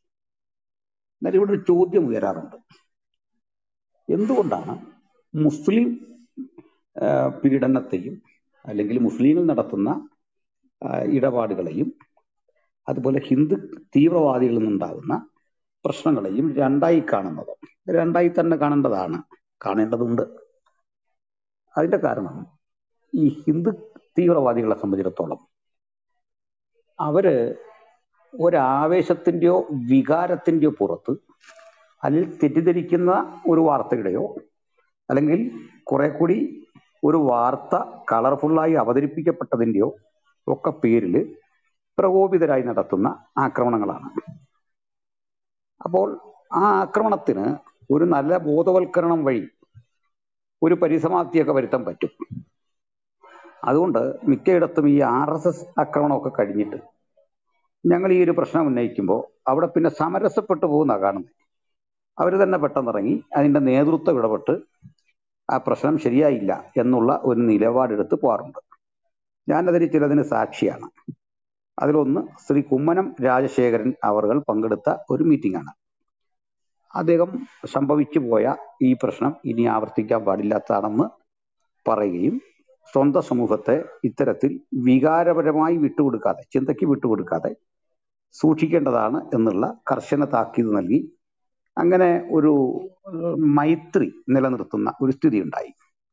എന്നാൽ ഇവിടെ ഒരു ചോദ്യം ഉയരാറുണ്ട് എന്തുകൊണ്ടാണ് മുസ്ലിം ആ, പീഡനത്തെയും അല്ലെങ്കിൽ മുസ്ലിങ്ങൾ നടത്തുന്ന ആ, ഇടപാടുകളെയും അതുപോലെ ഹിന്ദു തീവ്രവാദികളിൽ നിന്നുണ്ടാകുന്ന പ്രശ്നങ്ങളെയും രണ്ടായി കാണുന്നത് രണ്ടായി തന്നെ കാണേണ്ടതാണ് കാണേണ്ടതുണ്ട് അതിന്റെ കാരണം ഈ ഹിന്ദു തീവ്രവാദികളെ സംബന്ധിച്ചിടത്തോളം അവര് ഒരാവേശത്തിന്റെയോ വികാരത്തിന്റെയോ പുറത്ത് അതിൽ തെറ്റിദ്ധരിക്കുന്ന ഒരു വാർത്തയുടെയോ അല്ലെങ്കിൽ കുറെ കൂടി ഒരു വാർത്ത കളർഫുള്ളായി അവതരിപ്പിക്കപ്പെട്ടതിന്റെയോ ഒക്കെ പേരിൽ പ്രകോപിതരായി നടത്തുന്ന ആക്രമണങ്ങളാണ് അപ്പോൾ ആ ആക്രമണത്തിന് ഒരു നല്ല ബോധവൽക്കരണം വഴി ഒരു പരിസമാപ്തിയൊക്കെ വരുത്താൻ പറ്റും അതുകൊണ്ട് മിക്കയിടത്തും ഈ ആർ എസ് എസ് ആക്രമണമൊക്കെ കഴിഞ്ഞിട്ട് ഞങ്ങൾ ഈ ഒരു പ്രശ്നം ഉന്നയിക്കുമ്പോൾ അവിടെ പിന്നെ സമരസപ്പെട്ടു പോകുന്ന കാണുന്നത് അവർ തന്നെ പെട്ടെന്നിറങ്ങി അതിന്റെ നേതൃത്വം ഇടപെട്ട് ആ പ്രശ്നം ശരിയായില്ല എന്നുള്ള ഒരു നിലപാടെടുത്ത് പോകാറുണ്ട് ഞാനതിന് ചിലതിന് സാക്ഷിയാണ് അതിലൊന്ന് ശ്രീ കുമ്മനം രാജശേഖരൻ അവർ പങ്കെടുത്ത ഒരു മീറ്റിംഗ് ആണ് അദ്ദേഹം സംഭവിച്ചു പോയ ഈ പ്രശ്നം ഇനി ആവർത്തിക്കാൻ പാടില്ലാത്തതാണെന്ന് പറയുകയും സ്വന്തം സമൂഹത്തെ ഇത്തരത്തിൽ വികാരപരമായി വിട്ടുകൊടുക്കാതെ ചിന്തയ്ക്ക് വിട്ടുകൊടുക്കാതെ സൂക്ഷിക്കേണ്ടതാണ് എന്നുള്ള കർശന താക്കീത് നൽകി അങ്ങനെ ഒരു ഏഹ്, മൈത്രി നിലനിർത്തുന്ന ഒരു സ്ഥിതി ഉണ്ടായി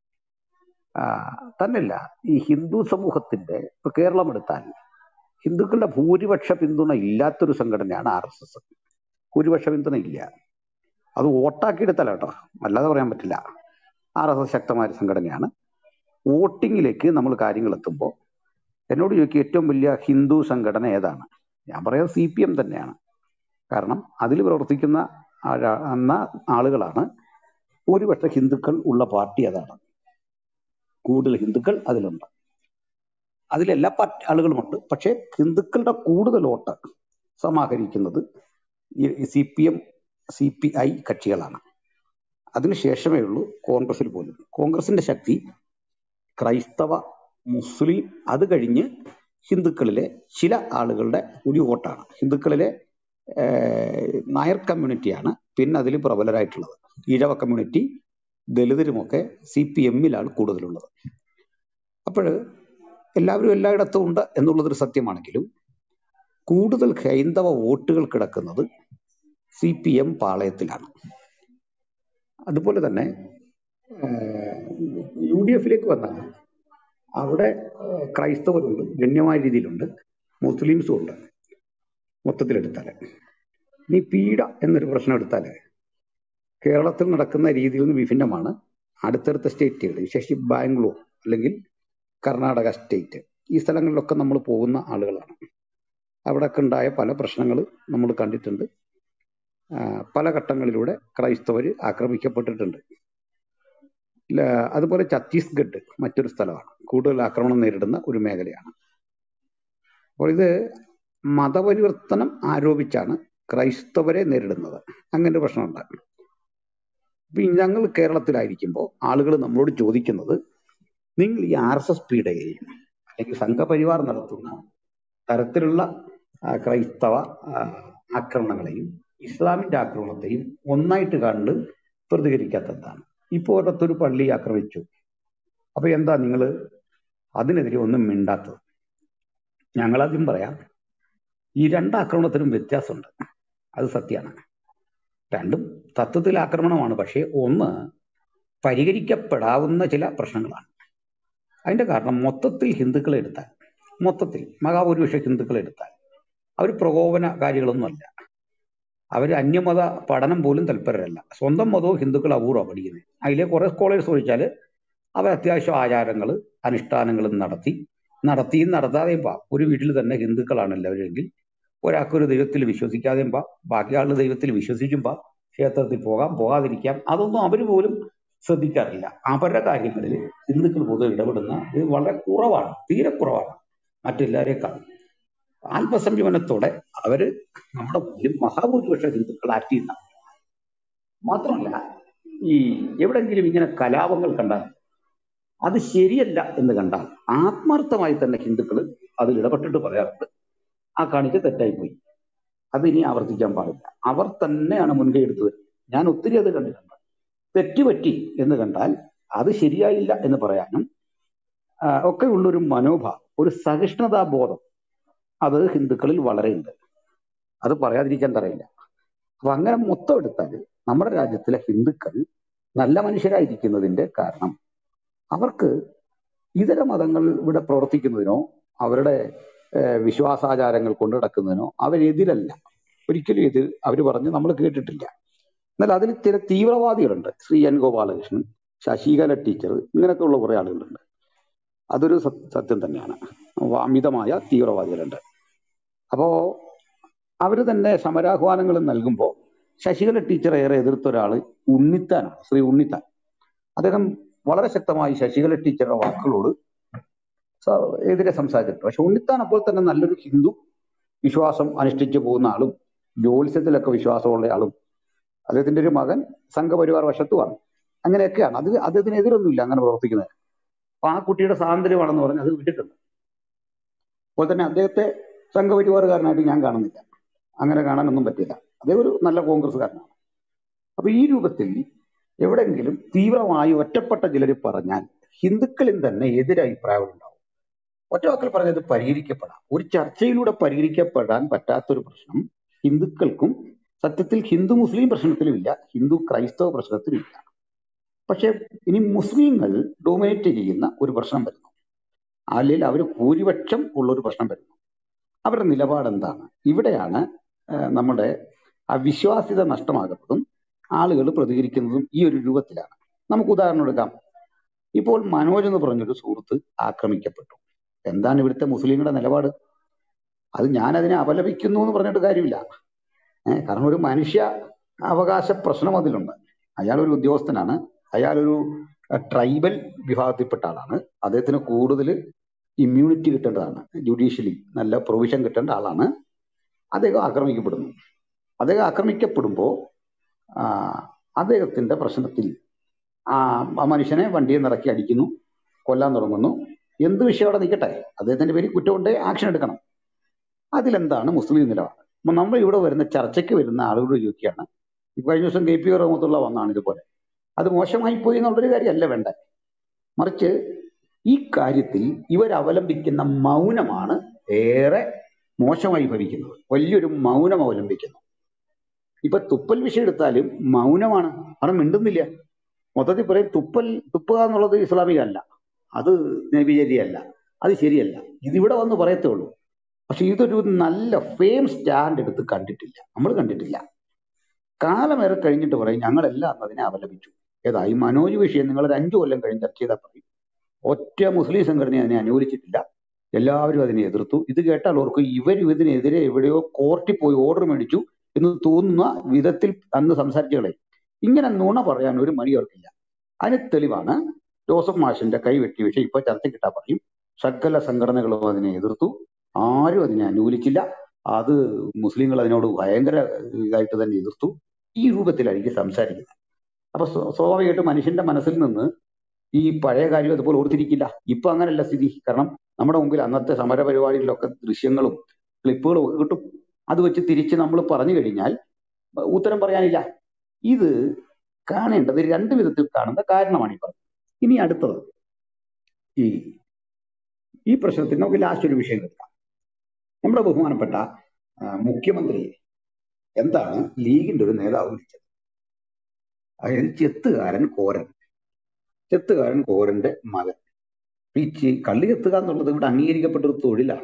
ആ, തന്നെയല്ല ഈ ഹിന്ദു സമൂഹത്തിന്റെ ഇപ്പൊ കേരളം എടുത്താൽ ഹിന്ദുക്കളുടെ ഭൂരിപക്ഷ പിന്തുണ ഇല്ലാത്തൊരു സംഘടനയാണ് ആർ എസ് എസ് ഭൂരിപക്ഷ പിന്തുണ ഇല്ല അത് വോട്ടാക്കി എടുത്തല്ല കേട്ടോ അല്ലാതെ പറയാൻ പറ്റില്ല ആർ എസ് എസ് ശക്തമായ ഒരു സംഘടനയാണ് വോട്ടിങ്ങിലേക്ക് നമ്മൾ കാര്യങ്ങൾ എത്തുമ്പോൾ എന്നോട് ചോദിക്കും ഏറ്റവും വലിയ ഹിന്ദു സംഘടന ഏതാണ് ഞാൻ പറയാം സി പി എം തന്നെയാണ് കാരണം അതിൽ പ്രവർത്തിക്കുന്ന ആരാ- എന്ന ആളുകളാണ് ഭൂരിപക്ഷ ഹിന്ദുക്കൾ ഉള്ള പാർട്ടി അതാണ് കൂടുതൽ ഹിന്ദുക്കൾ അതിലുണ്ട് അതിലെല്ലാ പാർട്ടി ആളുകളുമുണ്ട് പക്ഷേ ഹിന്ദുക്കളുടെ കൂടുതൽ വോട്ട് സമാഹരിക്കുന്നത് ഈ C P M C P I കക്ഷികളാണ് അതിനുശേഷമേ ഉള്ളൂ കോൺഗ്രസിൽ പോലും കോൺഗ്രസിന്റെ ശക്തി ക്രൈസ്തവ മുസ്ലിം അത് കഴിഞ്ഞ് ഹിന്ദുക്കളിലെ ചില ആളുകളുടെ ഒരു വോട്ടാണ് ഹിന്ദുക്കളിലെ ഏഹ്, നായർ കമ്മ്യൂണിറ്റിയാണ് പിന്നെ അതിൽ പ്രബലരായിട്ടുള്ളത് ഈഴവ കമ്മ്യൂണിറ്റി ദലിതരുമൊക്കെ സി പി എമ്മിലാണ് കൂടുതലുള്ളത് അപ്പോൾ എല്ലാവരും എല്ലായിടത്തും ഉണ്ട് എന്നുള്ളതൊരു സത്യമാണെങ്കിലും കൂടുതൽ ഹൈന്ദവ വോട്ടുകൾ കിടക്കുന്നത് സി പി എം പാളയത്തിലാണ് അതുപോലെ തന്നെ യു ഡി എഫിലേക്ക് വന്നാൽ അവിടെ ഏഹ്, ക്രൈസ്തവരുണ്ട് ഗണ്യമായ രീതിയിലുണ്ട് മുസ്ലിംസും ഉണ്ട് മൊത്തത്തിലെടുത്താൽ ഇനി പീഡ എന്നൊരു പ്രശ്നം എടുത്താൽ കേരളത്തിൽ നടക്കുന്ന രീതിയിൽ നിന്ന് വിഭിന്നമാണ് അടുത്തടുത്ത സ്റ്റേറ്റുകൾ വിശേഷിച്ച് ബാംഗ്ലൂർ അല്ലെങ്കിൽ കർണാടക സ്റ്റേറ്റ് ഈ സ്ഥലങ്ങളിലൊക്കെ നമ്മൾ പോകുന്ന ആളുകളാണ് അവിടെയൊക്കെ ഉണ്ടായ പല പ്രശ്നങ്ങൾ നമ്മൾ കണ്ടിട്ടുണ്ട് ആ, പല ഘട്ടങ്ങളിലൂടെ ക്രൈസ്തവർ ആക്രമിക്കപ്പെട്ടിട്ടുണ്ട് ല- അതുപോലെ ഛത്തീസ്ഗഡ് മറ്റൊരു സ്ഥലമാണ് കൂടുതൽ ആക്രമണം നേരിടുന്ന ഒരു മേഖലയാണ് അപ്പോൾ ഇത് മതപരിവർത്തനം ആരോപിച്ചാണ് ക്രൈസ്തവരെ നേരിടുന്നത് അങ്ങനെ ഒരു പ്രശ്നമുണ്ട് ഇപ്പൊ ഈ ഞങ്ങൾ കേരളത്തിലായിരിക്കുമ്പോൾ ആളുകൾ നമ്മളോട് ചോദിക്കുന്നത് നിങ്ങൾ ഈ ആർ എസ് എസ് പീഡയെയും അല്ലെങ്കിൽ സംഘപരിവാർ നടത്തുന്ന തരത്തിലുള്ള ആ, ക്രൈസ്തവ ആ, ആക്രമണങ്ങളെയും ഇസ്ലാമിന്റെ ആക്രമണത്തെയും ഒന്നായിട്ട് കണ്ട് പ്രതികരിക്കാത്തതാണ് ഇപ്പോൾ ഒരിടത്തൊരു പള്ളി ആക്രമിച്ചു അപ്പൊ എന്താ നിങ്ങൾ അതിനെതിരെ ഒന്നും മിണ്ടാത്തത് ഞങ്ങളാദ്യം പറയാം ഈ രണ്ട് ആക്രമണത്തിനും വ്യത്യാസമുണ്ട് അത് സത്യമാണ് രണ്ടും തത്വത്തിൽ ആക്രമണമാണ് പക്ഷേ ഒന്ന് പരിഹരിക്കപ്പെടാവുന്ന ചില പ്രശ്നങ്ങളാണ് അതിന്റെ കാരണം മൊത്തത്തിൽ ഹിന്ദുക്കളെ എടുത്താൽ മൊത്തത്തിൽ മഹാഭൂരിപക്ഷ ഹിന്ദുക്കളെ എടുത്താൽ അവർ പ്രകോപനകാരികളൊന്നുമല്ല അവർ അന്യമത പഠനം പോലും തൽപരരല്ല സ്വന്തം മതവും ഹിന്ദുക്കൾ അപൂർവം പഠിക്കുന്നത് അതിലെ കുറെ സ്കോളേഴ്സ് ഒഴിച്ചാൽ അവർ അത്യാവശ്യം ആചാരങ്ങൾ അനുഷ്ഠാനങ്ങളും നടത്തി നടത്തിയും നടത്താതെയും പാ ഒരു വീട്ടിൽ തന്നെ ഹിന്ദുക്കളാണ് എല്ലാവരുമെങ്കിൽ ഒരാൾക്കൊരു ദൈവത്തിൽ വിശ്വസിക്കാതെയും പാ ബാക്കി ആളുടെ ദൈവത്തിൽ വിശ്വസിച്ചും പാ ക്ഷേത്രത്തിൽ പോകാം പോകാതിരിക്കാം അതൊന്നും അവർ പോലും ശ്രദ്ധിക്കാറില്ല അവരുടെ കാര്യങ്ങളിൽ ഹിന്ദുക്കൾ പൊതുവെ ഇടപെടുന്ന ഇത് വളരെ കുറവാണ് തീരെ കുറവാണ് മറ്റെല്ലാവരെക്കാൾ ആത്മസംയമനത്തോടെ അവര് നമ്മുടെ മുന്നിൽ മഹാഭൂരിപക്ഷ ഹിന്ദുക്കൾ ആക്ട് ചെയ്യുന്ന മാത്രമല്ല ഈ എവിടെങ്കിലും ഇങ്ങനെ കലാപങ്ങൾ കണ്ടാൽ അത് ശരിയല്ല എന്ന് കണ്ടാൽ ആത്മാർത്ഥമായി തന്നെ ഹിന്ദുക്കൾ അതിൽ ഇടപെട്ടിട്ട് പറയാറുണ്ട് ആ കാണിക്ക് തെറ്റായി പോയി അത് ഇനി ആവർത്തിക്കാൻ പാടില്ല അവർ തന്നെയാണ് മുൻകൈ എടുത്തത് ഞാൻ ഒത്തിരി അത് കണ്ടിട്ടുണ്ട് തെറ്റുപറ്റി എന്ന് കണ്ടാൽ അത് ശരിയായില്ല എന്ന് പറയാനും ആ, ഒക്കെ ഉള്ളൊരു മനോഭാവം ഒരു സഹിഷ്ണുതാ ബോധം അത് ഹിന്ദുക്കളിൽ വളരെയുണ്ട് അത് പറയാതിരിക്കാൻ തറയില്ല അപ്പൊ അങ്ങനെ മൊത്തം എടുത്താൽ നമ്മുടെ രാജ്യത്തിലെ ഹിന്ദുക്കൾ നല്ല മനുഷ്യരായിരിക്കുന്നതിന്റെ കാരണം അവർക്ക് ഇതര മതങ്ങൾ ഇവിടെ പ്രവർത്തിക്കുന്നതിനോ അവരുടെ ഏഹ്, വിശ്വാസാചാരങ്ങൾ കൊണ്ടു നടക്കുന്നതിനോ അവരെതിരല്ല ഒരിക്കലും എതിർ അവർ പറഞ്ഞ് നമ്മൾ കേട്ടിട്ടില്ല എന്നാൽ അതിൽ ചില തീവ്രവാദികളുണ്ട് ശ്രീ എൻ ഗോപാലകൃഷ്ണൻ ശശികല ടീച്ചർ ഇങ്ങനെയൊക്കെ ഉള്ള കുറെ ആളുകളുണ്ട് അതൊരു സത്- സത്യം തന്നെയാണ് അമിതമായ തീവ്രവാദികളുണ്ട് അപ്പോ അവര് തന്നെ സമരാഹ്വാനങ്ങൾ നൽകുമ്പോൾ ശശികല ടീച്ചർ ഏറെ എതിർത്ത ഒരാള് ഉണ്ണിത്താനാണ് ശ്രീ ഉണ്ണിത്താൻ അദ്ദേഹം വളരെ ശക്തമായി ശശികല ടീച്ചറുടെ വാക്കുകളോട് സ- എതിരെ സംസാരിച്ചിട്ടുണ്ട് പക്ഷെ ഉണ്ണിത്താൻ അപ്പോൾ തന്നെ നല്ലൊരു ഹിന്ദു വിശ്വാസം അനുഷ്ഠിച്ചു പോകുന്ന ആളും ജ്യോത്സ്യത്തിലൊക്കെ വിശ്വാസമുള്ള ആളും അദ്ദേഹത്തിന്റെ ഒരു മകൻ സംഘപരിവാർ വശത്തുമാണ് അങ്ങനെയൊക്കെയാണ് അത് അദ്ദേഹത്തിനെതിരൊന്നുമില്ല അങ്ങനെ പ്രവർത്തിക്കുന്നത് അപ്പൊ ആ കുട്ടിയുടെ സ്വാതന്ത്ര്യമാണെന്ന് പറഞ്ഞ് അത് വിട്ടിട്ടുണ്ട് അപ്പോൾ തന്നെ അദ്ദേഹത്തെ സംഘപരിവാറുകാരനായിട്ട് ഞാൻ കാണുന്നില്ല അങ്ങനെ കാണാനൊന്നും പറ്റില്ല അദ്ദേഹം ഒരു നല്ല കോൺഗ്രസ്സുകാരനാണ് അപ്പൊ ഈ രൂപത്തിൽ എവിടെങ്കിലും തീവ്രമായി ഒറ്റപ്പെട്ട ചിലർ പറഞ്ഞാൽ ഹിന്ദുക്കളിൽ തന്നെ എതിരഭിപ്രായങ്ങൾ ഉണ്ടാവും ഒറ്റ വാക്കിൽ പറഞ്ഞത് പരിഹരിക്കപ്പെടാം ഒരു ചർച്ചയിലൂടെ പരിഹരിക്കപ്പെടാൻ പറ്റാത്തൊരു പ്രശ്നം ഹിന്ദുക്കൾക്കും സത്യത്തിൽ ഹിന്ദു മുസ്ലിം പ്രശ്നത്തിലും ഇല്ല ഹിന്ദു ക്രൈസ്തവ പ്രശ്നത്തിലും ഇല്ല പക്ഷെ ഇനി മുസ്ലിങ്ങൾ ഡോമിനേറ്റ് ചെയ്യുന്ന ഒരു പ്രശ്നം വരുന്നു അല്ലെങ്കിൽ അവർ ഭൂരിപക്ഷം ഉള്ള ഒരു പ്രശ്നം വരുന്നു അവരുടെ നിലപാട് എന്താണ് ഇവിടെയാണ് ആ, നമ്മുടെ ആ വിശ്വാസ്യത നഷ്ടമാകുന്നതും ആളുകൾ പ്രതികരിക്കുന്നതും ഈ ഒരു രൂപത്തിലാണ് നമുക്ക് ഉദാഹരണം എടുക്കാം ഇപ്പോൾ മനോജ് എന്ന് പറഞ്ഞൊരു സുഹൃത്ത് ആക്രമിക്കപ്പെട്ടു എന്താണ് ഇവിടുത്തെ മുസ്ലിങ്ങളുടെ നിലപാട് അത് ഞാൻ അതിനെ അപലപിക്കുന്നു എന്ന് പറഞ്ഞിട്ട് കാര്യമില്ല ഏഹ് കാരണം ഒരു മനുഷ്യ അവകാശ പ്രശ്നം അതിലുണ്ട് അയാൾ ഒരു ഉദ്യോഗസ്ഥനാണ് അയാൾ ഒരു ട്രൈബൽ വിഭാഗത്തിൽപ്പെട്ട ആളാണ് അദ്ദേഹത്തിന് കൂടുതൽ ഇമ്മ്യൂണിറ്റി കിട്ടേണ്ടതാണ് ജുഡീഷ്യലി നല്ല പ്രൊവിഷൻ കിട്ടേണ്ട ആളാണ് അദ്ദേഹം ആക്രമിക്കപ്പെടുന്നു അദ്ദേഹം ആക്രമിക്കപ്പെടുമ്പോൾ അദ്ദേഹത്തിന്റെ പ്രശ്നത്തിൽ ആ ആ മനുഷ്യനെ വണ്ടിയിൽ നിന്ന് ഇറക്കി അടിക്കുന്നു കൊല്ലാൻ തുടങ്ങുന്നു എന്ത് വിഷയം അവിടെ നിൽക്കട്ടെ അദ്ദേഹത്തിന്റെ പേരിൽ കുറ്റമുണ്ടേ ആക്ഷൻ എടുക്കണം അതിലെന്താണ് മുസ്ലിം നിലപാട് അപ്പൊ നമ്മൾ ഇവിടെ വരുന്ന ചർച്ചയ്ക്ക് വരുന്ന ആളുകളോട് ചോദിക്കുകയാണ് ഈ കഴിഞ്ഞ ദിവസം കെ പി റഹമത്തുള്ള വന്നാണ് ഇതുപോലെ അത് മോശമായി പോയി എന്നുള്ളൊരു കാര്യമല്ല വേണ്ട മറിച്ച് ഈ കാര്യത്തിൽ ഇവർ അവലംബിക്കുന്ന മൗനമാണ് ഏറെ മോശമായി ഭവിക്കുന്നത് വലിയൊരു മൗനം അവലംബിക്കുന്നു ഇപ്പൊ തുപ്പൽ വിഷയം എടുത്താലും മൗനമാണ് അവിടെ മിണ്ടുന്നില്ല മൊത്തത്തിൽ പറയും തുപ്പൽ തുപ്പുക എന്നുള്ളത് ഇസ്ലാമിക അല്ല അത് നബിചര്യല്ല അത് ശരിയല്ല ഇതിവിടെ വന്ന് പറയത്തേ ഉള്ളൂ പക്ഷെ ഇതൊരു നല്ല ഫെയിം സ്റ്റാൻഡ് എടുത്ത് കണ്ടിട്ടില്ല നമ്മൾ കണ്ടിട്ടില്ല കാലമേറെ കഴിഞ്ഞിട്ട് പറയും ഞങ്ങളെല്ലാം അന്ന് അതിനെ അപലപിച്ചു ഏതാ ഈ മനോജ് വിഷയം നിങ്ങൾ ഒരു അഞ്ചു കൊല്ലം കഴിഞ്ഞ് ചർച്ച ചെയ്താൽ പറയും ഒറ്റ മുസ്ലിം സംഘടന അതിനെ അനുകൂലിച്ചിട്ടില്ല എല്ലാവരും അതിനെ എതിർത്തു ഇത് കേട്ടാൽ ഓർക്കും ഇവരും ഇതിനെതിരെ എവിടെയോ കോർട്ടിൽ പോയി ഓർഡർ മേടിച്ചു എന്ന് തോന്നുന്ന വിധത്തിൽ അന്ന് സംസാരിച്ചുകളെ ഇങ്ങനെ നുണ പറയാൻ ഒരു മണി അവർക്കില്ല അതിന് തെളിവാണ് ജോസഫ് മാഷിന്റെ കൈവെട്ടിയ വിഷയം ഇപ്പൊ ചർച്ച കിട്ടാൻ പറയും സകല സംഘടനകളും അതിനെ എതിർത്തു ആരും അതിനെ അനുകൂലിച്ചില്ല അത് മുസ്ലിങ്ങൾ അതിനോട് ഭയങ്കര ഇതായിട്ട് തന്നെ എതിർത്തു ഈ രൂപത്തിലായിരിക്കും സംസാരിക്കുന്നത് അപ്പൊ സ്വ- സ്വാഭാവികമായിട്ടും മനുഷ്യന്റെ മനസ്സിൽ നിന്ന് ഈ പഴയ കാര്യം അതുപോലെ ഓർത്തിരിക്കില്ല ഇപ്പൊ അങ്ങനല്ല സ്ഥിതി കാരണം നമ്മുടെ മുമ്പിൽ അന്നത്തെ സമര പരിപാടികളിലൊക്കെ ദൃശ്യങ്ങളും ക്ലിപ്പുകളും ഒക്കെ കിട്ടും അത് വെച്ച് തിരിച്ച് നമ്മൾ പറഞ്ഞു കഴിഞ്ഞാൽ ഉത്തരം പറയാനില്ല ഇത് കാണേണ്ടത് രണ്ട് വിധത്തിൽ കാണുന്ന കാരണമാണ് ഈ പറഞ്ഞത് ഇനി അടുത്തത് ഈ ഈ പ്രശ്നത്തിന് നമുക്ക് ലാസ്റ്റ് ഒരു വിഷയം എടുക്കാം നമ്മുടെ ബഹുമാനപ്പെട്ട ആ, മുഖ്യമന്ത്രി എന്താണ് ലീഗിന്റെ ഒരു നേതാവ് വിളിച്ചത് അതായത് ചെത്തുകാരൻ കോരൻ ചെത്തുകാരൻ കോരന്റെ മകൻ ഈ ചി- കള്ളി ചെത്തുക എന്നുള്ളത് ഇവിടെ അംഗീകരിക്കപ്പെട്ട ഒരു തൊഴിലാണ്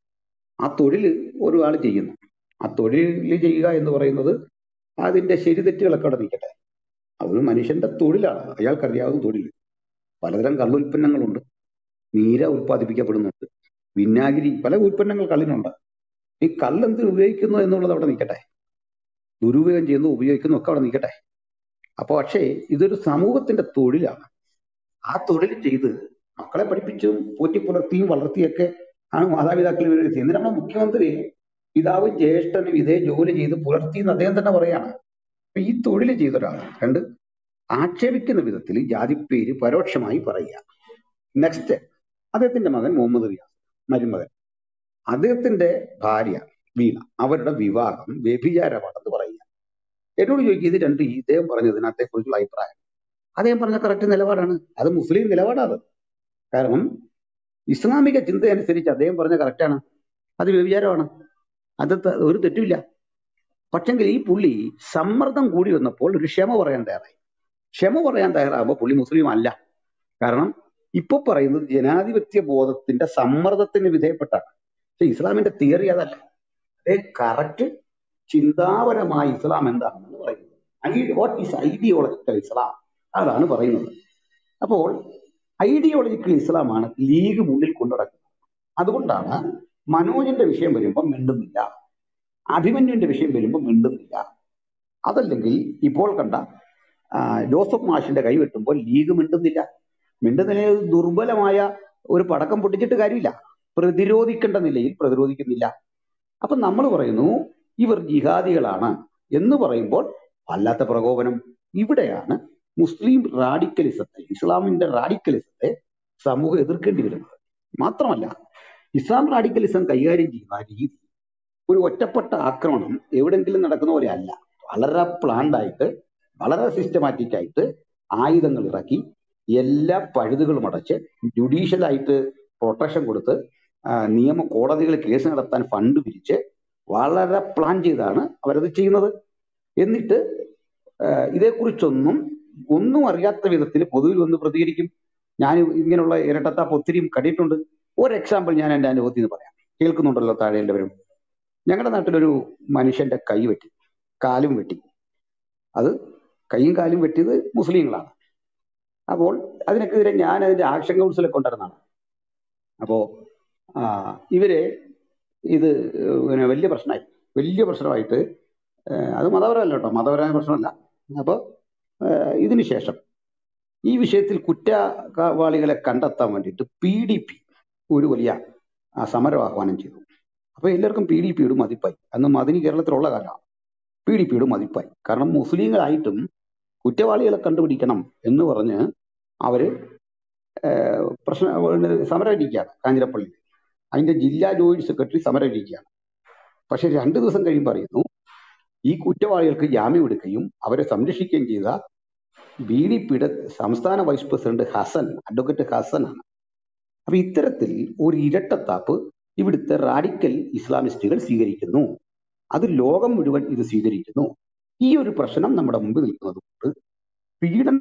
ആ തൊഴിൽ ഒരാൾ ചെയ്യുന്നു ആ തൊഴിൽ ചെയ്യുക എന്ന് പറയുന്നത് അതിന്റെ ശരി തെറ്റുകളൊക്കെ അവിടെ നിൽക്കട്ടെ അതൊരു മനുഷ്യന്റെ തൊഴിലാണ് അയാൾക്കറിയാവുന്ന തൊഴിൽ പലതരം കള്ളുൽപ്പന്നങ്ങളുണ്ട് നീര ഉൽപ്പാദിപ്പിക്കപ്പെടുന്നുണ്ട് വിനാഗിരി പല ഉൽപ്പന്നങ്ങൾ കള്ളിനുണ്ട് ഈ കള്ളെന്ത് ഉപയോഗിക്കുന്നു എന്നുള്ളത് അവിടെ നിൽക്കട്ടെ ദുരുപയോഗം ചെയ്യുന്നു ഉപയോഗിക്കുന്നു ഒക്കെ അവിടെ നിൽക്കട്ടെ അപ്പൊ പക്ഷേ ഇതൊരു സമൂഹത്തിന്റെ തൊഴിലാണ് ആ തൊഴിൽ ചെയ്ത് മക്കളെ പഠിപ്പിച്ചും പോറ്റി പുലർത്തിയും വളർത്തിയൊക്കെ ആണ് മാതാപിതാക്കൾ ഇവർ ചെയ്യുന്നത് നമ്മുടെ മുഖ്യമന്ത്രി പിതാവും ജ്യേഷ്ഠനും ഇതേ ജോലി ചെയ്ത് പുലർത്തി എന്ന് അദ്ദേഹം തന്നെ പറയാണ് അപ്പൊ ഈ തൊഴിൽ ചെയ്ത ഒരാൾ രണ്ട് ആക്ഷേപിക്കുന്ന വിധത്തിൽ ജാതിപ്പേര് പരോക്ഷമായി പറയുക നെക്സ്റ്റ് അദ്ദേഹത്തിന്റെ മകൻ മുഹമ്മദ് റിയാസ് മരുമകൻ അദ്ദേഹത്തിന്റെ ഭാര്യ വീണ അവരുടെ വിവാഹം വ്യഭിചാരമാണെന്ന് പറയുക എന്നോട് ചോദിക്കും ഇത് രണ്ട് ഇദ്ദേഹം പറഞ്ഞതിനകത്തെ കുറിച്ചുള്ള അഭിപ്രായം അദ്ദേഹം പറഞ്ഞ കറക്റ്റ് നിലപാടാണ് അത് മുസ്ലിം നിലപാടാണ് കാരണം ഇസ്ലാമിക ചിന്ത അനുസരിച്ച് അദ്ദേഹം പറഞ്ഞ കറക്റ്റാണ് അത് വ്യഭിചാരമാണ് അത് ത- ഒരു തെറ്റുമില്ല പക്ഷെങ്കിൽ ഈ പുള്ളി സമ്മർദ്ദം കൂടി വന്നപ്പോൾ ഒരു ക്ഷമ പറയാൻ തയ്യാറായി ക്ഷമ പറയാൻ തയ്യാറാകുമ്പോൾ പുള്ളി മുസ്ലിം അല്ല കാരണം ഇപ്പൊ പറയുന്നത് ജനാധിപത്യ ബോധത്തിന്റെ സമ്മർദ്ദത്തിന് വിധേയപ്പെട്ടാണ് പക്ഷെ ഇസ്ലാമിന്റെ തിയറി അതല്ല അതേ കറക്റ്റ് ചിന്താപരമായ ഇസ്ലാം എന്താണെന്ന് പറയുന്നത് വാട്ട് ഈസ് ഐഡിയോളജിക്കൽ ഇസ്ലാം അതാണ് പറയുന്നത് അപ്പോൾ ഐഡിയോളജിക്കൽ ഇസ്ലാമാണ് ലീഗ് മുന്നിൽ കൊണ്ടുനടക്കുന്നത് അതുകൊണ്ടാണ് മനോജിന്റെ വിഷയം വരുമ്പോൾ മിണ്ടുന്നില്ല അഭിമന്യുവിന്റെ വിഷയം വരുമ്പോൾ മിണ്ടുന്നില്ല അതല്ലെങ്കിൽ ഇപ്പോൾ കണ്ട ആ, ജോസഫ് മാഷിന്റെ കൈ വെട്ടുമ്പോൾ ലീഗ് മിണ്ടുന്നില്ല മിണ്ടുന്നില്ല ദുർബലമായ ഒരു പടക്കം പൊട്ടിച്ചിട്ട് കാര്യമില്ല പ്രതിരോധിക്കേണ്ട നിലയിൽ പ്രതിരോധിക്കുന്നില്ല അപ്പൊ നമ്മൾ പറയുന്നു ഇവർ ജിഹാദികളാണ് എന്ന് പറയുമ്പോൾ വല്ലാത്ത പ്രകോപനം ഇവിടെയാണ് മുസ്ലിം റാഡിക്കലിസത്തെ ഇസ്ലാമിന്റെ റാഡിക്കലിസത്തെ സമൂഹം എതിർക്കേണ്ടി വരുന്നത് മാത്രമല്ല ഇസ്ലാം റാഡിക്കലിസം കൈകാര്യം ചെയ്യുന്ന രീതി ഒരു ഒറ്റപ്പെട്ട ആക്രമണം എവിടെങ്കിലും നടക്കുന്ന പോലെ അല്ല വളരെ പ്ലാൻഡ് ആയിട്ട് വളരെ സിസ്റ്റമാറ്റിക് ആയിട്ട് ആയുധങ്ങൾ ഇറക്കി എല്ലാ പഴുതുകളും അടച്ച് ജുഡീഷ്യലായിട്ട് പ്രൊട്ടക്ഷൻ കൊടുത്ത് ആ, നിയമ കോടതികളിൽ കേസ് നടത്താൻ ഫണ്ട് പിരിച്ച് വളരെ പ്ലാൻ ചെയ്താണ് അവരത് ചെയ്യുന്നത് എന്നിട്ട് ആ, ഇതേക്കുറിച്ചൊന്നും ഒന്നും അറിയാത്ത വിധത്തിൽ പൊതുവിൽ വന്ന് പ്രതികരിക്കും ഞാൻ ഇങ്ങനെയുള്ള ഇരട്ടത്താപ്പ് ഒത്തിരിയും കണ്ടിട്ടുണ്ട് ഒരു എക്സാമ്പിൾ ഞാൻ എൻ്റെ അനുഭവത്തിൽ നിന്ന് പറയാം കേൾക്കുന്നുണ്ടല്ലോ താഴെ എല്ലാവരും ഞങ്ങളുടെ നാട്ടിലൊരു മനുഷ്യന്റെ കൈ വെട്ടി കാലും വെട്ടി അത് കൈയും കാലും വെട്ടിയത് മുസ്ലിങ്ങളാണ് അപ്പോൾ അതിനെതിരെ ഞാൻ അതിന്റെ ആക്ഷൻ കൗൺസിലെ കൊണ്ടുവരുന്നതാണ് അപ്പോ ആ, ഇവര് ഇത് പിന്നെ വലിയ പ്രശ്നമായി വലിയ പ്രശ്നമായിട്ട് ഏഹ്, അത് മതപരമല്ല കേട്ടോ മതപരമായ പ്രശ്നമല്ല അപ്പോൾ ഇതിന് ശേഷം ഈ വിഷയത്തിൽ കുറ്റവാളികളെ കണ്ടെത്താൻ വേണ്ടിയിട്ട് പി ഡി പി ഒരു വലിയ ആ, സമരം ആഹ്വാനം ചെയ്തു അപ്പൊ എല്ലാവർക്കും പി ഡി പിയുടെ മതിപ്പായി അന്ന് മദിനി കേരളത്തിലുള്ള കാലമാണ് പി ഡി പിയുടെ മതിപ്പായി കാരണം മുസ്ലിങ്ങളായിട്ടും കുറ്റവാളികളെ കണ്ടുപിടിക്കണം എന്ന് പറഞ്ഞ് അവര് ഏഹ്, പ്രശ്ന സമരം ഇരിക്കുകയാണ് കാഞ്ഞിരപ്പള്ളി അതിന്റെ ജില്ലാ ജോയിന്റ് സെക്രട്ടറി സമരം ഇരിക്കുകയാണ് പക്ഷെ രണ്ടു ദിവസം കഴിയുമ്പോൾ അറിയുന്നു ഈ കുറ്റവാളികൾക്ക് ജാമ്യം എടുക്കുകയും അവരെ സംരക്ഷിക്കുകയും ചെയ്ത ബി ഡി പിയുടെ സംസ്ഥാന വൈസ് പ്രസിഡന്റ് ഹസൻ അഡ്വക്കേറ്റ് ഹസനാണ് അപ്പൊ ഇത്തരത്തിൽ ഒരു ഇരട്ടത്താപ്പ് ഇവിടുത്തെ റാഡിക്കൽ ഇസ്ലാമിസ്റ്റുകൾ സ്വീകരിക്കുന്നു അത് ലോകം മുഴുവൻ ഇത് സ്വീകരിക്കുന്നു ഈ ഒരു പ്രശ്നം നമ്മുടെ മുമ്പിൽ നിൽക്കുന്നത് കൊണ്ട് പീഡനം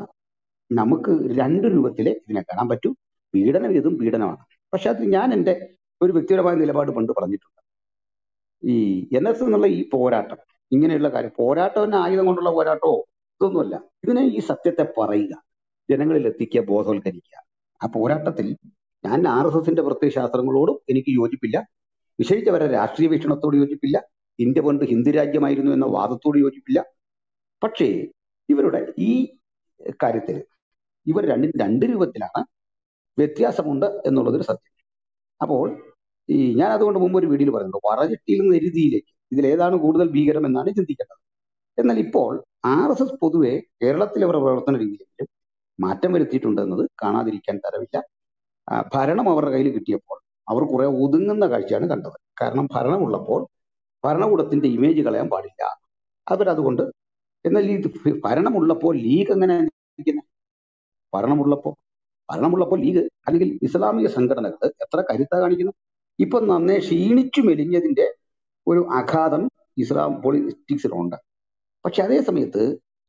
നമുക്ക് രണ്ട് രൂപത്തിലെ ഇതിനെ കാണാൻ പറ്റൂ പീഡനം ഏതും പീഡനമാണ് പക്ഷെ അത് ഞാൻ എൻ്റെ ഒരു വ്യക്തിപരമായ നിലപാട് പണ്ട് പറഞ്ഞിട്ടുണ്ട് ഈ എൻ എസ് എന്നുള്ള ഈ പോരാട്ടം ഇങ്ങനെയുള്ള കാര്യം പോരാട്ടം തന്നെ ആയുധം കൊണ്ടുള്ള പോരാട്ടമോ ഇതൊന്നുമല്ല ഇതിനെ ഈ സത്യത്തെ പറയുക ജനങ്ങളിൽ എത്തിക്കുക ബോധവൽക്കരിക്കുക ആ പോരാട്ടത്തിൽ ഞാൻ ആർ എസ് എസിന്റെ പ്രത്യയ ശാസ്ത്രങ്ങളോടും എനിക്ക് യോജിപ്പില്ല വിശേഷിച്ചവരെ രാഷ്ട്രീയ വീക്ഷണത്തോട് യോജിപ്പില്ല ഇന്ത്യ പണ്ട് ഹിന്ദു രാജ്യമായിരുന്നു എന്ന വാദത്തോട് യോജിപ്പില്ല പക്ഷേ ഇവരുടെ ഈ കാര്യത്തിൽ ഇവർ രണ്ടും രണ്ട് രൂപത്തിലാണ് വ്യത്യാസമുണ്ട് എന്നുള്ളതൊരു സത്യം അപ്പോൾ ഈ ഞാൻ അതുകൊണ്ട് മുമ്പ് ഒരു വീഡിയോയിൽ പറയുന്നത് വറചട്ടിയിൽ നിന്ന് എരുതിയിലേക്ക് ഇതിലേതാണ് കൂടുതൽ ഭീകരം എന്നാണ് ചിന്തിക്കേണ്ടത് എന്നാൽ ഇപ്പോൾ ആർ എസ് എസ് പൊതുവെ കേരളത്തിലെ അവരുടെ പ്രവർത്തന രീതിയിലും മാറ്റം വരുത്തിയിട്ടുണ്ട് എന്നത് കാണാതിരിക്കാൻ തരമില്ല ആ, ഭരണം അവരുടെ കയ്യിൽ കിട്ടിയപ്പോൾ അവർ കുറെ ഒതുങ്ങുന്ന കാഴ്ചയാണ് കണ്ടത് കാരണം ഭരണമുള്ളപ്പോൾ ഭരണകൂടത്തിന്റെ ഇമേജ് കളയാൻ പാടില്ല അവരതുകൊണ്ട് എന്നാൽ ഈ ഭരണമുള്ളപ്പോൾ ലീഗ് എങ്ങനെ ഇരിക്കുന്നെ? ഭരണമുള്ളപ്പോൾ ഭരണമുള്ളപ്പോൾ ലീഗ് അല്ലെങ്കിൽ ഇസ്ലാമിക സംഘടനകൾ എത്ര കരുത്ത കാണിക്കുന്നു ഇപ്പൊ നന്നേ ക്ഷീണിച്ചു മെലിഞ്ഞതിന്റെ ഒരു അഘാതം ഇസ്ലാം പൊളിറ്റിക്സിലുണ്ട് പക്ഷെ അതേ സമയത്ത്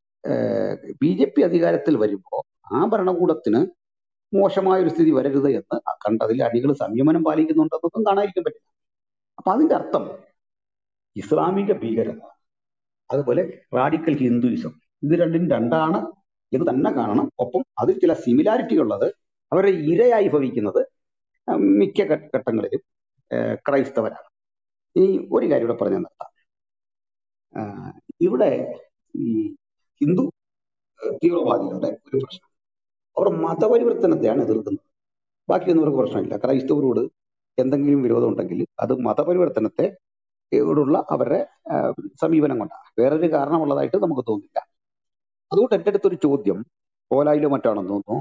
ബി ജെ പി അധികാരത്തിൽ വരുമ്പോൾ ആ ഭരണകൂടത്തിന് മോശമായ ഒരു സ്ഥിതി വരരുത് എന്ന് കണ്ടതിൽ അണികൾ സംയമനം പാലിക്കുന്നുണ്ടെന്നൊന്നും കാണാതിരിക്കാൻ പറ്റില്ല അപ്പൊ അതിന്റെ അർത്ഥം ഇസ്ലാമിക ഭീകരത അതുപോലെ റാഡിക്കൽ ഹിന്ദുയിസം ഇത് രണ്ടും രണ്ടാണ് എന്ന് തന്നെ കാണണം ഒപ്പം അതിൽ ചില സിമിലാരിറ്റി ഉള്ളത് അവരുടെ ഇരയായി ഭവിക്കുന്നത് ഉം, മിക്ക ഘ- ഘട്ടങ്ങളിലും ഏഹ്, ക്രൈസ്തവരാണ് ഇനി ഒരു കാര്യം ഇവിടെ പറഞ്ഞു നിർത്താം ആഹ്, ഇവിടെ ഈ ഹിന്ദു ഏഹ്, തീവ്രവാദികളുടെ ഒരു പ്രശ്നം അവർ മതപരിവർത്തനത്തെയാണ് എതിർക്കുന്നത് ബാക്കിയൊന്നും അവർക്ക് പ്രശ്നമില്ല ക്രൈസ്തവരോട് എന്തെങ്കിലും വിരോധം ഉണ്ടെങ്കിൽ അത് മതപരിവർത്തനത്തെ യോടുള്ള അവരുടെ ആഹ്, സമീപനം കൊണ്ടാണ് വേറൊരു കാരണമുള്ളതായിട്ട് നമുക്ക് തോന്നുന്നില്ല അതുകൊണ്ട് എൻ്റെ അടുത്തൊരു ചോദ്യം പോലായിലോ മറ്റാണെന്ന് തോന്നുന്നു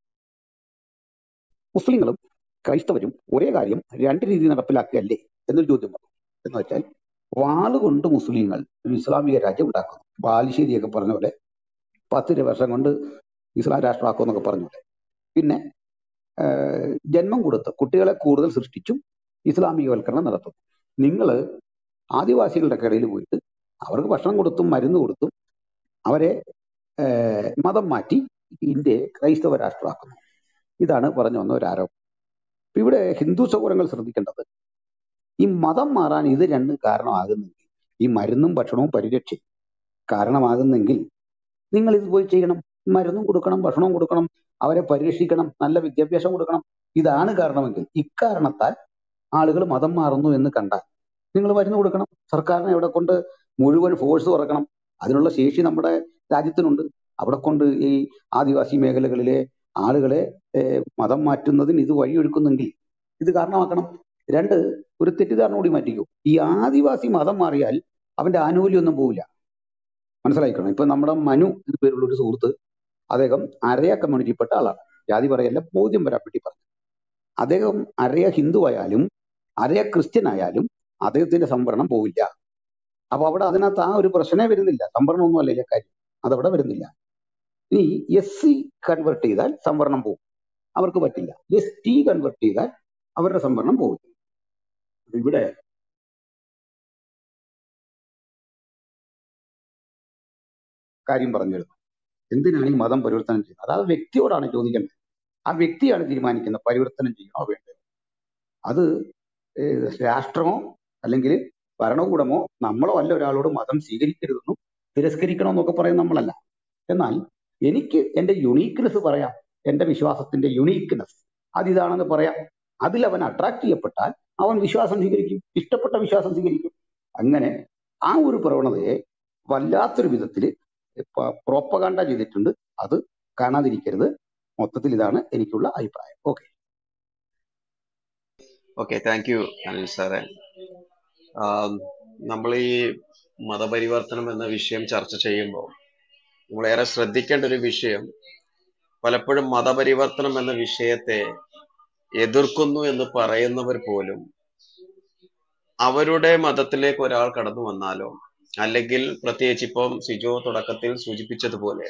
മുസ്ലിങ്ങളും ക്രൈസ്തവരും ഒരേ കാര്യം രണ്ട് രീതി നടപ്പിലാക്കുകയല്ലേ എന്നൊരു ചോദ്യം വന്നു എന്ന് വെച്ചാൽ വാളുകൊണ്ട് മുസ്ലിങ്ങൾ ഒരു ഇസ്ലാമിക രാജ്യം ഉണ്ടാക്കുന്നു ബാലുശ്ശേരിയൊക്കെ പറഞ്ഞ പോലെ പത്ത് വർഷം കൊണ്ട് ഇസ്ലാം രാഷ്ട്രമാക്കും എന്നൊക്കെ പറഞ്ഞ പോലെ പിന്നെ ആഹ്, ജന്മം കൊടുത്ത് കുട്ടികളെ കൂടുതൽ സൃഷ്ടിച്ചും ഇസ്ലാമികവൽക്കരണം നടത്തുന്നു നിങ്ങൾ ആദിവാസികളുടെ ഇടയിൽ പോയിട്ട് അവർക്ക് ഭക്ഷണം കൊടുത്തും മരുന്ന് കൊടുത്തും അവരെ ആഹ്, മതം മാറ്റി ഇന്ത്യയെ ക്രൈസ്തവ രാഷ്ട്രമാക്കുന്നു ഇതാണ് പറഞ്ഞു വന്ന ഒരു ആരോപണം ഇപ്പൊ ഇവിടെ ഹിന്ദു സൗകര്യങ്ങൾ ശ്രദ്ധിക്കേണ്ടത് ഈ മതം മാറാൻ ഇത് രണ്ടും കാരണമാകുന്നെങ്കിൽ ഈ മരുന്നും ഭക്ഷണവും പരിരക്ഷയും കാരണമാകുന്നെങ്കിൽ നിങ്ങൾ ഇത് പോയി ചെയ്യണം മരുന്നും കൊടുക്കണം ഭക്ഷണവും കൊടുക്കണം അവരെ പരിരക്ഷിക്കണം നല്ല വിദ്യാഭ്യാസം കൊടുക്കണം ഇതാണ് കാരണമെങ്കിൽ ഇക്കാരണത്താൽ ആളുകൾ മതം മാറുന്നു എന്ന് കണ്ടാൽ നിങ്ങൾ മരുന്ന് കൊടുക്കണം സർക്കാരിനെ അവിടെ കൊണ്ട് മുഴുവൻ ഫോഴ്സ് തുറക്കണം അതിനുള്ള ശേഷി നമ്മുടെ രാജ്യത്തിനുണ്ട് അവിടെ കൊണ്ട് ഈ ആദിവാസി മേഖലകളിലെ ആളുകളെ ഏഹ്, മതം മാറ്റുന്നതിന് ഇത് വഴിയൊരുക്കുന്നെങ്കിൽ ഇത് കാരണമാക്കണം രണ്ട് ഒരു തെറ്റിദ്ധാരണ കൂടി മാറ്റിക്കൂ ഈ ആദിവാസി മതം മാറിയാൽ അവന്റെ ആനുകൂല്യമൊന്നും പോവില്ല മനസ്സിലായിക്കണം ഇപ്പൊ നമ്മുടെ മനു എന്ന പേരുള്ള ഒരു സുഹൃത്ത് അദ്ദേഹം അരയ കമ്മ്യൂണിറ്റിപ്പെട്ട ആളാണ് ജാതി പറയല്ല ബോധ്യം വരാൻ വേണ്ടി പറഞ്ഞു അദ്ദേഹം അരയ ഹിന്ദു ആയാലും അരയ ക്രിസ്ത്യൻ ആയാലും അദ്ദേഹത്തിന്റെ സംവരണം പോവില്ല അപ്പൊ അവിടെ അതിനകത്ത് ആ ഒരു പ്രശ്നമേ വരുന്നില്ല സംവരണമൊന്നും അല്ല ഇതിലെ കാര്യം അതവിടെ വരുന്നില്ല ഇനി എസ് സി കൺവേർട്ട് ചെയ്താൽ സംവരണം പോകും അവർക്ക് പറ്റില്ല എസ് ടി കൺവേർട്ട് ചെയ്താൽ അവരുടെ സംവരണം പോകും ഇവിടെ കാര്യം പറഞ്ഞിരുന്നു എന്തിനാണ് ഈ മതം പരിവർത്തനം ചെയ്യുന്നത് അതായത് വ്യക്തിയോടാണ് ചോദിക്കേണ്ടത് ആ വ്യക്തിയാണ് തീരുമാനിക്കുന്നത് പരിവർത്തനം ചെയ്യണോ വേണ്ടത് അത് ഏഹ്, രാഷ്ട്രമോ അല്ലെങ്കിൽ ഭരണകൂടമോ നമ്മളോ അല്ല ഒരാളോട് മതം സ്വീകരിക്കരുതെന്നും തിരസ്കരിക്കണമെന്നൊക്കെ പറയും നമ്മളല്ല എന്നാൽ എനിക്ക് എന്റെ യുണീക്ക്നെസ് പറയാം എന്റെ വിശ്വാസത്തിന്റെ യുണീക്ക്നെസ് അതിതാണെന്ന് പറയാം അതിൽ അവൻ അട്രാക്ട് ചെയ്യപ്പെട്ടാൽ അവൻ വിശ്വാസം സ്വീകരിക്കും ഇഷ്ടപ്പെട്ട വിശ്വാസം സ്വീകരിക്കും അങ്ങനെ ആ ഒരു പ്രവണതയെ വല്ലാത്തൊരു വിധത്തിൽ പ്രോപ്പകാണ്ട ചെയ്തിട്ടുണ്ട് അത് കാണാതിരിക്കരുത് മൊത്തത്തിൽ ഇതാണ് എനിക്കുള്ള അഭിപ്രായം okay okay thank you Anil സാറേ നമ്മൾ ഈ മതപരിവർത്തനം എന്ന വിഷയം ചർച്ച ചെയ്യുമ്പോൾ നമ്മളേറെ ശ്രദ്ധിക്കേണ്ട ഒരു വിഷയം പലപ്പോഴും മതപരിവർത്തനം എന്ന വിഷയത്തെ എതിർക്കുന്നു എന്ന് പറയുന്നവർ പോലും അവരുടെ മതത്തിലേക്ക് ഒരാൾ കടന്നു വന്നാലോ അല്ലെങ്കിൽ പ്രത്യേകിച്ച് ഇപ്പം സിജോ തുടക്കത്തിൽ സൂചിപ്പിച്ചതുപോലെ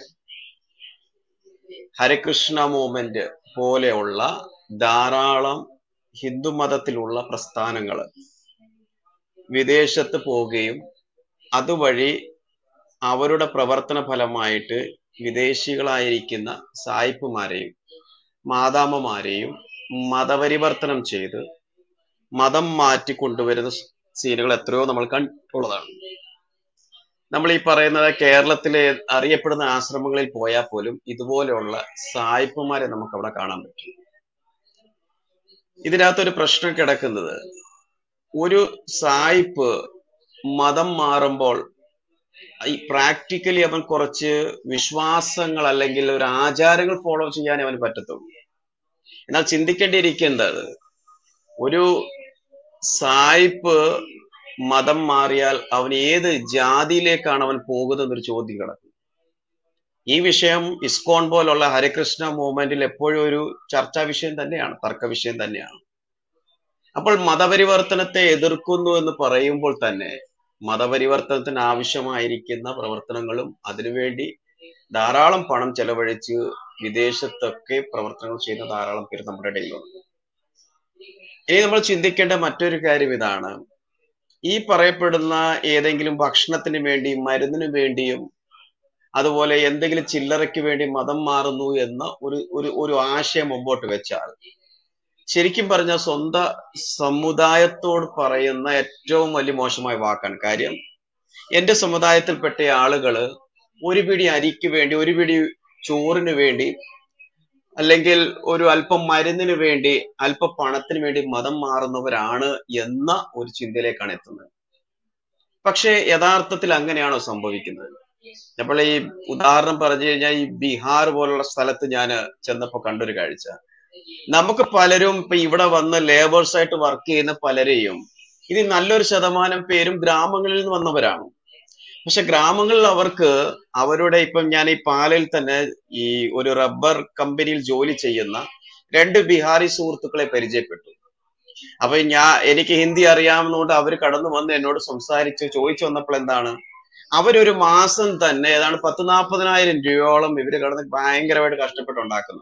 ഹരികൃഷ്ണ മൂവ്മെന്റ് പോലെയുള്ള ധാരാളം ഹിന്ദു മതത്തിലുള്ള പ്രസ്ഥാനങ്ങൾ വിദേശത്ത് പോവുകയും അതുവഴി അവരുടെ പ്രവർത്തന ഫലമായിട്ട് വിദേശികളായിരിക്കുന്ന സായിപ്പുമാരെയും മാതാമ്മമാരെയും മതപരിവർത്തനം ചെയ്ത് മതം മാറ്റി കൊണ്ടുവരുന്ന സീനുകൾ എത്രയോ നമ്മൾ കണ്ടുള്ളതാണ് നമ്മൾ ഈ പറയുന്നത് കേരളത്തിലെ അറിയപ്പെടുന്ന ആശ്രമങ്ങളിൽ പോയാൽ പോലും ഇതുപോലെയുള്ള സായിപ്പുമാരെ നമുക്ക് അവിടെ കാണാൻ പറ്റും ഇതിനകത്തൊരു പ്രശ്നം കിടക്കുന്നത് ഒരു സായിപ്പ് മതം മാറുമ്പോൾ ഈ പ്രാക്ടിക്കലി അവൻ കുറച്ച് വിശ്വാസങ്ങൾ അല്ലെങ്കിൽ ഒരു ആചാരങ്ങൾ ഫോളോ ചെയ്യാൻ അവന് പറ്റത്തുള്ളൂ എന്നാൽ ചിന്തിക്കേണ്ടിയിരിക്കുന്നത് ഒരു സായിപ്പ് മതം മാറിയാൽ അവൻ ഏത് ജാതിയിലേക്കാണ് അവൻ പോകുന്നത് എന്നൊരു ചോദ്യം കിടക്കും ഈ വിഷയം ഇസ്കോൺ പോലുള്ള ഹരികൃഷ്ണ മൂവ്മെന്റിൽ എപ്പോഴും ഒരു ചർച്ചാ വിഷയം തന്നെയാണ് തർക്ക വിഷയം തന്നെയാണ് അപ്പോൾ മതപരിവർത്തനത്തെ എതിർക്കുന്നു എന്ന് പറയുമ്പോൾ തന്നെ മതപരിവർത്തനത്തിന് ആവശ്യമായിരിക്കുന്ന പ്രവർത്തനങ്ങളും അതിനുവേണ്ടി ധാരാളം പണം ചെലവഴിച്ച് വിദേശത്തൊക്കെ പ്രവർത്തനങ്ങൾ ചെയ്യുന്ന ധാരാളം പേര് നമ്മുടെ ഇടയിലുണ്ട് ഇനി നമ്മൾ ചിന്തിക്കേണ്ട മറ്റൊരു കാര്യം ഇതാണ് ഈ പറയപ്പെടുന്ന ഏതെങ്കിലും ഭക്ഷണത്തിന് വേണ്ടിയും മരുന്നിനു വേണ്ടിയും അതുപോലെ എന്തെങ്കിലും ചില്ലറയ്ക്ക് വേണ്ടി മതം മാറുന്നു എന്ന ഒരു ഒരു ഒരു ആശയം മുമ്പോട്ട് വെച്ചാൽ ശരിക്കും പറഞ്ഞ സ്വന്തം സമുദായത്തോട് പറയുന്ന ഏറ്റവും വലിയ മോശമായ വാക്കാണ് കാര്യം എന്റെ സമുദായത്തിൽപ്പെട്ട ആളുകള് ഒരു പിടി അരിക്ക് വേണ്ടി ഒരു പിടി ചോറിന് വേണ്ടി അല്ലെങ്കിൽ ഒരു അല്പം മരുന്നിന് വേണ്ടി അല്പ പണത്തിന് വേണ്ടി മതം മാറുന്നവരാണ് എന്ന ഒരു ചിന്തയിലേക്കാണ് എത്തുന്നത് പക്ഷേ യഥാർത്ഥത്തിൽ അങ്ങനെയാണോ സംഭവിക്കുന്നത് നമ്മൾ ഈ ഉദാഹരണം പറഞ്ഞു കഴിഞ്ഞാൽ ഈ ബീഹാർ പോലുള്ള സ്ഥലത്ത് ഞാൻ ചെന്നപ്പോ കണ്ടൊരു കാഴ്ച നമുക്ക് പലരും ഇപ്പൊ ഇവിടെ വന്ന് ലേബേഴ്സ് ആയിട്ട് വർക്ക് ചെയ്യുന്ന പലരെയും ഇനി നല്ലൊരു ശതമാനം പേരും ഗ്രാമങ്ങളിൽ നിന്ന് വന്നവരാണ് പക്ഷെ ഗ്രാമങ്ങളിൽ അവർക്ക് അവരുടെ ഇപ്പം ഞാൻ ഈ പാലയിൽ തന്നെ ഈ ഒരു റബ്ബർ കമ്പനിയിൽ ജോലി ചെയ്യുന്ന രണ്ട് ബിഹാറി സുഹൃത്തുക്കളെ പരിചയപ്പെട്ടു അപ്പൊ ഞാൻ എനിക്ക് ഹിന്ദി അറിയാവുന്നതുകൊണ്ട് അവർ കടന്നു വന്ന് എന്നോട് സംസാരിച്ച് ചോദിച്ചു വന്നപ്പോൾ എന്താണ് അവരൊരു മാസം തന്നെ ഏതാണ്ട് പത്ത് നാൽപ്പതിനായിരം രൂപയോളം ഇവര് കടന്ന് ഭയങ്കരമായിട്ട് കഷ്ടപ്പെട്ടുണ്ടാക്കുന്നു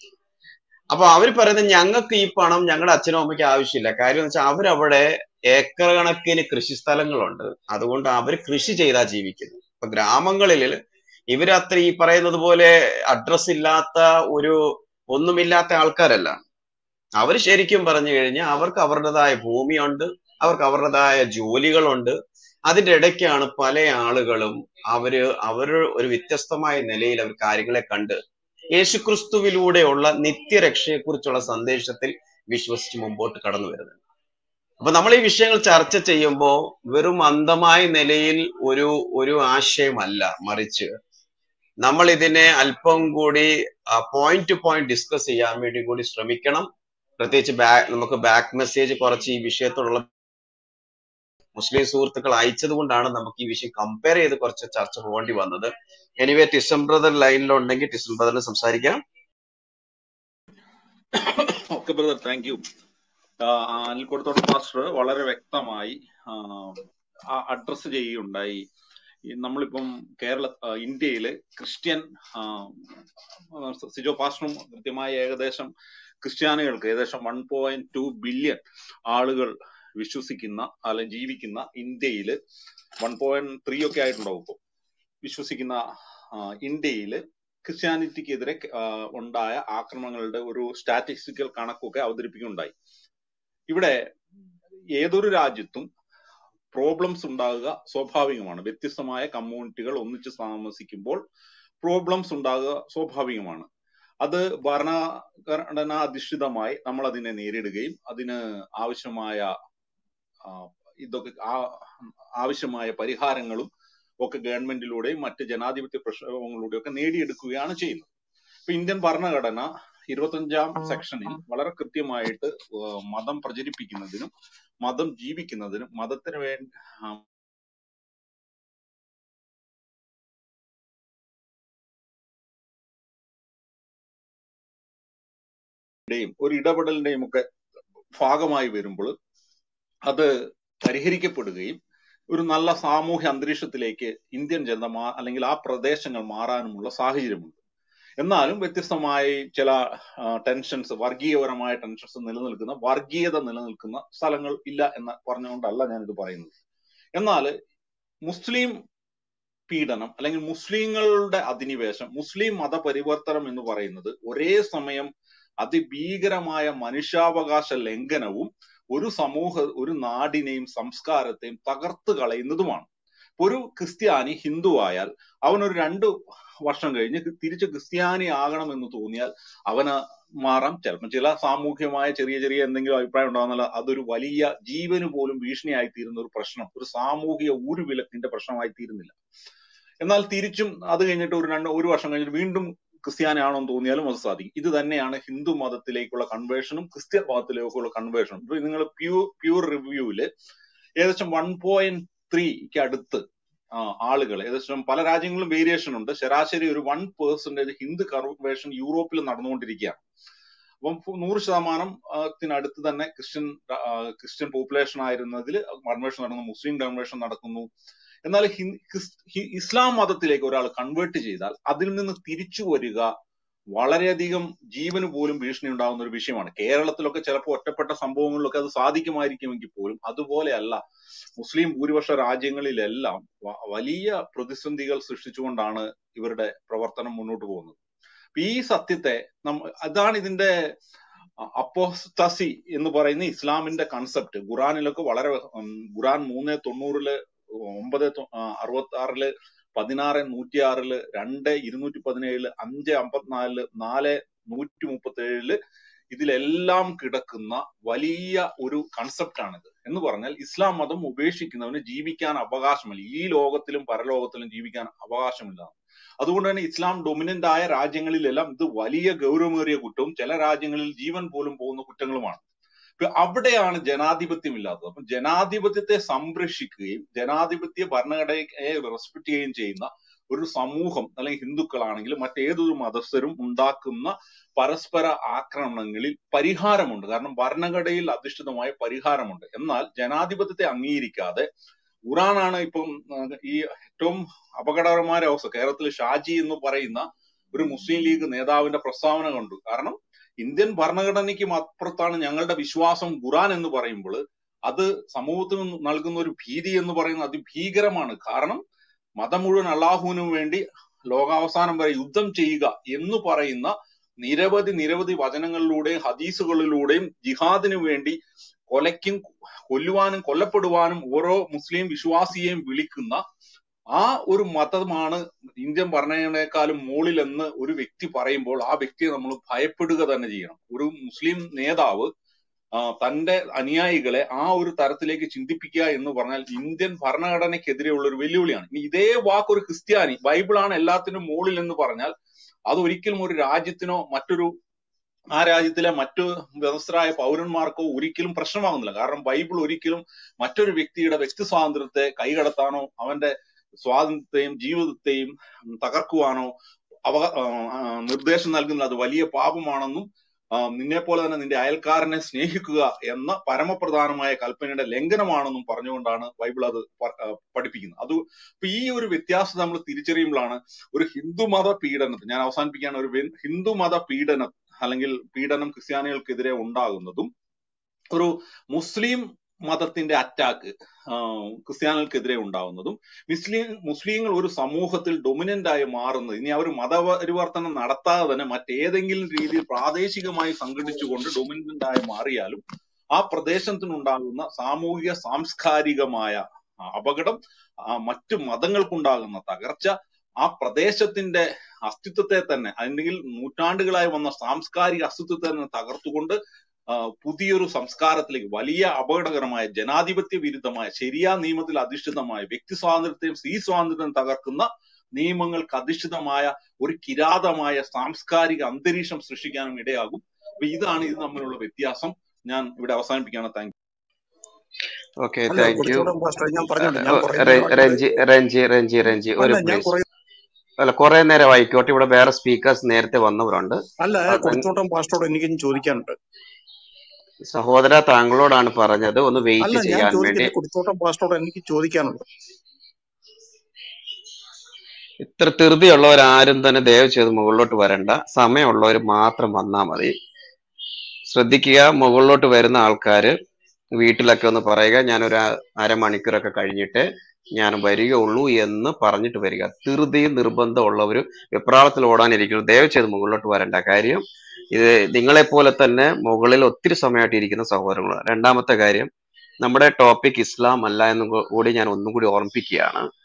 അപ്പൊ അവർ പറയുന്നത് ഞങ്ങൾക്ക് ഈ പണം ഞങ്ങളുടെ അച്ഛനും അമ്മയ്ക്ക് ആവശ്യമില്ല കാര്യം എന്ന് വെച്ചാൽ അവരവിടെ ഏക്കർ കണക്കിന് കൃഷി സ്ഥലങ്ങളുണ്ട് അതുകൊണ്ട് അവർ കൃഷി ചെയ്താ ജീവിക്കുന്നത് ഇപ്പൊ ഗ്രാമങ്ങളിൽ ഇവര് അത്ര ഈ പറയുന്നത് പോലെ അഡ്രസ് ഇല്ലാത്ത ഒരു ഒന്നുമില്ലാത്ത ആൾക്കാരല്ല അവർ ശരിക്കും പറഞ്ഞു കഴിഞ്ഞാൽ അവർക്ക് അവരുടേതായ ഭൂമിയുണ്ട് അവർക്ക് അവരുടേതായ ജോലികളുണ്ട് അതിന്റെ ഇടയ്ക്കാണ് പല ആളുകളും അവര് അവർ ഒരു വ്യത്യസ്തമായ നിലയിൽ അവർ കാര്യങ്ങളെ കണ്ട് യേശുക്രിസ്തുവിലൂടെയുള്ള നിത്യരക്ഷയെക്കുറിച്ചുള്ള സന്ദേശത്തിൽ വിശ്വസിച്ച് മുമ്പോട്ട് കടന്നു വരുന്നത് അപ്പൊ നമ്മൾ ഈ വിഷയങ്ങൾ ചർച്ച ചെയ്യുമ്പോൾ വെറും അന്ധമായ നിലയിൽ ഒരു ഒരു ആശയമല്ല മറിച്ച് നമ്മൾ ഇതിനെ അല്പം കൂടി പോയിന്റ് ടു പോയിന്റ് ഡിസ്കസ് ചെയ്യാൻ വേണ്ടി കൂടി ശ്രമിക്കണം പ്രത്യേകിച്ച് ബാക്ക് നമുക്ക് ബാക്ക് മെസ്സേജ് കുറച്ച് ഈ വിഷയത്തോടുള്ള മുസ്ലിം സുഹൃത്തുക്കൾ അയച്ചത് കൊണ്ടാണ് നമുക്ക് ഈ വിഷയം കമ്പയർ ചെയ്ത് കുറച്ച് ചർച്ച പോകേണ്ടി വന്നത് എനിവേ ടിസം ബ്രദർ ലൈനിലുണ്ടെങ്കിൽ ടിസം ബ്രദറിന് സംസാരിക്കാം ഓക്കെ ബ്രദർ താങ്ക് യു അനിൽക്കോടത്തോട് മാസ്റ്റർ വളരെ വ്യക്തമായി അഡ്രസ് ചെയ്യുകയുണ്ടായി ഈ നമ്മളിപ്പം കേരള ആ, ഇന്ത്യയില് ക്രിസ്ത്യൻ ആ, ആ, സിജോ പാസ്റ്ററും കൃത്യമായി ഏകദേശം ക്രിസ്ത്യാനികൾക്ക് ഏകദേശം വൺ പോയിന്റ് ടു ബില്യൺ ആളുകൾ വിശ്വസിക്കുന്ന അല്ലെങ്കിൽ ജീവിക്കുന്ന ഇന്ത്യയില് വൺ പോയിന്റ് ത്രീ ഒക്കെ ആയിട്ടുണ്ടാവും ഇപ്പോൾ വിശ്വസിക്കുന്ന ആ, ഇന്ത്യയില് ക്രിസ്ത്യാനിറ്റിക്കെതിരെ ആ, ഉണ്ടായ ആക്രമണങ്ങളുടെ ഒരു സ്റ്റാറ്റിസ്റ്റിക്കൽ കണക്കൊക്കെ അവതരിപ്പിക്കുകയുണ്ടായി ഇവിടെ ഏതൊരു രാജ്യത്തും പ്രോബ്ലംസ് ഉണ്ടാകുക സ്വാഭാവികമാണ് വ്യത്യസ്തമായ കമ്മ്യൂണിറ്റികൾ ഒന്നിച്ച് താമസിക്കുമ്പോൾ പ്രോബ്ലംസ് ഉണ്ടാകുക സ്വാഭാവികമാണ് അത് ഭരണഘടന അധിഷ്ഠിതമായി നമ്മൾ അതിനെ നേരിടുകയും അതിന് ആവശ്യമായ ആ, ഇതൊക്കെ ആ- ആവശ്യമായ പരിഹാരങ്ങളും ഒക്കെ ഗവൺമെന്റിലൂടെയും മറ്റ് ജനാധിപത്യ പ്രശ്നങ്ങളിലൂടെയും ഒക്കെ നേടിയെടുക്കുകയാണ് ചെയ്യുന്നത് ഇപ്പൊ ഇന്ത്യൻ ഭരണഘടന ഇരുപത്തഞ്ചാം സെക്ഷനിൽ വളരെ കൃത്യമായിട്ട് ആ, മതം പ്രചരിപ്പിക്കുന്നതിനും മതം ജീവിക്കുന്നതിനും മതത്തിന് വേണ്ടി ഒരു ഇടപെടലിന്റെയും ഒക്കെ ഭാഗമായി വരുമ്പോൾ അത് പരിഹരിക്കപ്പെടുകയും ഒരു നല്ല സാമൂഹ്യ അന്തരീക്ഷത്തിലേക്ക് ഇന്ത്യൻ ജനത മാ- അല്ലെങ്കിൽ ആ പ്രദേശങ്ങൾ മാറാനുമുള്ള സാഹചര്യമുണ്ട് എന്നാലും വ്യത്യസ്തമായി ചില ടെൻഷൻസ് വർഗീയപരമായ ടെൻഷൻസ് നിലനിൽക്കുന്ന വർഗീയത നിലനിൽക്കുന്ന സ്ഥലങ്ങൾ ഇല്ല എന്ന് പറഞ്ഞുകൊണ്ടല്ല ഞാനിത് പറയുന്നത് എന്നാൽ മുസ്ലിം പീഡനം അല്ലെങ്കിൽ മുസ്ലിങ്ങളുടെ അധിനിവേശം മുസ്ലിം മതപരിവർത്തനം എന്ന് പറയുന്നത് ഒരേ സമയം അതിഭീകരമായ മനുഷ്യാവകാശ ലംഘനവും ഒരു സമൂഹ ഒരു നാടിനെയും സംസ്കാരത്തെയും തകർത്ത് കളയുന്നതുമാണ് ഇപ്പൊ ഒരു ക്രിസ്ത്യാനി ഹിന്ദു ആയാൽ അവനൊരു രണ്ട് വർഷം കഴിഞ്ഞ് തിരിച്ച് ക്രിസ്ത്യാനി ആകണമെന്ന് തോന്നിയാൽ അവന് മാറാം ചിലപ്പോൾ ചില സാമൂഹ്യമായ ചെറിയ ചെറിയ എന്തെങ്കിലും അഭിപ്രായം ഉണ്ടാകുന്നില്ല അതൊരു വലിയ ജീവന് പോലും ഭീഷണിയായി തീരുന്ന ഒരു പ്രശ്നം ഒരു സാമൂഹിക ഊരുവിലക്കിന്റെ പ്രശ്നമായി തീരുന്നില്ല എന്നാൽ തിരിച്ചും അത് കഴിഞ്ഞിട്ട് ഒരു രണ്ട് ഒരു വർഷം കഴിഞ്ഞിട്ട് വീണ്ടും ക്രിസ്ത്യാനി ആണോന്ന് തോന്നിയാലും അത് സാധിക്കും ഇത് തന്നെയാണ് ഹിന്ദു മതത്തിലേക്കുള്ള കൺവേർഷനും ക്രിസ്ത്യൻ മതത്തിലേക്കുള്ള കൺവേർഷനും ഇപ്പൊ നിങ്ങൾ പ്യൂർ പ്യൂർ റിവ്യൂവില് ഏകദേശം വൺ പോയിന്റ് ത്രീക്ക് അടുത്ത് ആളുകൾ ഏകദേശം പല രാജ്യങ്ങളിലും വേരിയേഷൻ ഉണ്ട് ശരാശരി ഒരു വൺ പെർസെന്റേജ് ഹിന്ദു കൺവേർഷൻ യൂറോപ്പിൽ നടന്നുകൊണ്ടിരിക്കുകയാണ് അപ്പം നൂറ് ശതമാനം ത്തിനടുത്ത് തന്നെ ക്രിസ്ത്യൻ ക്രിസ്ത്യൻ പോപ്പുലേഷൻ ആയിരുന്നതിൽ കൺവേർഷൻ നടന്നു മുസ്ലിം കൺവേർഷൻ നടക്കുന്നു എന്നാൽ ഇസ്ലാം മതത്തിലേക്ക് ഒരാൾ കൺവേർട്ട് ചെയ്താൽ അതിൽ നിന്ന് തിരിച്ചു വരിക വളരെയധികം ജീവന് പോലും ഭീഷണി ഉണ്ടാകുന്ന ഒരു വിഷയമാണ് കേരളത്തിലൊക്കെ ചിലപ്പോൾ ഒറ്റപ്പെട്ട സംഭവങ്ങളിലൊക്കെ അത് സാധിക്കുമായിരിക്കുമെങ്കിൽ പോലും അതുപോലെയല്ല മുസ്ലിം ഭൂരിപക്ഷ രാജ്യങ്ങളിലെല്ലാം വലിയ പ്രതിസന്ധികൾ സൃഷ്ടിച്ചുകൊണ്ടാണ് ഇവരുടെ പ്രവർത്തനം മുന്നോട്ട് പോകുന്നത് ഈ സത്യത്തെ നമ്മ അതാണ് ഇതിന്റെ അപ്പോസ്തസി എന്ന് പറയുന്ന ഇസ്ലാമിന്റെ കൺസെപ്റ്റ് ഖുറാനിലൊക്കെ വളരെ ഖുറാൻ മൂന്ന് തൊണ്ണൂറില് ഒമ്പത് അറുപത്തി ആറില് പതിനാറ് നൂറ്റിയാറില് രണ്ട് ഇരുന്നൂറ്റി പതിനേഴില് അഞ്ച് അമ്പത്തിനാലില് നാല് നൂറ്റി മുപ്പത്തി ഏഴില് ഇതിലെല്ലാം കിടക്കുന്ന വലിയ ഒരു കൺസെപ്റ്റ് ആണിത് എന്ന് പറഞ്ഞാൽ ഇസ്ലാം മതം ഉപേക്ഷിക്കുന്നവന് ജീവിക്കാൻ അവകാശമില്ല ഈ ലോകത്തിലും പരലോകത്തിലും ജീവിക്കാൻ അവകാശമില്ല അതുകൊണ്ട് തന്നെ ഇസ്ലാം ഡൊമിനന്റ് ആയ രാജ്യങ്ങളിലെല്ലാം ഇത് വലിയ ഗൗരവമേറിയ കുറ്റവും ചില രാജ്യങ്ങളിൽ ജീവൻ പോലും പോകുന്ന കുറ്റങ്ങളുമാണ് അവിടെയാണ് ജനാധിപത്യം ഇല്ലാത്തത് അപ്പം ജനാധിപത്യത്തെ സംരക്ഷിക്കുകയും ജനാധിപത്യ ഭരണഘടനയെ റെസ്പെക്ട് ചെയ്യുകയും ചെയ്യുന്ന ഒരു സമൂഹം അല്ലെങ്കിൽ ഹിന്ദുക്കളാണെങ്കിലും മറ്റേതൊരു മതസ്ഥരും ഉണ്ടാക്കുന്ന പരസ്പര ആക്രമണങ്ങളിൽ പരിഹാരമുണ്ട് കാരണം ഭരണഘടനയിൽ അധിഷ്ഠിതമായ പരിഹാരമുണ്ട് എന്നാൽ ജനാധിപത്യത്തെ അംഗീകരിക്കാതെ ഖുറാനാണ് ഇപ്പം ഈ ഏറ്റവും അപകടകരമായ അവസ്ഥ കേരളത്തിൽ ഷാജി എന്ന് പറയുന്ന ഒരു മുസ്ലിം ലീഗ് നേതാവിന്റെ പ്രസ്താവന കണ്ടു കാരണം ഇന്ത്യൻ ഭരണഘടനയ്ക്കും അപ്പുറത്താണ് ഞങ്ങളുടെ വിശ്വാസം ഖുറാൻ എന്ന് പറയുമ്പോൾ അത് സമൂഹത്തിന് നൽകുന്ന ഒരു ഭീതി എന്ന് പറയുന്നത് അതിഭീകരമാണ് കാരണം മതം മുഴുവൻ അള്ളാഹുവിനും വേണ്ടി ലോകാവസാനം വരെ യുദ്ധം ചെയ്യുക എന്ന് പറയുന്ന നിരവധി നിരവധി വചനങ്ങളിലൂടെയും ഹദീസുകളിലൂടെയും ജിഹാദിനു വേണ്ടി കൊലയ്ക്കും കൊല്ലുവാനും കൊല്ലപ്പെടുവാനും ഓരോ മുസ്ലിം വിശ്വാസിയെയും വിളിക്കുന്ന ആ ഒരു മതമാണ് ഇന്ത്യൻ ഭരണഘടനയെക്കാളും മുകളിൽ എന്ന് ഒരു വ്യക്തി പറയുമ്പോൾ ആ വ്യക്തിയെ നമ്മൾ ഭയപ്പെടുക തന്നെ ചെയ്യണം ഒരു മുസ്ലിം നേതാവ് തന്റെ അനുയായികളെ ആ ഒരു തരത്തിലേക്ക് ചിന്തിപ്പിക്കുക എന്ന് പറഞ്ഞാൽ ഇന്ത്യൻ ഭരണഘടനയ്ക്കെതിരെയുള്ള ഒരു വെല്ലുവിളിയാണ് ഇനി ഇതേ വാക്ക് ഒരു ക്രിസ്ത്യാനി ബൈബിളാണ് എല്ലാത്തിനും മുകളിൽ എന്ന് പറഞ്ഞാൽ അത് ഒരിക്കലും ഒരു രാജ്യത്തിനോ മറ്റൊരു ആ രാജ്യത്തിലെ മറ്റു വ്യവസ്ഥരായ പൗരന്മാർക്കോ ഒരിക്കലും പ്രശ്നമാകുന്നില്ല കാരണം ബൈബിൾ ഒരിക്കലും മറ്റൊരു വ്യക്തിയുടെ വ്യക്തി സ്വാതന്ത്ര്യത്തെ കൈകടത്താനോ അവന്റെ സ്വാതന്ത്ര്യത്തെയും ജീവിതത്തെയും തകർക്കുവാനോ അവ നിർദ്ദേശം നൽകുന്നില്ല അത് വലിയ പാപമാണെന്നും നിന്നെ പോലെ തന്നെ നിന്റെ അയൽക്കാരനെ സ്നേഹിക്കുക എന്ന പരമപ്രധാനമായ കൽപ്പനയുടെ ലംഘനമാണെന്നും പറഞ്ഞുകൊണ്ടാണ് ബൈബിൾ അത് പഠിപ്പിക്കുന്നത് അത് ഇപ്പൊ ഈ ഒരു വ്യത്യാസം നമ്മൾ തിരിച്ചറിയുമ്പോഴാണ് ഒരു ഹിന്ദുമത പീഡനത്തിൽ ഞാൻ അവസാനിപ്പിക്കുകയാണ് ഒരു ഹിന്ദുമത പീഡന അല്ലെങ്കിൽ പീഡനം ക്രിസ്ത്യാനികൾക്കെതിരെ ഉണ്ടാകുന്നതും ഒരു മുസ്ലിം മതത്തിന്റെ അറ്റാക്ക് ക്രിസ്ത്യാനികൾക്കെതിരെ ഉണ്ടാവുന്നതും മുസ്ലിം മുസ്ലിങ്ങൾ ഒരു സമൂഹത്തിൽ ഡൊമിനന്റ് ആയി മാറുന്നത് ഇനി അവർ മതപരിവർത്തനം നടത്താതെ തന്നെ മറ്റേതെങ്കിലും രീതിയിൽ പ്രാദേശികമായി സംഘടിച്ചുകൊണ്ട് ഡൊമിനന്റ് ആയി മാറിയാലും ആ പ്രദേശത്തിനുണ്ടാകുന്ന സാമൂഹിക സാംസ്കാരികമായ അപകടം മറ്റു മതങ്ങൾക്കുണ്ടാകുന്ന തകർച്ച ആ പ്രദേശത്തിന്റെ അസ്തിത്വത്തെ തന്നെ അല്ലെങ്കിൽ നൂറ്റാണ്ടുകളായി വന്ന സാംസ്കാരിക അസ്തിത്വത്തെ തന്നെ തകർത്തുകൊണ്ട് പുതിയൊരു സംസ്കാരത്തിലേക്ക് വലിയ അപകടകരമായ ജനാധിപത്യ വിരുദ്ധമായ ശരിയാ നിയമത്തിൽ അധിഷ്ഠിതമായ വ്യക്തി സ്വാതന്ത്ര്യത്തെയും സ്ത്രീ സ്വാതന്ത്ര്യത്തെയും തകർക്കുന്ന നിയമങ്ങൾക്ക് അധിഷ്ഠിതമായ ഒരു കിരാതമായ സാംസ്കാരിക അന്തരീക്ഷം സൃഷ്ടിക്കാനും ഇടയാകും അപ്പൊ ഇതാണ് ഇത് തമ്മിലുള്ള വ്യത്യാസം ഞാൻ ഇവിടെ അവസാനിപ്പിക്കുകയാണ് താങ്ക് ഓക്കെ അല്ല താങ്ക് യു കൊടുത്തോളം പാസ്റ്റർ ഞാൻ പറഞ്ഞോട്ടെ ഞാൻ കുറെ നേരമായിട്ട് റെഞ്ചി റെഞ്ചി റെഞ്ചി റെഞ്ചി ഒരു അല്ല ഞാൻ പ്ലീസ് കുറെ അല്ല കുറെ നേരം ആയിക്കോട്ടെ ഇവിടെ വേറെ സ്പീക്കേഴ്സ് നേരത്തെ വന്നവരുണ്ട് അല്ല അത് കൊടുത്തോട്ടം പാസ്റ്ററോട് എനിക്കും ചോദിക്കാനുണ്ട് സഹോദര താങ്കളോടാണ് പറഞ്ഞത് ഒന്ന് വെയിറ്റ് അല്ല ഞാൻ ചെയ്യാൻ വേണ്ടി ചോദിക്കട്ടെ കൊടുത്തോട്ടം പാസ്റ്ററോട് എനിക്ക് ചോദിക്കാനുണ്ട് ഇത്ര ധൃതിയുള്ളവരാരും തന്നെ ദയവ് ചെയ്ത് മുകളിലോട്ട് വരണ്ട സമയമുള്ളവർ മാത്രം വന്നാൽ മതി ശ്രദ്ധിക്കുക മുകളിലോട്ട് വരുന്ന ആൾക്കാര് വീട്ടിലൊക്കെ ഒന്ന് പറയുക ഞാനൊരു അ- അരമണിക്കൂറൊക്കെ കഴിഞ്ഞിട്ട് ഞാൻ വരികയുള്ളൂ എന്ന് പറഞ്ഞിട്ട് വരിക ധൃതി നിർബന്ധമുള്ളവർ വെപ്രാളത്തിൽ ഓടാനിരിക്കുന്നു ദയവ് ചെയ്ത് മുകളിലോട്ട് വരണ്ട കാര്യം ഇത് നിങ്ങളെ പോലെ തന്നെ മുകളിൽ ഒത്തിരി സമയമായിട്ട് ഇരിക്കുന്ന സഹോദരങ്ങളാണ് രണ്ടാമത്തെ കാര്യം നമ്മുടെ ടോപ്പിക് ഇസ്ലാം അല്ല എന്നും കൂ- കൂടി ഞാൻ ഒന്നും കൂടി ഓർമ്മിപ്പിക്കുകയാണ്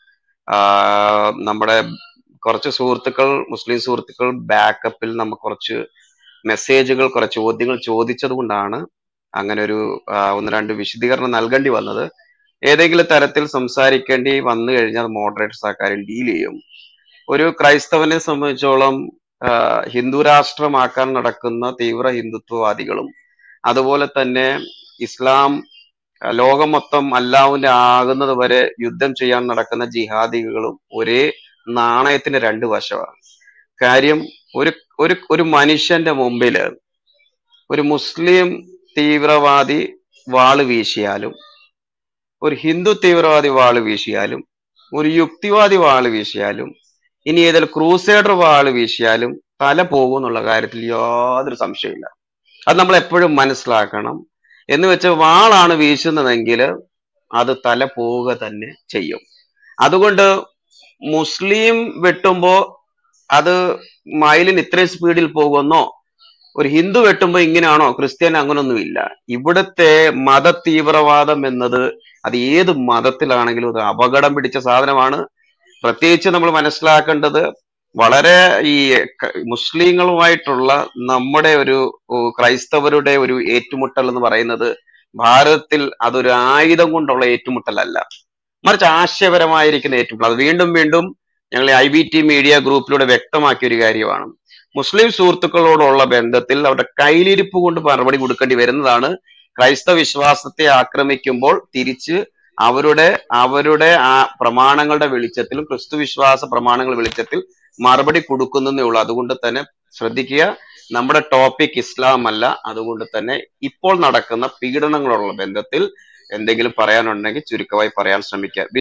ആഹ് നമ്മുടെ കുറച്ച് സുഹൃത്തുക്കൾ മുസ്ലിം സുഹൃത്തുക്കൾ ബാക്കപ്പിൽ നമുക്ക് കുറച്ച് മെസ്സേജുകൾ കുറെ ചോദ്യങ്ങൾ ചോദിച്ചത് കൊണ്ടാണ് അങ്ങനെ ഒരു ആഹ് ഒന്ന് രണ്ട് വിശദീകരണം നൽകേണ്ടി വന്നത് ഏതെങ്കിലും തരത്തിൽ സംസാരിക്കേണ്ടി വന്നു കഴിഞ്ഞാൽ മോഡറേറ്റേഴ്സ് ആ കാര്യം ഡീൽ ചെയ്യും ഒരു ക്രൈസ്തവനെ സംബന്ധിച്ചോളം ആഹ് ഹിന്ദു രാഷ്ട്രമാക്കാൻ നടക്കുന്ന തീവ്ര ഹിന്ദുത്വവാദികളും അതുപോലെ തന്നെ ഇസ്ലാം അഹ് ലോകം മൊത്തം അല്ലാവിന്റെ ആകുന്നത് വരെ യുദ്ധം ചെയ്യാൻ നടക്കുന്ന ജിഹാദികളും ഒരേ നാണയത്തിന്റെ രണ്ട് വശമാണ് കാര്യം ഒരു ഒരു ഒരു മനുഷ്യന്റെ മുമ്പില് ഒരു മുസ്ലിം തീവ്രവാദി വാള് വീശിയാലും ഒരു ഹിന്ദു തീവ്രവാദി വാള് വീശിയാലും ഒരു യുക്തിവാദി വാള് വീശിയാലും ഇനി ഏതെങ്കിലും ക്രൂസേഡർ വാള് വീശിയാലും തല പോകും എന്നുള്ള കാര്യത്തിൽ യാതൊരു സംശയമില്ല അത് നമ്മൾ എപ്പോഴും മനസ്സിലാക്കണം എന്ന് വെച്ച് വാളാണ് വീശുന്നതെങ്കിൽ അത് തല പോവുക തന്നെ ചെയ്യും അതുകൊണ്ട് മുസ്ലിം വെട്ടുമ്പോ അത് മൈലിന് ഇത്രയും സ്പീഡിൽ പോകുമെന്നോ ഒരു ഹിന്ദു വെട്ടുമ്പോ ഇങ്ങനെയാണോ ക്രിസ്ത്യൻ അങ്ങനൊന്നുമില്ല ഇവിടുത്തെ മത തീവ്രവാദം എന്നത് അത് ഏത് മതത്തിലാണെങ്കിലും അത് അപകടം പിടിച്ച സാധനമാണ് പ്രത്യേകിച്ച് നമ്മൾ മനസ്സിലാക്കേണ്ടത് വളരെ ഈ ക- മുസ്ലിങ്ങളുമായിട്ടുള്ള നമ്മുടെ ഒരു ഓ, ക്രൈസ്തവരുടെ ഒരു ഏറ്റുമുട്ടൽ എന്ന് പറയുന്നത് ഭാരതത്തിൽ അതൊരു ആയുധം കൊണ്ടുള്ള ഏറ്റുമുട്ടലല്ല മറിച്ച് ആശയപരമായിരിക്കുന്ന ഏറ്റുമുട്ടൽ അത് വീണ്ടും വീണ്ടും ഞങ്ങൾ ഐ ബി ടി മീഡിയ ഗ്രൂപ്പിലൂടെ വ്യക്തമാക്കിയ ഒരു കാര്യമാണ് മുസ്ലിം സുഹൃത്തുക്കളോടുള്ള ബന്ധത്തിൽ അവരുടെ കയ്യിലിരിപ്പ് കൊണ്ട് മറുപടി കൊടുക്കേണ്ടി വരുന്നതാണ് ക്രൈസ്തവ വിശ്വാസത്തെ ആക്രമിക്കുമ്പോൾ തിരിച്ച് അവരുടെ അവരുടെ ആ പ്രമാണങ്ങളുടെ വെളിച്ചത്തിലും ക്രിസ്തു വിശ്വാസ പ്രമാണങ്ങളുടെ വെളിച്ചത്തിൽ മറുപടി കൊടുക്കുന്നതേ ഉള്ളൂ അതുകൊണ്ട് തന്നെ ശ്രദ്ധിക്കുക നമ്മുടെ ടോപ്പിക് ഇസ്ലാം അല്ല അതുകൊണ്ട് തന്നെ ഇപ്പോൾ നടക്കുന്ന പീഡനങ്ങളോടുള്ള ബന്ധത്തിൽ എന്തെങ്കിലും പറയാനുണ്ടെങ്കിൽ ചുരുക്കമായി പറയാൻ ശ്രമിക്കുക